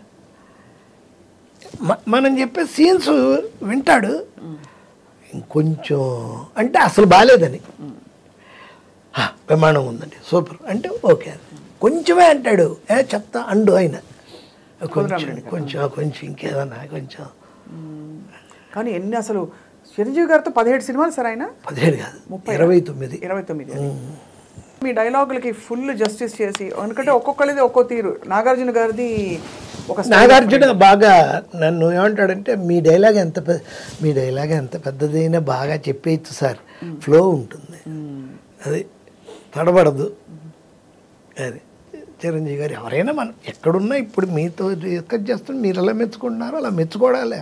మ- మనం చెప్పే సీన్స్ వింటాడు ఇంకొంచెం అంటే అసలు బాగాలేదని "ఆ, ప్రమాణం ఉందండి సూపర్ అంటే ఓకే కొంచెమే అంటాడు ఏ చెప్తా అండు ఆయన కొంచెం కొంచెం కొంచెం ఇంకేదన్నా కొంచెం కానీ ఎన్ని అసలు చిరంజీవి గారితో పదిహేడు సినిమాలు సార్ ఆయన పదిహేడు కాదు ఇరవై తొమ్మిది ఇరవై తొమ్మిది మీ డైలాగులకి ఫుల్ జస్టిస్ చేసి ఎందుకంటే ఒక్కొక్కరిది ఒక్కో తీరు నాగార్జున గారిది ఒక style. నాగార్జున బాగా నన్ను ఏమంటాడంటే మీ డైలాగ్ ఎంత పె- మీ డైలాగ్ ఎంత పెద్దదైనా బాగా చెప్పేయచ్చు సార్ ఫ్లో ఉంటుంది అది తడబడదు అది చిరంజీవి గారు ఎవరైనా మనం ఎక్కడున్నా ఇప్పుడు మీతో డిస్కస్ చేస్తున్న మీరు ఎలా మెచ్చుకుంటున్నారో అలా మెచ్చుకోవడాలే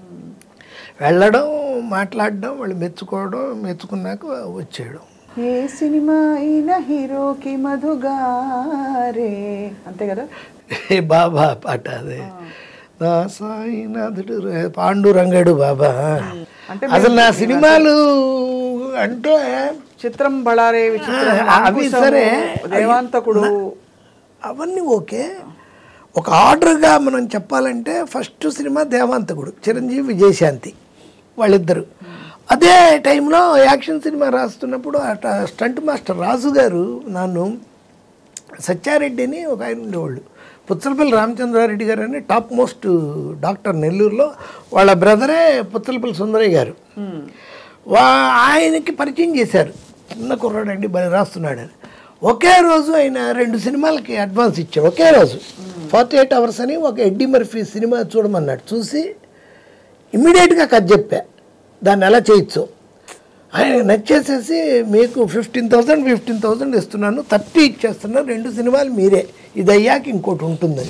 వెళ్ళడం మాట్లాడడం వాళ్ళు మెచ్చుకోవడం మెచ్చుకున్నాక వచ్చేయడం ఏ సినిమా అయినా హీరోకి మధుగారే అంతే కదా ఏ బాబా పాట అదే నా సాయినాథుడు రే- పాండురంగడు బాబా అంటే అసలు నా సినిమాలు అంటే చిత్రం బళారే విచిత్రం ఆ, అవి అంకుశము, సరే. దేవాంతకుడు అవన్నీ ఓకే ఒక ఆర్డర్గా మనం చెప్పాలంటే ఫస్ట్ సినిమా దేవాంతకుడు చిరంజీవి విజయశాంతి వాళ్ళిద్దరు అదే టైంలో యాక్షన్ సినిమా రాస్తున్నప్పుడు అట స్టంట్ మాస్టర్ రాజు గారు నన్ను సత్యారెడ్డిని ఒక ఆయన ఉండేవాళ్ళు పుచ్చలపల్లి రామచంద్రారెడ్డి గారు అని టాప్ మోస్ట్ డాక్టర్ నెల్లూరులో వాళ్ళ బ్రదరే పుచ్చలపల్లి సుందరయ్య గారు వా ఆయనకి పరిచయం చేశారు చిన్న కుర్రాడండి బలి రాస్తున్నాడని ఒకే రోజు ఆయన రెండు సినిమాలకి అడ్వాన్స్ ఇచ్చాడు ఒకే రోజు ఫార్టీ ఎయిట్ అవర్స్ అని ఒక ఎడ్డీ మర్ఫీ సినిమా చూడమన్నాడు చూసి ఇమ్మీడియట్గా కథ చెప్పా దాన్ని ఎలా చేయొచ్చు ఆయన నచ్చేసేసి మీకు ఫిఫ్టీన్ థౌసండ్ ఫిఫ్టీన్ థౌసండ్ ఇస్తున్నాను థర్టీ ఇచ్చేస్తున్నాను రెండు సినిమాలు మీరే ఇది అయ్యాక ఇంకోటి ఉంటుందని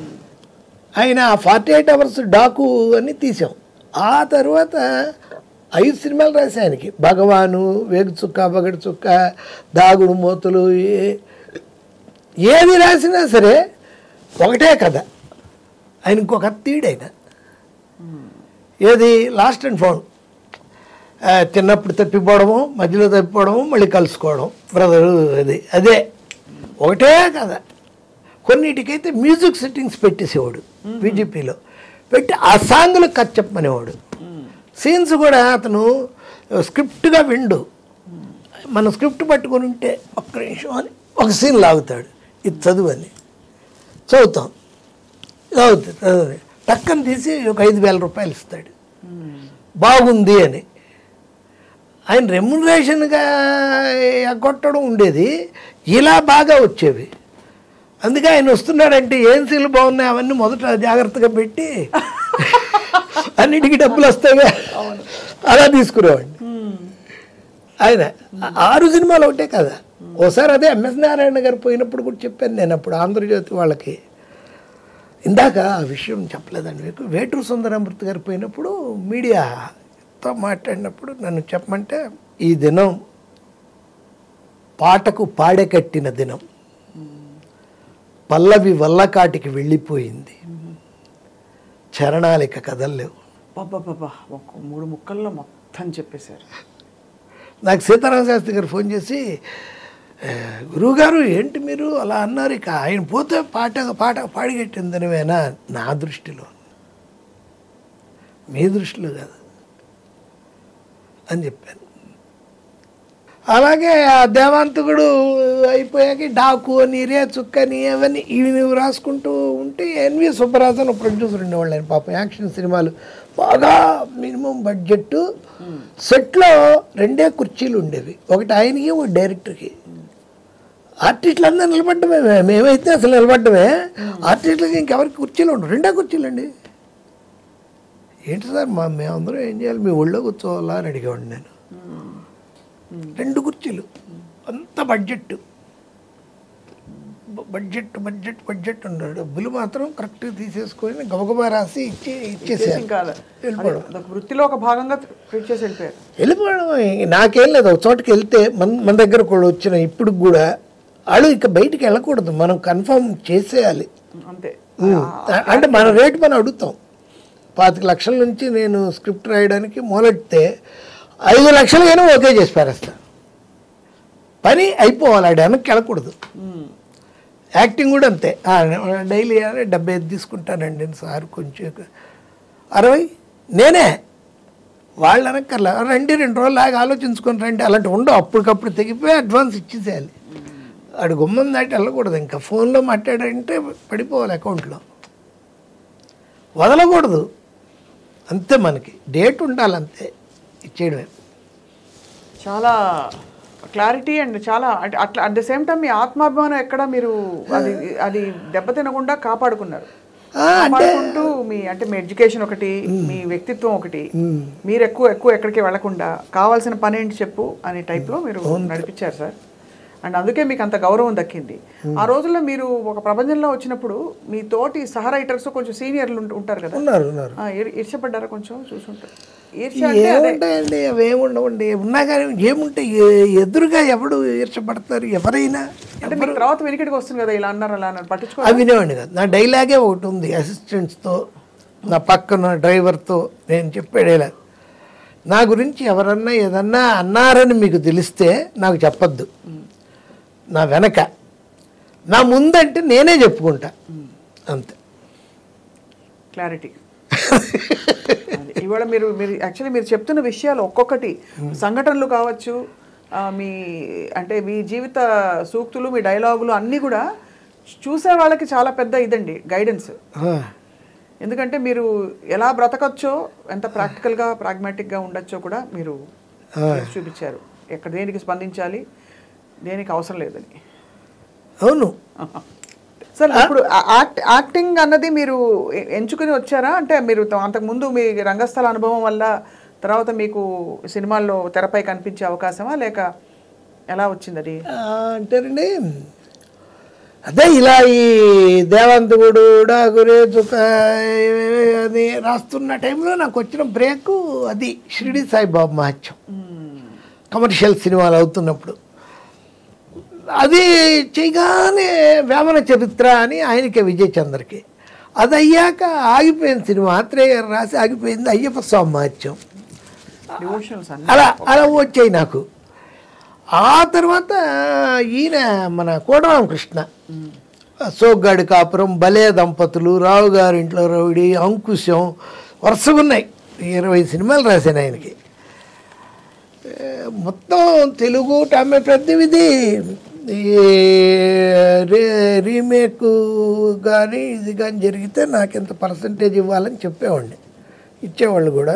ఆయన ఆ ఫార్టీ ఎయిట్ అవర్స్ డాకు అని తీసాం ఆ తర్వాత ఐదు సినిమాలు రాశాయి ఆయనకి భగవాను వేగు చుక్క బగడి చుక్క దాగుడు మూతలు ఏ- ఏది రాసినా సరే ఒకటే కథ ఆయన ఇంకో కథ తీయడు ఆయన ఏది లాస్ట్ అండ్ ఫౌండ్ ఆ, చిన్నప్పుడు తప్పిపోవడము మధ్యలో తప్పిపోవడము మళ్ళీ కలుసుకోవడం బ్రదరు అది అదే ఒకటే కదా కొన్నిటికైతే మ్యూజిక్ సెట్టింగ్స్ పెట్టేసేవాడు బీజేపీలో పెట్టి ఆ సాంగ్లు కథ చెప్పమనేవాడు సీన్స్ కూడా అతను స్క్రిప్ట్గా విండు మన స్క్రిప్ట్ పట్టుకొని ఉంటే ఒక్క నిమిషం అని ఒక సీన్ లాగుతాడు ఇది చదువు అని చదువుతాం చదువుతుంది చదువు టక్కని తీసి ఒక ఐదు వేల రూపాయలు ఇస్తాడు బాగుంది అని ఆయన రెమ్యునరేషన్గా కొట్టడం ఉండేది ఇలా బాగా వచ్చేవి అందుకే ఆయన వస్తున్నాడంటే ఏం సీలు బాగున్నాయి అవన్నీ మొదట జాగ్రత్తగా పెట్టి అన్నిటికీ డబ్బులు వస్తాయిగా అలా తీసుకునేవాడిని ఆయన ఆరు సినిమాలు ఒకటే కదా ఓసారి అదే ఎంఎస్ నారాయణ గారు పోయినప్పుడు కూడా చెప్పాను నేను అప్పుడు ఆంధ్రజ్యోతి వాళ్ళకి ఇందాక ఆ విషయం చెప్పలేదండి మీకు వేటూరు సుందరామూర్తి గారు పోయినప్పుడు మీడియాతో మాట్లాడినప్పుడు నన్ను చెప్పమంటే ఈ దినం పాటకు పాడె కట్టిన దినం పల్లవి వల్లకాటికి వెళ్ళిపోయింది చరణాలిక కదల్లేవు బాబా ఒక మూడు ముక్కల్లో మొత్తం చెప్పేశారు నాకు సీతారామ శాస్త్రి గారు ఫోన్ చేసి "ఏ, గురువుగారు ఏంటి మీరు అలా అన్నారు ఇక ఆయన పోతే పాట పాట పాడిగట్టిందనివేనా నా దృష్టిలో మీ దృష్టిలో కాదు అని చెప్పాను అలాగే ఆ దేవాంతకుడు అయిపోయాక డాకు అని రే చుక్కని అవన్నీ ఇవి నువ్వు రాసుకుంటూ ఉంటే ఎన్వి సుబ్బరాజు అని ప్రొడ్యూసర్ ఉండేవాళ్ళు ఆయన పాపం యాక్షన్ సినిమాలు బాగా మినిమం బడ్జెట్ సెట్లో రెండే కుర్చీలు ఉండేవి ఒకటి ఆయనకి ఒక డైరెక్టర్కి ఆర్టిస్టులు అందరూ నిలబడ్డమే మే- మేమైతే అసలు నిలబడ్డమే ఆర్టిస్టులకి ఇంకెవరికి కుర్చీలు ఉండవు రెండే కుర్చీలు అండి ఏంటి సార్ మా మేమందరం ఏం చేయాలి మీ ఒళ్ళో కూర్చోవాలా అని అడిగేవాడిని నేను రెండు కుర్చీలు అంత బడ్జెట్ బ- బడ్జెట్ బడ్జెట్ బడ్జెట్ ఉన్నాడు డబ్బులు మాత్రం కరెక్ట్గా తీసేసుకొని గబగబా రాసి ఇచ్చి ఇచ్చేసారు ఇంకా వెళ్ళిపోవడం అదొక వృత్తిలో ఒక భాగంగా ట్రీట్ చేసి వెళ్ళిపోయారు వెళ్ళిపోవడం ఇంక నాకేం లేదు ఒక చోటకి వెళ్తే మన మన దగ్గర కూడా వచ్చిన ఇప్పుడు కూడా వాళ్ళు ఇక బయటికి వెళ్ళకూడదు మనం కన్ఫర్మ్ చేసేయాలి అంతే ఉమ్. అంటే మన రేటు మనం అడుగుతాం పాతిక లక్షల నుంచి నేను స్క్రిప్ట్ రాయడానికి మొదలెడితే ఐదు లక్షలకైనా ఓకే చేసి పారేస్తాను పని అయిపోవాలి ఆడ వెనక్కి వెళ్ళకూడదు ఉమ్. యాక్టింగ్ కూడా అంతే ఆ, డైలీ డెబ్బై ఐదు తీసుకుంటానండి సార్ కొంచెం ఎక్కువ. అరవై నేనే వాళ్ళు అనక్కర్లా రండి రెండు రోజులు లాగా ఆలోచించుకొని రండి అలాంటి ఉండవు అప్పటికప్పుడు తెగిపోయి అడ్వాన్స్ ఇచ్చేసేయాలి ఆడు గుమ్మం దాటి వెళ్ళకూడదు ఇంకా ఫోన్లో మాట్లాడంటే పడిపోవాలి అకౌంట్లో వదలకూడదు అంతే మనకి డేట్ ఉండాలి అంతే ఇచ్చేయడమే చాలా క్లారిటీ అండ్ చాలా అంటే అట్లా అట్ ద సేమ్ టైం మీ ఆత్మాభిమానం ఎక్కడ మీరు అది అది దెబ్బతినకుండా కాపాడుకున్నారు ఆ, అంటే కాపాడుకుంటూ మీ అంటే మీ ఎడ్యుకేషన్ ఒకటి మీ వ్యక్తిత్వం ఒకటి మీరు ఎక్కువ ఎక్కువ ఎక్కడికి వెళ్లకుండా కావాల్సిన పని ఏంటి చెప్పు అనే టైప్లో మీరు నడిపించారు సార్ అండ్ అందుకే మీకు అంత గౌరవం దక్కింది ఆ రోజుల్లో మీరు ఒక ప్రపంచంలో వచ్చినప్పుడు మీ తోటి సహ రైటర్స్ కొంచెం సీనియర్లు ఉంట- ఉంటారు కదా ఉన్నారు ఉన్నారు ఆ, ఈర్- ఈర్ష్యపడ్డారా కొంచెం చూసుంటారు ఈర్ష్య అంటే అదే ఏముంటాయండి అవి ఏముండవండి ఉన్నా కానీ ఏముంటాయి ఏ- ఎదురుగా ఎవడు ఈర్చపడతారు ఎవరైనా అంటే మీకు తర్వాత వెనుకటికి వస్తుంది కదా ఇలా అన్నారు అలా అన్నారు పట్టించుకో అవి వినేవాడిని కాదు నా డైలాగే ఒకటి ఉంది అసిస్టెంట్స్తో నా పక్కన డ్రైవర్తో నేను చెప్పేడేలా నా గురించి ఎవరన్నా ఏదన్నా అన్నారని మీకు తెలిస్తే నాకు చెప్పొద్దు నా వెనక నా ముందంటే నేనే చెప్పుకుంటా అంతే క్లారిటీ ఇవాళ మీరు మీరు యాక్చువల్లీ మీరు చెప్తున్న విషయాలు ఒక్కొక్కటి సంఘటనలు కావచ్చు ఆ, మీ అంటే మీ జీవిత సూక్తులు మీ డైలాగులు అన్నీ కూడా చూసే వాళ్ళకి చాలా పెద్ద ఇదండి గైడెన్స్ ఆ, ఎందుకంటే మీరు ఎలా బ్రతకచ్చో ఎంత ప్రాక్టికల్గా ప్రాగ్మాటిక్గా ఉండొచ్చో కూడా మీరు చేసి చూపించారు ఎక్కడ దేనికి స్పందించాలి దేనికి అవసరం లేదని అవును సార్ ఇప్పుడు ఆ- యాక్ట్ యాక్టింగ్ అన్నది మీరు ఎ- ఎంచుకుని వచ్చారా అంటే మీరు త- అంతకుముందు మీ రంగస్థల అనుభవం వల్ల తర్వాత మీకు సినిమాల్లో తెరపై కనిపించే అవకాశమా లేక ఎలా వచ్చింది అది ఆ, అంటేనండి అదే ఇలా ఈ దేవంతగుడు డాగురే చుక అని రాస్తున్న టైంలో నాకు వచ్చిన బ్రేక్ అది షిరిడి సాయిబాబు మహత్యం కమర్షియల్ సినిమాలు అవుతున్నప్పుడు అది చేయగానే వేమన చరిత్ర అని ఆయనకే విజయ్ చంద్రకి అది అయ్యాక ఆగిపోయింది సినిమా ఆత్రేయ గారు రాసి ఆగిపోయింది అయ్యప్ప స్వామి మహత్యం డివోషనల్స్ అన్ని అలా అలా వచ్చాయి నాకు ఆ తర్వాత ఈయన మన కోడరామకృష్ణ సోగ్గాడి కాపురం బలే దంపతులు రావు గారి ఇంట్లో రౌడి అంకుశం వరుసగా ఉన్నాయి ఇరవై సినిమాలు రాశాను ఆయనకి ఏ, మొత్తం తెలుగు తమిళ పెద్దవిది ఈ రీ రీమేక్ కానీ ఇది కానీ జరిగితే నాకు ఇంత పర్సంటేజ్ ఇవ్వాలని చెప్పేవాడిని ఇచ్చేవాళ్ళు కూడా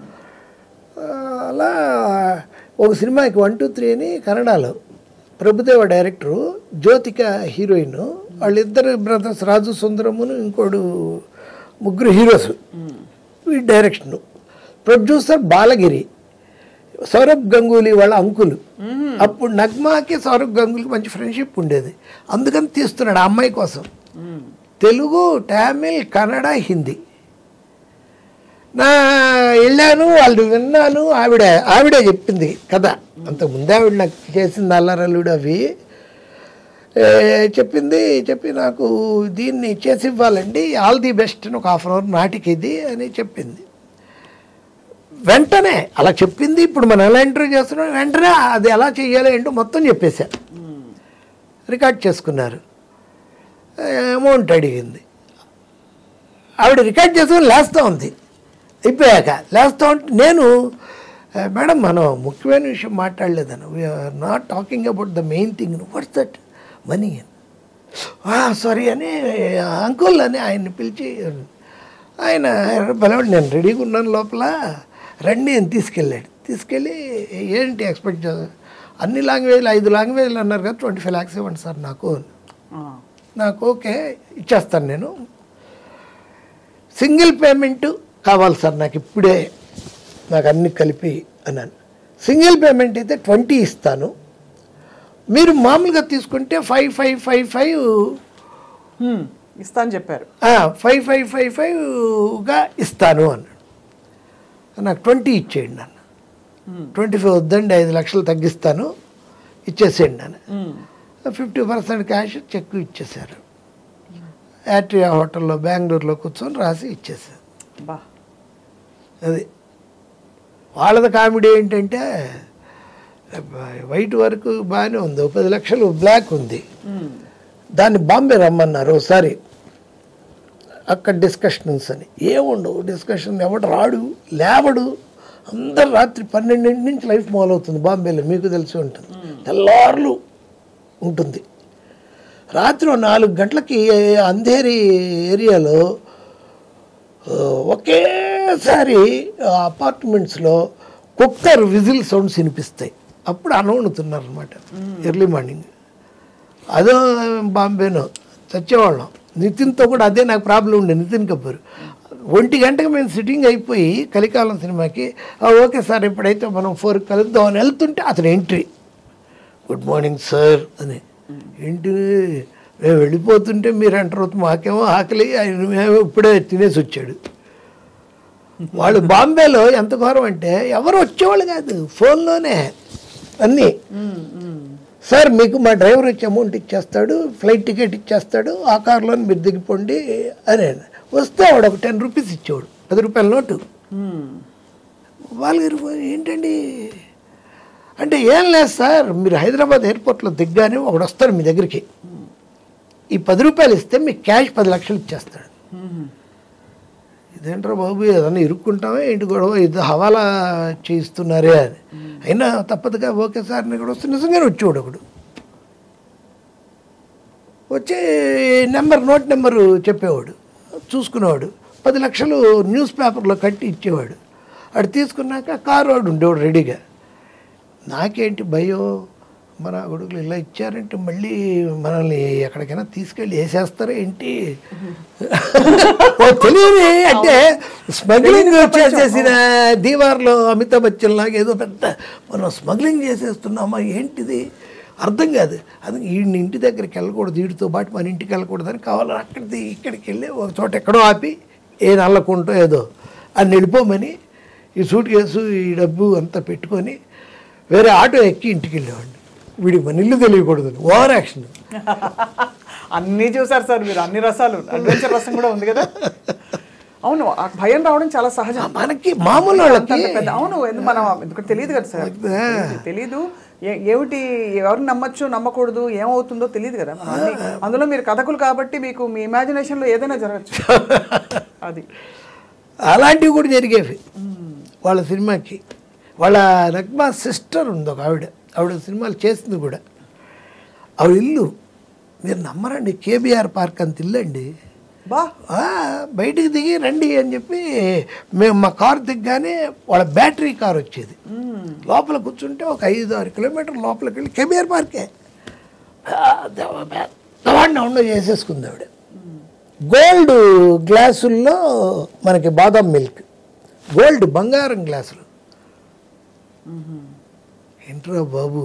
ఆ, అలా ఒక సినిమాకి వన్ టూ త్రీ అని కన్నడలో ప్రభుదేవ డైరెక్టరు జ్యోతిక హీరోయిన్ వాళ్ళిద్దరు బ్రదర్స్ రాజు సుందరమును ఇంకోడు ముగ్గురు హీరోస్ ఈ డైరెక్షన్ ప్రొడ్యూసర్ బాలగిరి సౌరభ్ గంగూలీ వాళ్ళ అంకులు అప్పుడు నగ్మాకి సౌరభ్ గంగూలీకి మంచి ఫ్రెండ్షిప్ ఉండేది అందుకని తీస్తున్నాడు ఆ అమ్మాయి కోసం తెలుగు తమిళ్ కన్నడ హిందీ నా వెళ్ళాను వాళ్ళు విన్నాను ఆవిడ ఆవిడే చెప్పింది కదా అంతకు ముందే ఆవిడ నాకు చేసింది అల్లరల్లుడు అవి ఏ, చెప్పింది చెప్పి నాకు దీన్ని చేసి ఇవ్వాలండి ఆల్ ది బెస్ట్ అని ఒక హాఫ్ అన్ అవర్ నాటికి ఇది అని చెప్పింది వెంటనే అలా చెప్పింది ఇప్పుడు మనం ఎలా ఇంటర్వ్యూ చేస్తున్నాం వెంటనే అది ఎలా చేయాలి ఏంటో మొత్తం చెప్పేశా రికార్డ్ చేసుకున్నారు అమౌంట్ అడిగింది ఆవిడ రికార్డ్ చేసుకుని లేస్తూ ఉంది అయిపోయాక లేస్తూ ఉంటే నేను "ఆ, మేడం మనం ముఖ్యమైన విషయం మాట్లాడలేదను we're not talking about the main thing what's that money sorry అని అంకుల్ అని ఆయన్ని పిలిచి ఆయన బలవాడు నేను రెడీగా ఉన్నాను లోపల రండి అని తీసుకెళ్ళాడు తీసుకెళ్ళి ఏంటి ఎక్స్పెక్ట్ చేస్తా అన్ని లాంగ్వేజ్లు ఐదు లాంగ్వేజ్లు అన్నారు కదా ట్వంటీ ఫైవ్ ల్యాక్స్ ఇవ్వండి సార్ నాకు ఆ. నాకు ఓకే ఇచ్చేస్తాను నేను సింగిల్ పేమెంట్ కావాలి సార్ నాకు ఇప్పుడే నాకు అన్ని కలిపి అన్నాను సింగిల్ పేమెంట్ అయితే ట్వంటీ ఇస్తాను మీరు మామూలుగా తీసుకుంటే ఫైవ్ ఫైవ్ ఫైవ్ ఫైవ్ హ్మ్. ఇస్తా అని చెప్పారు ఫైవ్ ఫైవ్ ఫైవ్ ఫైవ్గా ఇస్తాను అన్నాడు నాకు ట్వంటీ ఇచ్చేయండి అన్న ట్వంటీ ఫైవ్ వద్దండి ఐదు లక్షలు తగ్గిస్తాను ఇచ్చేసేయండి అన్న హ్మ్. Fifty percent cash cheque Atria యాట్రియా హోటల్లో బెంగళూరులో కూర్చొని రాసి ఇచ్చేసారు బా అది వాళ్ళది కామెడీ ఏంటంటే వైట్ వరకు బాగానే ఉంది ఒక పది లక్షలు బ్లాక్ ఉంది హ్మ్. దాన్ని బాంబే రమ్మన్నారు ఒకసారి అక్కడ డిస్కషన్స్ అని ఏముండవు డిస్కషన్ ఎవడు రాడు లేవడు అందరు రాత్రి పన్నెండింటి నుంచి లైఫ్ మొదలవుతుంది బాంబేలో మీకు తెలిసి ఉంటుంది తెల్లార్లు ఉంటుంది రాత్రి ఓ నాలుగు గంటలకి అంధేరి ఏరియాలో ఆ, ఒకేసారి అపార్ట్మెంట్స్లో కుక్కర్ విజిల్ సౌండ్స్ వినిపిస్తాయి అప్పుడు అనవణుతున్నారు అనమాట ఎర్లీ మార్నింగ్ అదో బాంబేనో చచ్చేవాళ్ళం నితిన్తో కూడా అదే నాకు ప్రాబ్లం ఉండే నితిన్ కపూర్ ఒంటి గంటకి మేము సిట్టింగ్ అయిపోయి కలికాలం సినిమాకి "ఆ, ఓకే సార్ ఇప్పుడైతే మనం ఫోర్ కలుద్దాం అని వెళ్తుంటే అతను ఎంట్రీ గుడ్ మార్నింగ్ సార్ అని ఏంటి మేము వెళ్ళిపోతుంటే మీరు అంటారు మాకేమో ఆకలి ఆయన మేము ఇప్పుడే తినేసి వచ్చాడు వాళ్ళు బాంబేలో ఎంత ఘోరం అంటే ఎవరు వచ్చేవాళ్ళు కాదు ఫోన్లోనే అన్నీ సార్ మీకు మా డ్రైవర్ వచ్చి అమౌంట్ ఇచ్చేస్తాడు ఫ్లైట్ టికెట్ ఇచ్చేస్తాడు ఆ కార్లో మీరు దిగిపోండి అని వస్తే వాడు ఒక టెన్ రూపీస్ ఇచ్చేవాడు పది రూపాయల నోటు వాళ్ళగారు ఏంటండి అంటే ఏం లేదు సార్ మీరు హైదరాబాద్ ఎయిర్పోర్ట్లో దిగ్గానే ఒకడు వస్తాడు మీ దగ్గరికి ఈ పది రూపాయలు ఇస్తే మీకు క్యాష్ పది లక్షలు ఇచ్చేస్తాడు ఇదేంట్రా బాబు ఏదన్నా ఇరుక్కుంటామే ఏంటి గొడవ ఇది హవాలా చేయిస్తున్నారే అని అయినా తప్పదుగా ఓకే సార్ ఇక్కడ వస్తే నిజంగానే వచ్చేవాడు ఒకడు వచ్చి నెంబర్ నోట్ నెంబరు చెప్పేవాడు చూసుకునేవాడు పది లక్షలు న్యూస్ పేపర్లో కట్టి ఇచ్చేవాడు అటు తీసుకున్నాక కారు వాడు ఉండేవాడు రెడీగా నాకేంటి భయం మన కొడుకులు ఇలా ఇచ్చారంటే మళ్ళీ మనల్ని ఎక్కడికైనా తీసుకెళ్ళి వేసేస్తారా ఏంటి ఓ తెలియని అంటే స్మగ్లింగ్ చేసేసిన దీవార్లో అమితాబ్ బచ్చన్ లాగా ఏదో పెద్ద మనం స్మగ్లింగ్ చేసేస్తున్నామా ఏంటిది అర్థం కాదు అది వీడిని ఇంటి దగ్గరికి వెళ్ళకూడదు వీడితో పాటు మన ఇంటికి వెళ్ళకూడదని కావాలి అక్కడిది ఇక్కడికి వెళ్ళి ఒక చోట ఎక్కడో ఆపి ఏ నల్లకుంటో ఏదో అని వెళ్ళిపోమని ఈ సూట్ కేసు ఈ డబ్బు అంతా పెట్టుకొని వేరే ఆటో ఎక్కి ఇంటికి వెళ్ళేవాడిని వీడికి మన ఇల్లు తెలియకూడదు ఓవర్ యాక్షన్ అన్నీ చూసారు సార్ మీరు అన్ని రసాలు అడ్వెంచర్ రసం కూడా ఉంది కదా అవును ఆ భయం రావడం చాలా సహజం మనకి మామూలు వాళ్ళకి అంత పెద్ద అవును ఎందు- మనం ఎందుకంటే తెలియదు కదా సార్ తెలియదు ఏ- ఏమిటి ఎవరిని నమ్మచ్చు నమ్మకూడదు ఏమవుతుందో తెలియదు కదా మనం అన్ని అందులో మీరు కథకులు కాబట్టి మీకు మీ imagination లో ఏదైనా జరగచ్చు అది అలాంటివి కూడా జరిగేవి వాళ్ళ సినిమాకి వాళ్ళ నగ్మా సిస్టర్ ఉంది ఒక ఆవిడ ఆవిడ సినిమాలు చేసింది కూడా ఆవిడ ఇల్లు మీరు నమ్మరండి కేబీఆర్ పార్క్ అంత ఇల్లు అండి బా ఆ, బయటికి దిగి రండి అని చెప్పి మేము మా కారు దిగ్గానే వాళ్ళ బ్యాటరీ కార్ వచ్చేది లోపల కూర్చుంటే ఒక ఐదు ఆరు కిలోమీటర్ లోపలికి వెళ్ళి కేబీఆర్ పార్కే పెద్దవాడిని ఉండ చేసేసుకుంది ఆవిడ గోల్డ్ గ్లాసుల్లో మనకి బాదం మిల్క్ గోల్డ్ బంగారం గ్లాసులు ఏంట్రా బాబు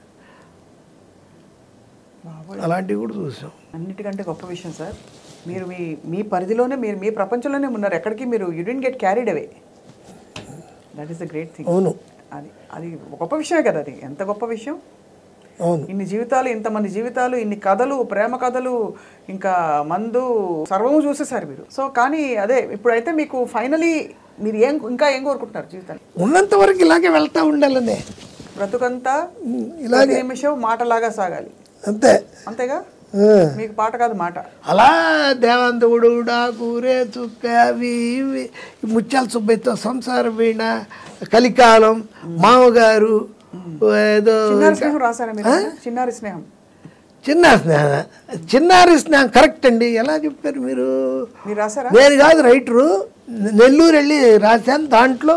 అలాంటివి కూడా చూసాం అన్నిటికంటే గొప్ప విషయం సార్ మీరు మీ మీ పరిధిలోనే మీరు మీ ప్రపంచంలోనే ఉన్నారు ఎక్కడికి మీరు you don't get carried away that is the great thing అవును అది అది గొప్ప విషయమే కదా అది ఎంత గొప్ప విషయం అవును ఇన్ని జీవితాలు ఇంతమంది జీవితాలు ఇన్ని కథలు ప్రేమ కథలు ఇంకా మందు సర్వము చూసేసారు మీరు సో కానీ అదే ఇప్పుడైతే మీకు ఫైనలీ మీరు ఏం ఇంకా ఏం కోరుకుంటున్నారు జీవితాన్ని ఉన్నంత వరకు ఇలాగే వెళ్తా ఉండాలనే బ్రతుకంతా ఉమ్, ప్రతి నిమిషం మాటలాగా సాగాలి అంతే అంతేగా ఆ. మీకు పాట కాదు మాట అలా దేవంతవుడు డాకూరే చుక్క అవి ఇవి ఈ ముత్యాల సుబ్బయ్యతో సంసార వీణ కలికాలం మామగారు ఏదో చిన్నారి స్నేహం రాశారా మీరు చిన్నారి స్నేహం చిన్న స్నేహం చిన్నారి స్నేహం కరెక్ట్ అండి ఎలా చెప్పారు మీరు మీరు రాశారా నేను కాదు రైటరు నెల్లూరు వెళ్ళి రాశాను దాంట్లో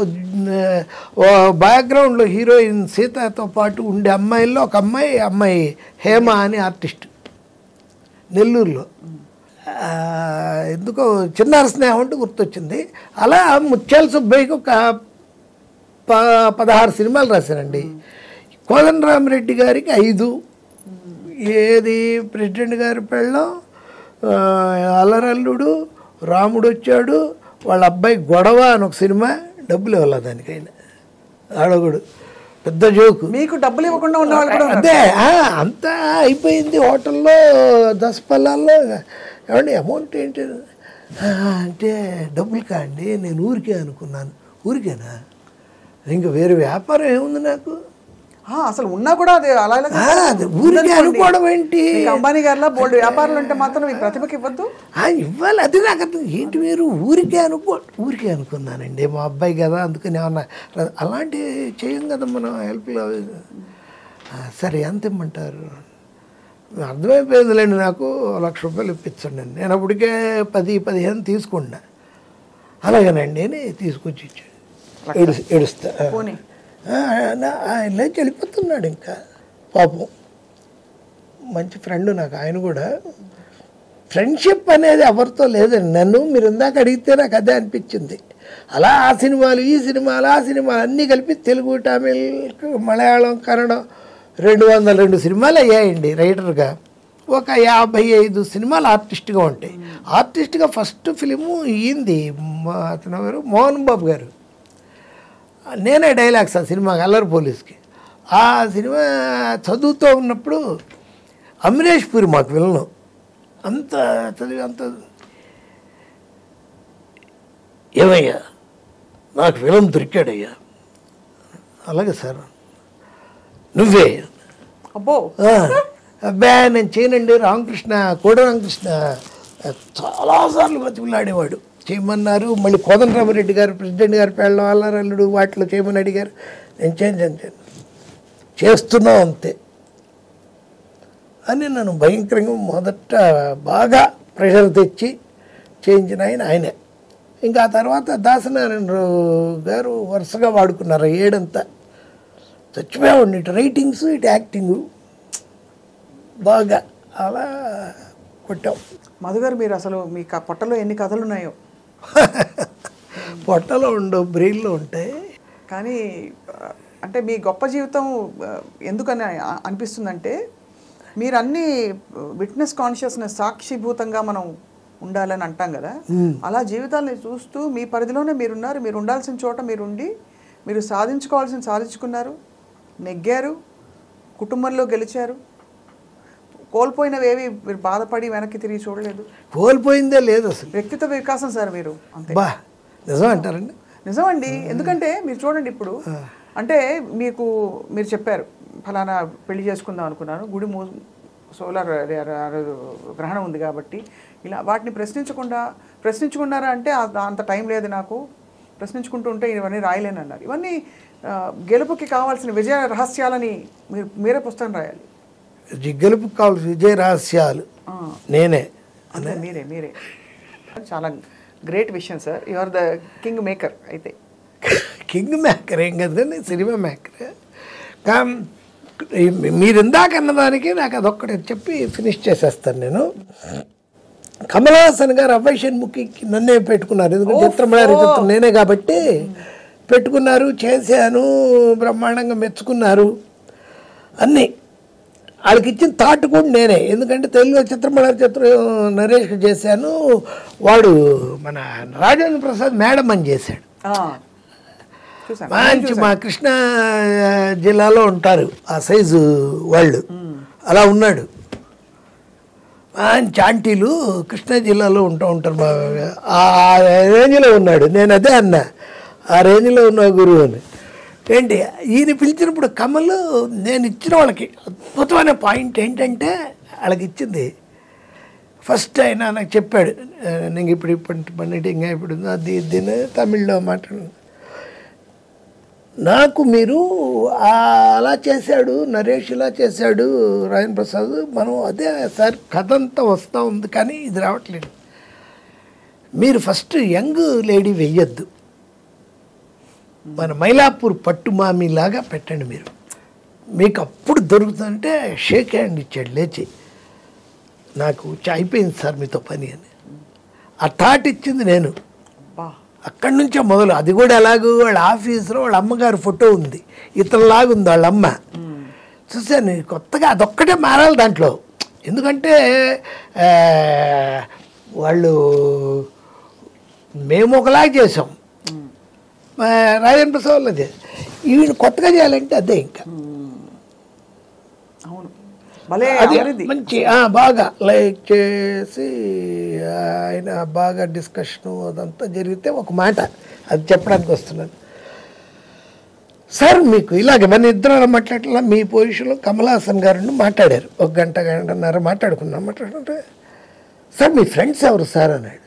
ఓ బ్యాక్గ్రౌండ్లో హీరోయిన్ సీతతో పాటు ఉండే అమ్మాయిల్లో ఒక అమ్మాయి అమ్మాయి హేమ అని ఆర్టిస్ట్ నెల్లూరులో ఆ, ఎందుకో చిన్నారి స్నేహం అంటే గుర్తొచ్చింది అలా ముత్యాల సుబ్బయ్యకి ఒక ప పదహారు సినిమాలు రాశానండి కోదండరామరెడ్డి గారికి ఐదు ఏది ప్రెసిడెంట్ గారి పెళ్ళం ఆ, అల్లరల్లుడు రాముడు వచ్చాడు వాళ్ళ అబ్బాయి గొడవ అని ఒక సినిమా డబ్బులు ఇవ్వాలి దానికైనా అడగుడు పెద్ద జోకు మీకు డబ్బులు ఇవ్వకుండా ఉన్న వాళ్ళు కూడా ఉన్నారు. అదే ఆ, అంతా అయిపోయింది హోటల్లో దసపల్లాల్లో ఏమండి అమౌంట్ ఏంటి "ఆ, అంటే డబ్బులు కాండి నేను ఊరికే అనుకున్నాను ఊరికేనా ఇంకా వేరే వ్యాపారం ఏముంది నాకు ఆ, అసలు ఉన్నా కూడా అది అలా ఇలా ఆ, అది ఊరికే అనుకోవడం ఏంటి మీకు అంబానీ గారిలో బోల్డ్ వ్యాపారాలు ఉంటే మాత్రం మీ ప్రతిభకి ఇవ్వద్దు ఆ, ఇవ్వాలి అది నాకు అర్థం ఏంటి మీరు ఊరికే అనుకో ఊరికే అనుకున్నానండి మా అబ్బాయి కదా అందుకని ఏమన్నా ర- అలాంటివి చేయం కదా మనం హెల్ప్లో సరే ఎంత ఇమ్మంటారు అర్థమైపోయిందిలేండి నాకు లక్ష రూపాయలు ఇప్పించండి అని. నేను అప్పటికే పది పదిహేను తీసుకున్నా అలాగేనండి అని తీసుకొచ్చి ఇచ్చాడు ఏడు ఏడుస్తా ఆ. పోనీ ఆ, నా- ఆయన లేచి వెళ్ళిపోతున్నాడు ఇంకా పాపం మంచి ఫ్రెండ్ నాకు ఆయన కూడా ఫ్రెండ్షిప్ అనేది ఎవరితో లేదండి నన్ను మీరు ఇందాక అడిగితే నాకు అదే అనిపించింది అలా ఆ సినిమాలు ఈ సినిమాలు ఆ సినిమాలు అన్నీ కలిపి తెలుగు తమిళ్ మలయాళం కన్నడం రెండు వందల రెండు సినిమాలు అయ్యాయండి రైటర్గా ఒక యాభై ఐదు సినిమాలు ఆర్టిస్ట్గా ఉంటాయి ఆర్టిస్ట్గా ఫస్ట్ ఫిలిము ఈంది మా- అతను ఎవరు మోహన్ బాబు గారు నేనే డైలాగ్స్ ఆ సినిమాకి అల్లరి పోలీస్కి ఆ సినిమా చదువుతూ ఉన్నప్పుడు అమరేష్ పూరి మాకు విలను అంత చదివి అంత ఏమయ్యా నాకు విలం దొరికాడయ్యా అలాగే సార్ నువ్వే అబ్బో ఆ, అబ్బా నేను చేయనండి రామకృష్ణ కోడ రామకృష్ణ చాలాసార్లు బతికులాడేవాడు చేయమన్నారు మళ్ళీ కోదండరామరెడ్డి గారు ప్రెసిడెంట్ గారు పెళ్ళం అల్లారల్లుడు వాటిలో చేయమని అడిగారు నేను చేయను చేయను చేయను చేస్తున్నాం అంతే అని నన్ను భయంకరంగా మొదట బాగా ప్రెషర్ తెచ్చి చేయించిన ఆయన ఆయనే ఇంకా ఆ తర్వాత దాసనారాయణరావు గారు వరుసగా వాడుకున్నారు ఏడంతా చచ్చిపోయాడు ఇటు రైటింగ్స్ ఇటు యాక్టింగు బాగా అలా కొట్టాం మధు గారు మీరు అసలు మీ క- పొట్టలో ఎన్ని కథలు ఉన్నాయో పొట్టలో ఉండవు బ్రెయిన్లో ఉంటాయి కానీ ఆ, అంటే మీ గొప్ప జీవితం ఆ, ఎందుకని అ- అనిపిస్తుందంటే మీరు అన్ని విట్నెస్ కాన్షియస్నెస్ సాక్షిభూతంగా మనం ఉండాలని అంటాం కదా అలా జీవితాలని చూస్తూ మీ పరిధిలోనే మీరున్నారు మీరు ఉండాల్సిన చోట మీరు ఉండి మీరు సాధించుకోవాల్సిన సాధించుకున్నారు నెగ్గారు కుటుంబంలో గెలిచారు కోల్పోయినవేవి మీరు బాధపడి వెనక్కి తిరిగి చూడలేదు కోల్పోయిందే లేదు అసలు వ్యక్తిత్వ వికాసం సార్ మీరు అంతే బా నిజం అంటారండి నిజమండి ఎందుకంటే మీరు చూడండి ఇప్పుడు అంటే మీకు మీరు చెప్పారు ఫలానా పెళ్లి చేసుకుందాం అనుకున్నాను గుడి మూ సోలార్ అదే ఆ- ఆ రోజు గ్రహణం ఉంది కాబట్టి ఇలా వాటిని ప్రశ్నించకుండా ప్రశ్నించుకున్నారా అంటే ఆ- అంత టైం లేదు నాకు ప్రశ్నించుకుంటూ ఉంటే ఇవన్నీ రాయలేను అన్నారు ఇవన్నీ ఆ, గెలుపుకి కావాల్సిన విజయ రహస్యాలని మీరు మీరే పుస్తకం రాయాలి గెలుపు కావాల్సిన విజయ రహస్యాలు ఆ, నేనే అంతే మీరే మీరే చాలా గ్రేట్ విషయం sir you are the king maker అయితే కింగ్ మేకర్ ఏం కదండి సినిమా మేకర్ కా మీరు ఇందాక అన్నదానికి నాకు అదొక్కటి చెప్పి ఫినిష్ చేసేస్తాను నేను కమల్ హాసన్ గారు అభయ్ షణ్ముఖికి నన్నే పెట్టుకున్నారు ఎందుకంటే చిత్రమలారి చిత్రం నేనే కాబట్టి పెట్టుకున్నారు చేశాను బ్రహ్మాండంగా మెచ్చుకున్నారు అన్నీ వాళ్ళకి ఇచ్చిన థాట్ కూడా నేనే ఎందుకంటే తెలుగులో చిత్రమలారి చిత్రం నరేష్కి చేశాను వాడు మన రాజేంద్ర ప్రసాద్ మేడం అని చేశాడు ఆ, చూసాను మంచి మా కృష్ణా జిల్లాలో ఉంటారు ఆ సైజు వాళ్ళు అలా ఉన్నాడు మంచి ఆంటీలు కృష్ణా జిల్లాలో ఉంటూ ఉంటారు బాగా ఆ రేంజ్లో ఉన్నాడు నేను అదే అన్నా ఆ రేంజ్లో ఉన్న గురువు అని ఏంటి ఈయన పిలిచినప్పుడు కమల్ నేను ఇచ్చిన వాళ్ళకి అద్భుతమైన పాయింట్ ఏంటంటే వాళ్ళకి ఇచ్చింది ఫస్ట్ ఆయన నాకు చెప్పాడు "ఆ, నీకు ఇప్పుడు ఇప్పుడు పన్నెండు ఇంకా ఇప్పుడు ఉంది, అది ఇది అని తమిళ్లో మాట్లాడు నాకు మీరు ఆ అలా చేశాడు నరేష్ ఇలా చేశాడు రాజన్ ప్రసాద్ మనం అదే సార్ కథ అంతా వస్తూ ఉంది కానీ ఇది రావట్లేదు మీరు ఫస్ట్ యంగ్ లేడీ వెయ్యొద్దు మన మైలాపూర్ పట్టు మామి లాగా పెట్టండి మీరు మీకు అప్పుడు దొరుకుతుందంటే షేక్ హ్యాండ్ ఇచ్చాడు లేచి నాకు "చ- అయిపోయింది సార్ మీతో పని అని ఆ థాట్ ఇచ్చింది నేను బా అక్కడి నుంచే మొదలు అది కూడా ఎలాగో వాళ్ళ ఆఫీసులో వాళ్ళ అమ్మగారి ఫోటో ఉంది ఇతరులాగా ఉంది వాళ్ళ అమ్మ చూసాను కొత్తగా అదొక్కటే మారాలి దాంట్లో ఎందుకంటే ఆ, వాళ్ళు మేము ఒకలాగా చేసాం ఆ, రాజన్ ప్రసాద్ వాళ్ళ చేసాం ఈవిడ కొత్తగా చేయాలంటే అదే ఇంకా అవును భలే అది అభివృద్ధి మంచి ఆ, బాగా లైక్ చేసి ఆయన బాగా డిస్కషన్ అదంతా జరిగితే ఒక మాట అది చెప్పడానికి వస్తున్నాను సార్ మీకు ఇలాగే మన ఇద్దరు మాట్లాడలా మీ పొజిషన్లో కమల్ హాసన్ గారు మాట్లాడారు ఒక గంట గంటన్నర మాట్లాడుకున్నాం మాట్లాడుకుంటే సార్ మీ ఫ్రెండ్స్ ఎవరు సార్ అన్నాడు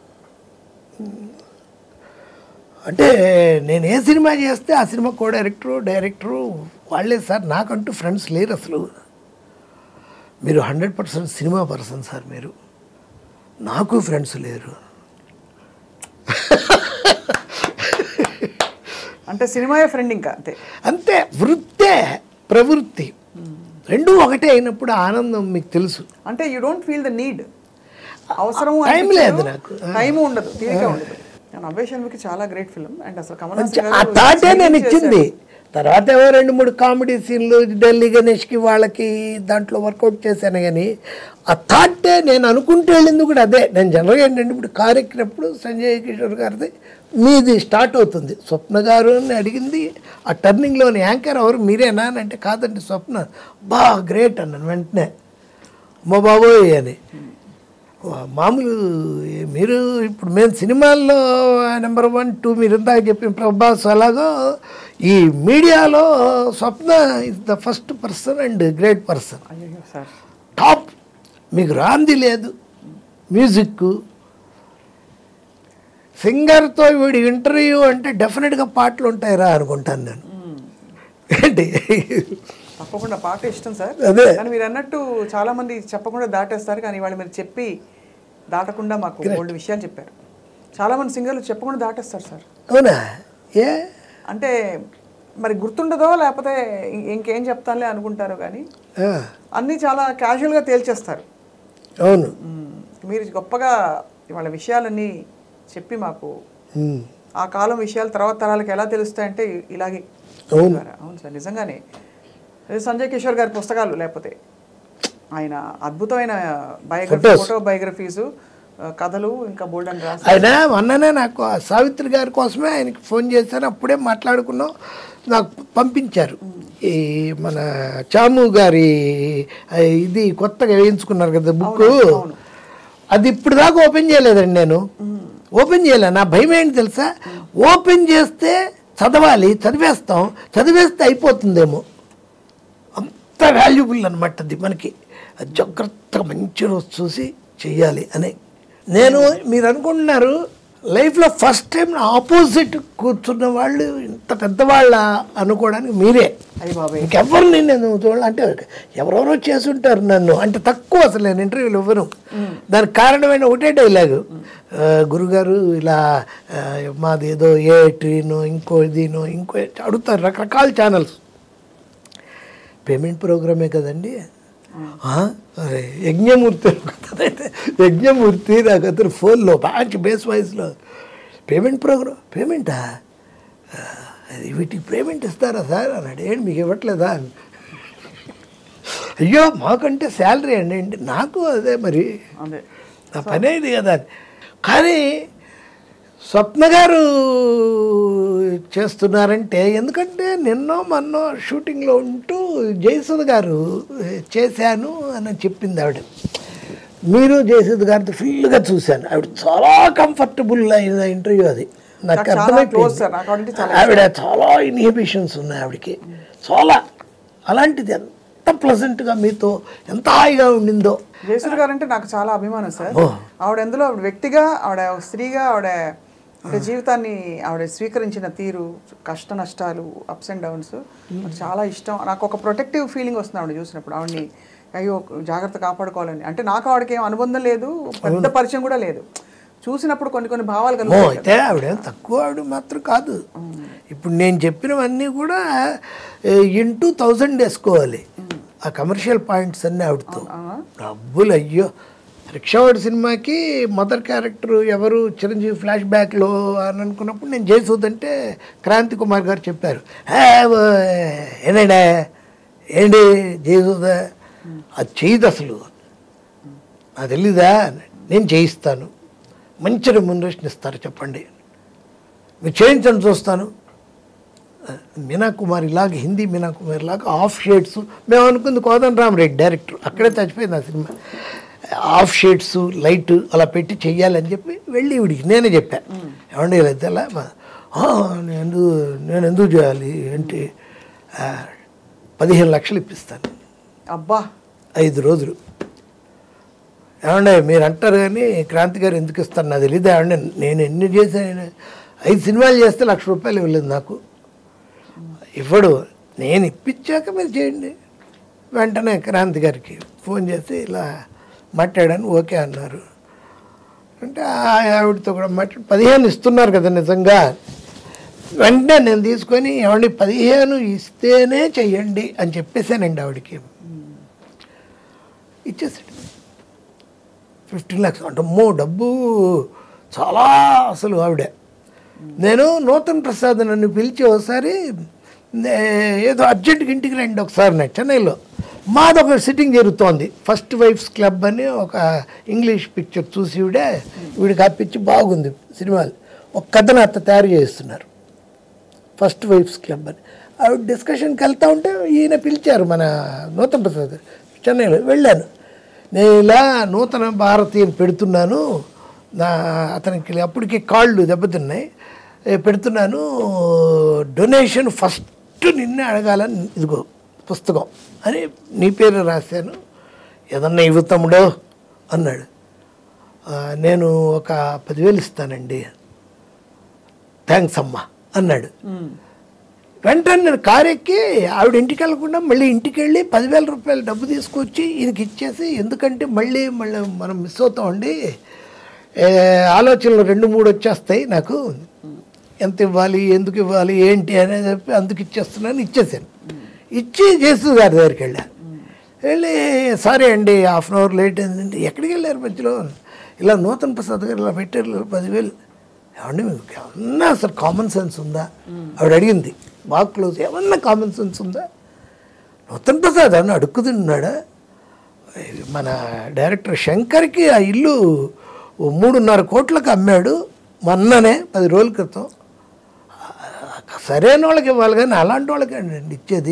అంటే నేను ఏ సినిమా చేస్తే ఆ సినిమా కో డైరెక్టరు డైరెక్టరు వాళ్ళే సార్ నాకంటూ ఫ్రెండ్స్ లేరు అసలు మీరు hundred percent cinema person sir మీరు నాకు ఫ్రెండ్స్ లేరు అంటే సినిమాయే ఫ్రెండ్ ఇంకా అంతే అంతే వృత్తే ప్రవృత్తి రెండు ఒకటే అయినప్పుడు ఆనందం మీకు తెలుసు అంటే you don't feel the need అవసరం Time లేదు నాకు. టైం ఉండదు తీరిక ఉండదు నేను అవ్వేషన్కి చాలా గ్రేట్ ఫిల్మ్ అండ్ అసలు కమల్ మంచి హాసన్ ఆ గారు థాటే నేను singing ఇచ్చింది చేశారు. తర్వాత ఏవో రెండు మూడు కామెడీ సీన్లు ఢిల్లీ గణేష్కి వాళ్ళకి దాంట్లో వర్కౌట్ చేశాను కానీ ఆ థాటే నేను అనుకుంటూ వెళ్ళింది కూడా అదే నేను జనరల్గా ఏంటంటే ఇప్పుడు కారు ఎక్కినప్పుడు సంజయ్ కిషోర్ గారిది మీది స్టార్ట్ అవుతుంది స్వప్న గారు అని అడిగింది ఆ టర్నింగ్లోని యాంకర్ ఎవరు మీరేనా అని అంటే కాదండి స్వప్న బా గ్రేట్ అన్నాను వెంటనే మా బాబోయ్ అని వా- మామూలు మీరు ఇప్పుడు మేము సినిమాల్లో నెంబర్ వన్ టూ మీరు ఇందాక చెప్పిన ప్రభాస్ అలాగో ఈ మీడియాలో Swapna is the first person and great person అయ్యో సార్ టాప్ మీకు రాంది లేదు మ్యూజిక్ సింగర్తో వీడి ఇంటర్వ్యూ అంటే డెఫినెట్గా పాటలు ఉంటాయిరా అనుకుంటాను నేను ఏంటి తప్పకుండా పాట ఇష్టం సార్ అదే. కానీ మీరు అన్నట్టు చాలా మంది చెప్పకుండా దాటేస్తారు కానీ వాళ్ళు మీరు చెప్పి దాటకుండా మాకు మూడు విషయాలు చెప్పారు చాలా మంది సింగర్లు చెప్పకుండా దాటేస్తారు సార్ అవునా ఏ అంటే మరి గుర్తుండదో లేకపోతే ఇం- ఇంకేం చెప్తానులే అనుకుంటారు కానీ ఆ, అన్నీ చాలా క్యాజువల్గా తేల్చేస్తారు అవును మ్మ్. మీరు గొప్పగా వాళ్ళ విషయాలన్నీ చెప్పి మాకు ఉమ్. ఆ కాలం విషయాలు తర్వాత తరాలకు ఎలా తెలుస్తాయంటే ఇలాగే అవును. ద్వారా. అవును సార్ నిజంగానే అదే సంజయ్ కిషోర్ గారి పుస్తకాలు లేకపోతే ఆయన అద్భుతమైన బయోగ్రఫీ Photos. ఫోటో బయోగ్రఫీస్ కథలు ఇంకా బోల్డ్ అని రాసి ఆయన మొన్ననే నాకు ఆ సావిత్రి గారి కోసమే ఆయనకి ఫోన్ చేశాను అప్పుడే మాట్లాడుకున్నాం నాకు పంపించారు ఈ మన చాము గారి ఆ, ఇది కొత్తగా వేయించుకున్నారు కదా బుక్ అవును. అది ఇప్పుడు దాకా ఓపెన్ చేయలేదండి నేను ఓపెన్ చేయలే నా భయం ఏంటి తెలుసా ఓపెన్ చేస్తే చదవాలి చదివేస్తాం చదివేస్తే అయిపోతుందేమో అంత వాల్యుబుల్ అనమాట అది మనకి అది జాగ్రత్తగా మంచి రోజు చూసి చెయ్యాలి అని నేను మీరు అనుకుంటున్నారు లైఫ్లో ఫస్ట్ టైం ఆపోజిట్ కూర్చున్న వాళ్ళు ఇంత పెద్దవాళ్ళ అనుకోవడానికి మీరే అయ్యి బాబాయ్ ఇంకెవరిని నేను చూడాలి అంటే ఎవరెవరో చేసుంటారు నన్ను అంటే తక్కువ అసలు నేను ఇంటర్వ్యూలు ఇవ్వను దానికి కారణమైన ఒకటే డైలాగు ఆ, గురుగారు ఇలా ఆ, మాది ఏదో ఏ ట్రీనో ఇంకో ఇదినో ఇంకో అడుగుతారు రకరకాల ఛానల్స్ పేమెంట్ ప్రోగ్రామే కదండి ఆ? అరే యజ్ఞమూర్తి అనుకుంటానైతే యజ్ఞమూర్తి నాకు అతను ఫోన్లో మంచి బేస్ వాయిస్లో పేమెంట్ ప్రోగ్రామ్ పేమెంటా ఆ, అది వీటికి పేమెంట్ ఇస్తారా సార్ అన్నాడు ఏంటి మీకు ఇవ్వట్లేదా అయ్యో మాకంటే శాలరీ అండి అంటే నాకు అదే మరి అదే నా పనే ఇది కదా అని. కానీ స్వప్న గారు చేస్తున్నారంటే ఎందుకంటే నిన్నో మొన్నో షూటింగ్లో ఉంటూ జయసుధ గారు చేశాను అని చెప్పింది ఆవిడ మీరు జయసుధ గారితో ఫుల్గా చూశాను ఆవిడ చాలా కంఫర్టబుల్ అయిన ఇంటర్వ్యూ అది నాకు నాకు చాలా అర్థమైపోయింది close sir. నాకు ఆవిడంటే చాలా ఆవిడ చాలా ఇన్హిబిషన్స్ ఉన్నాయి ఆవిడకి చాలా అలాంటిది ఎంత ప్లజెంట్గా మీతో ఎంత హాయిగా ఉండిందో జయసూర్ గారు అంటే నాకు చాలా అభిమానం సార్ ఓ. ఆవిడ ఎందులో ఆవిడ వ్యక్తిగా ఆవిడ ఒక స్త్రీగా ఆవిడ అంటే జీవితాన్ని ఆవిడ స్వీకరించిన తీరు కష్ట నష్టాలు అప్స్ అండ్ డౌన్స్ నాకు చాలా ఇష్టం నాకు ఒక ప్రొటెక్టివ్ ఫీలింగ్ వస్తుంది ఆవిడ చూసినప్పుడు ఆవిడని అయ్యో జాగ్రత్త కాపాడుకోవాలని అంటే నాకు ఆవిడకి ఏం అనుబంధం లేదు పెద్ద పరిచయం కూడా లేదు చూసినప్పుడు కొన్ని కొన్ని భావాలు ఓ కలుగుతాయి అయితే ఆవిడ తక్కువ ఆవిడ మాత్రం కాదు ఇప్పుడు నేను చెప్పినవన్నీ కూడా ఇంటూ థౌజండ్ వేసుకోవాలి ఆ కమర్షియల్ పాయింట్స్ అన్నీ ఆవిడతో డబ్బులు అయ్యో రిక్షావాడి సినిమాకి మదర్ క్యారెక్టర్ ఎవరు చిరంజీవి ఫ్లాష్ బ్యాక్లో అని అనుకున్నప్పుడు నేను జయసూద్ అంటే క్రాంతి కుమార్ గారు చెప్పారు "హే, ఓ, ఏంటంటే ఏంటి జయసూద అది చేయదు అసలు నాకు తెలీదా నేను చేయిస్తాను మంచి రెమ్యునరేషన్ ఇస్తారు చెప్పండి మీరు చేయించండి చూస్తాను మీనా కుమార్ ఇలాగ హిందీ మీనా కుమార్ ఇలాగ ఆఫ్ షేడ్స్ మేము అనుకుంది కోదన్ రామరెడ్డి డైరెక్టర్ అక్కడే చచ్చిపోయింది ఆ సినిమా ఆఫ్ షేడ్స్ లైట్ అలా పెట్టి చెయ్యాలని చెప్పి వెళ్ళి ఇవిడికి నేనే చెప్పా ఏమండి ఇలా అయితే ఎలా మా- "ఆ, నేను ఎందుకు నేను ఎందుకు చేయాలి ఏంటి "ఆ, పదిహేను లక్షలు ఇప్పిస్తాను అబ్బా ఐదు రోజులు ఏమండే మీరు అంటారు కానీ క్రాంతి గారు ఎందుకు ఇస్తాను నాకు తెలియదు ఏమంటే నేను ఎన్ని చేశాను ఐదు సినిమాలు చేస్తే లక్ష రూపాయలు ఇవ్వలేదు నాకు ఇవ్వడు నేను ఇప్పించాక మీరు చేయండి వెంటనే క్రాంతి గారికి ఫోన్ చేసి ఇలా మాట్లాడాను ఓకే అన్నారు అంటే ఆ ఆవిడతో కూడా మాట్లాడి పదిహేను ఇస్తున్నారు కదా నిజంగా వెంటనే నేను తీసుకొని ఏమండి పదిహేను ఇస్తేనే చెయ్యండి అని చెప్పేశానండి ఆవిడకి ఇచ్చేసాడు ఫిఫ్టీన్ ల్యాక్స్ అంటే అమ్మో డబ్బు చాలా అసలు ఆవిడ నేను నూతన్ ప్రసాద్ నన్ను పిలిచి ఒకసారి నే- ఏదో అర్జెంట్గా ఇంటికి రండి ఒకసారి నాకు చెన్నైలో మాదొక సిట్టింగ్ జరుగుతోంది ఫస్ట్ వైఫ్స్ క్లబ్ అని ఒక ఇంగ్లీష్ పిక్చర్ చూసి ఈవిడే వీడికి ఆ పిక్చర్ బాగుంది సినిమాలు ఒక కథను అత్త తయారు చేస్తున్నారు ఫస్ట్ వైఫ్స్ క్లబ్ అని ఆవిడ డిస్కషన్కి వెళ్తా ఉంటే ఈయన పిలిచారు మన నూతన ప్రసాద్ గారు. చెన్నైలో వెళ్ళాను నేను ఇలా నూతన భారతీయని పెడుతున్నాను నా అతనికి అప్పటికి కాళ్ళు దెబ్బతిన్నాయి ఏ, పెడుతున్నాను డొనేషన్ ఫస్ట్ నిన్నే అడగాలని ఇదిగో పుస్తకం అని నీ పేరు రాశాను ఏదన్నా ఇవ్వు తమ్ముడో అన్నాడు "ఆ, నేను ఒక పదివేలు ఇస్తానండి థ్యాంక్స్ అమ్మా అన్నాడు వెంటనే నేను కారు ఎక్కి ఆవిడ ఇంటికి వెళ్ళకుండా మళ్ళీ ఇంటికి వెళ్ళి పదివేల రూపాయలు డబ్బు తీసుకొచ్చి ఈయనకి ఇచ్చేసి ఎందుకంటే మళ్ళీ మళ్ళీ మనం మిస్ అవుతామండి ఏ, ఆలోచనలు రెండు మూడు వచ్చేస్తాయి నాకు ఎంత ఇవ్వాలి ఎందుకు ఇవ్వాలి ఏంటి అనేది చెప్పి అందుకు ఇచ్చేస్తున్నాను ఇచ్చేసాను ఇచ్చి జేసు గారి దగ్గరికి వెళ్ళాను వెళ్ళి సారీ అండి హాఫ్ అన్ అవర్ లేట్ అయిందండి ఎక్కడికి వెళ్ళారు మధ్యలో ఇలా నూతన ప్రసాద్ గారు ఇలా పెట్టారు పదివేలు ఏమండి మీకు ఏమన్నా అసలు కామన్ సెన్స్ ఉందా ఆవిడ అడిగింది బాగా క్లోజ్ ఏమన్నా కామన్ సెన్స్ ఉందా నూతన ప్రసాద్ అని అడుక్కుతున్నాడా మన డైరెక్టర్ శంకర్కి ఆ ఇల్లు ఓ మూడున్నర కోట్లకు అమ్మాడు మొన్ననే పది రోజుల క్రితం సరైన వాళ్ళకి ఇవ్వాలి కానీ అలాంటి వాళ్ళకి అండి ఇచ్చేది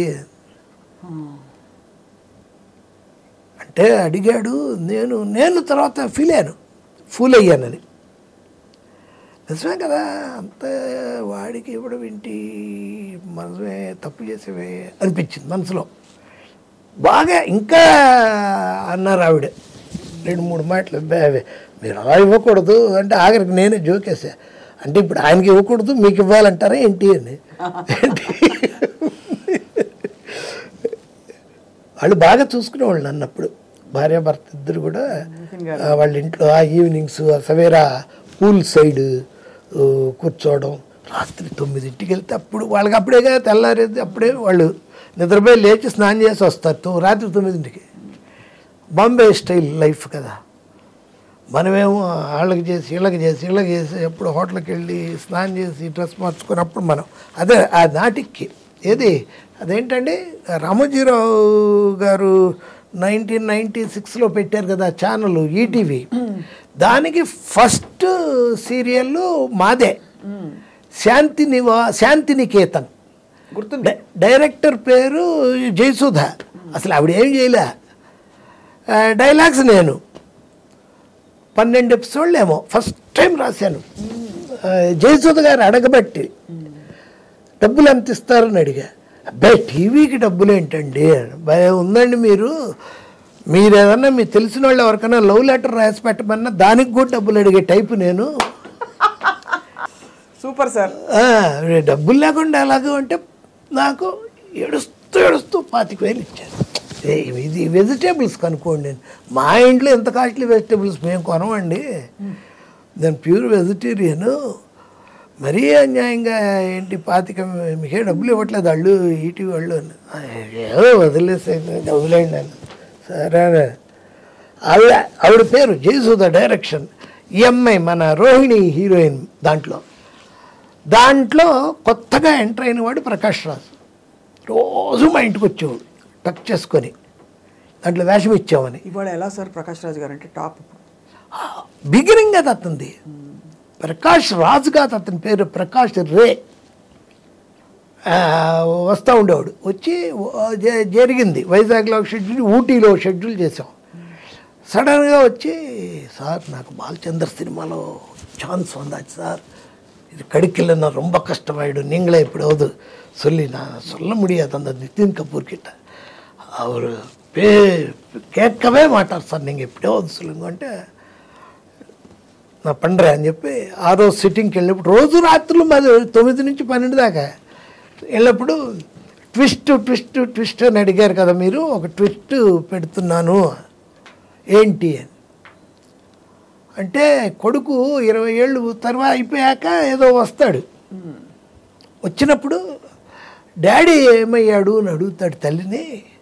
అంటే అడిగాడు నేను నేను తర్వాత ఫీల్ అయ్యాను ఫూల్ అయ్యానని నిజమే కదా అంత వాడికి ఇవ్వడం ఏంటి మనమే తప్పు చేసేవే అనిపించింది మనసులో బాగా ఇంకా అన్నారు ఆవిడ రెండు మూడు మాటలు "బే, బే, మీరు అలా ఇవ్వకూడదు అంటే ఆఖరికి నేనే జోకేసా అంటే ఇప్పుడు ఆయనకి ఇవ్వకూడదు మీకు ఇవ్వాలంటారా ఏంటి అని వాళ్ళు బాగా చూసుకునేవాళ్ళు నన్ను అప్పుడు భార్య భర్త ఇద్దరు కూడా ఆ, వాళ్ళ ఇంట్లో ఆ ఈవినింగ్స్ ఆ సవేరా పూల్ సైడ్ ఆ, కూర్చోవడం రాత్రి తొమ్మిదింటికి వెళ్తే అప్పుడు వాళ్ళకి అప్పుడేగా తెల్లారేది అప్పుడే వాళ్ళు నిద్రపోయి లేచి స్నానం చేసి వస్తారు తొ- రాత్రి తొమ్మిదింటికి బాంబే స్టైల్ లైఫ్ కదా మనమేమో వాళ్ళకి చేసి వీళ్ళకి చేసి వీళ్ళకి చేసి ఎప్పుడు హోటల్కి వెళ్ళి స్నానం చేసి డ్రెస్ మార్చుకున్నప్పుడు మనం అదే ఆ నాటికి ఏది అదేంటండి రామోజీరావు గారు నైన్టీన్ నైంటీ సిక్స్లో పెట్టారు కదా ఛానల్ ఈటీవీ దానికి ఫస్ట్ సీరియల్ మాదే శాంతి నివా శాంతి నికేతన్ గుర్తుంది డై- డైరెక్టర్ పేరు జయసుధ అసలు ఆవిడ ఏం చేయలే ఆ, డైలాగ్స్ నేను పన్నెండు ఎపిసోడ్లు ఏమో ఫస్ట్ టైం రాశాను ఆ, జయసుధ గారు అడగబట్టి డబ్బులు ఎంత ఇస్తారని అడిగా అబ్బాయి టీవీకి డబ్బులు ఏంటండి భయ ఉందండి మీరు మీరు ఏదన్నా మీకు తెలిసిన వాళ్ళు ఎవరికైనా లవ్ లెటర్ రాసి పెట్టమన్నా దానికి కూడా డబ్బులు అడిగే టైపు నేను సూపర్ సార్ ఆ, డబ్బులు లేకుండా ఎలాగో అంటే నాకు ఏడుస్తూ ఏడుస్తూ పాతిక వేలు ఇచ్చారు ఏ, ఇది వెజిటేబుల్స్ కనుక్కోండి నేను మా ఇంట్లో ఎంత కాస్ట్లీ వెజిటేబుల్స్ మేము కొనమండి నేను ప్యూర్ వెజిటేరియన్ మరీ అన్యాయంగా ఏంటి పాతిక మీకే డబ్బులు ఇవ్వట్లేదు వాళ్ళు ఈటీ వాళ్ళు అని. ఆ, ఏదో వదిలేసే వదిలేయండి అని సరే ఆవిడ ఆవిడ పేరు జయసుధ డైరెక్షన్ ఈ అమ్మాయి మన రోహిణి హీరోయిన్ దాంట్లో దాంట్లో కొత్తగా ఎంటర్ అయిన వాడు ప్రకాష్ రాజు రోజు మా ఇంటికి వచ్చేవాడు టక్ చేసుకొని దాంట్లో వేషం ఇచ్చామని ఇవాళ ఎలా సార్ ప్రకాష్ రాజు గారు అంటే టాప్ బిగినింగ్ అది అతనిది ప్రకాష్ రాజు కాదు అతని పేరు ప్రకాష్ రే ఆ, వస్తూ ఉండేవాడు వచ్చి ఓ, జ- జరిగింది వైజాగ్లో ఒక షెడ్యూల్ ఊటీలో ఒక షెడ్యూల్ చేసాం సడన్గా వచ్చి సార్ నాకు బాలచందర్ సినిమాలో ಚಾನ್ಸ್ வந்தாச்சு சார் இது கிடைக்கலன்னா ரொம்ப கஷ்டமாயிடும் நீங்களே எப்படியாவது சொல்லி நான் சொல்ல முடியாது அந்த நிதின் கபூர் கிட்ட அவர் பே கேட்கவே மாட்டார் சார் நீங்கள் எப்படியாவது சொல்லுங்கன்ட்டு నా పండ్రా అని చెప్పి ఆ రోజు సిట్టింగ్కి వెళ్ళినప్పుడు రోజు రాత్రులు మాది తొమ్మిది నుంచి పన్నెండు దాకా వెళ్ళినప్పుడు ట్విస్ట్ ట్విస్ట్ ట్విస్ట్ అని అడిగారు కదా మీరు ఒక ట్విస్ట్ పెడుతున్నాను ఏంటి అని అంటే కొడుకు ఇరవై ఏళ్ళు తర్వాత అయిపోయాక ఏదో వస్తాడు వచ్చినప్పుడు డాడీ ఏమయ్యాడు అని అడుగుతాడు తల్లిని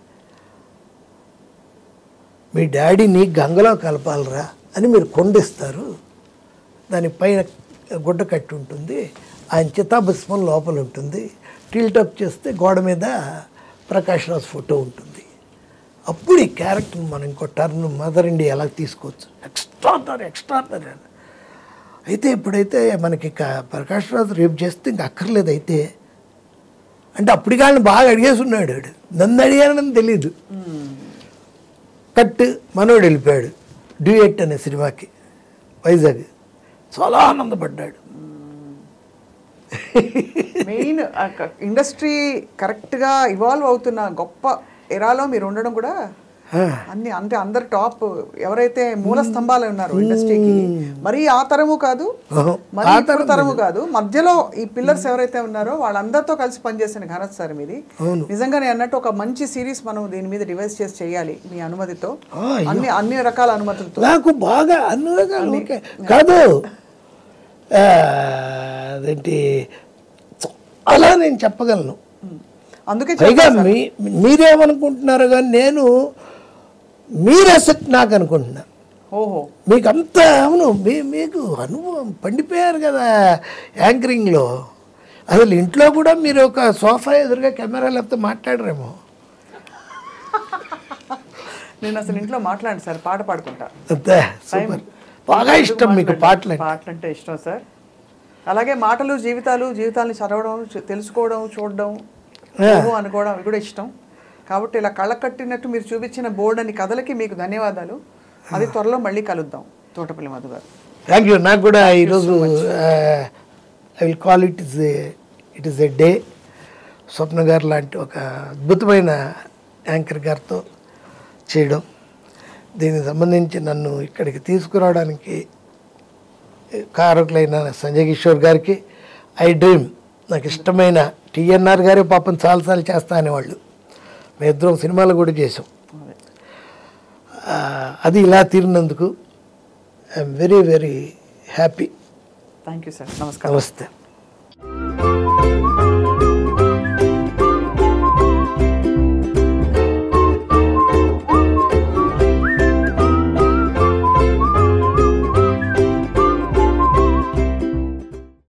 మీ డాడీని గంగలో కలపాలరా అని మీరు కొండిస్తారు దాని పైన గుడ్డ కట్టి ఉంటుంది ఆయన చితాభస్మం లోపల ఉంటుంది టిల్టప్ చేస్తే గోడ మీద ప్రకాష్ రాజ్ ఫోటో ఉంటుంది అప్పుడు ఈ క్యారెక్టర్ మనం ఇంకో టర్న్ మదర్ ఇండియా ఎలా తీసుకోవచ్చు ఎక్స్ట్రాడనరీ ఎక్స్ట్రాడనరీ అని అయితే ఇప్పుడైతే మనకి ఇక ప్రకాష్ రాజు రేపు చేస్తే ఇంక అక్కర్లేదు అయితే అంటే అప్పటికి వాళ్ళని బాగా అడిగేసి ఉన్నాడు వాడు నన్ను అడిగానని తెలియదు కట్ మనోడు వెళ్ళిపోయాడు డ్యూయట్ అనే సినిమాకి వైజాగ్ చాలా ఆనందపడ్డాడు మెయిన్ ఇండస్ట్రీ కరెక్ట్గా ఇవాల్వ్ అవుతున్న గొప్ప ఎరాలో మీరు ఉండడం కూడా అన్ని అంటే అందరు టాప్ ఎవరైతే మూల స్తంభాలు ఉన్నారు ఇండస్ట్రీకి మరి ఆ తరము కాదు ఓహో, మరి ఇప్పుడు తరము కాదు మధ్యలో ఈ పిల్లర్స్ ఎవరైతే ఉన్నారో వాళ్ళందరితో కలిసి పనిచేసిన ఘనత సార్ మీది నిజంగా నేను అన్నట్టు ఒక మంచి సిరీస్ మనం దీని మీద డివైస్ చేసి చేయాలి మీ అనుమతితో ఆ, అన్ని అన్ని రకాల అనుమతులతో నాకు బాగా అన్ని రకాలు ఓకే కాదు ఆ, అదేంటి అలా నేను చెప్పగలను అందుకే పైగా మీ మీరేమనుకుంటున్నారు కానీ నేను మీరు అసెట్ నాకు అనుకుంటున్నా ఓహో మీకు అంత అవును మీ మీకు అనుభవం పండిపోయారు కదా యాంకరింగ్లో అసలు ఇంట్లో కూడా మీరు ఒక సోఫా ఎదురుగా కెమెరా లేకపోతే మాట్లాడరేమో నేను అసలు ఇంట్లో మాట్లాడండి సార్ పాట పాడుకుంటా అంతే సూపర్ బాగా ఇష్టం మీకు పాటలు పాటలు అంటే ఇష్టం సార్ అలాగే మాటలు జీవితాలు జీవితాన్ని చదవడం చు- తెలుసుకోవడం చూడడం ఓహో అనుకోవడం అవి కూడా ఇష్టం కాబట్టి ఇలా కళ్ళ కట్టినట్టు మీరు చూపించిన బోర్డు అని కథలకి మీకు ధన్యవాదాలు అది త్వరలో మళ్ళీ కలుద్దాం తోటపల్లి మధు గారు థ్యాంక్ యూ నాకు కూడా ఈరోజు I will call it is it is a day Swapna గారు లాంటి ఒక అద్భుతమైన యాంకర్ గారితో చేయడం దీనికి సంబంధించి నన్ను ఇక్కడికి తీసుకురావడానికి కారకులైన సంజయ్ కిషోర్ గారికి ఐ డ్రీమ్ నాకు ఇష్టమైన టిఎన్ఆర్ గారే పాపం చాలాసార్లు చేస్తా అనేవాళ్ళు మేము ఇద్దరం సినిమాలు కూడా చేసాం అదే. ఆ, అది ఇలా తీరినందుకు I'm very very happy thank you sir నమస్కారం నమస్తే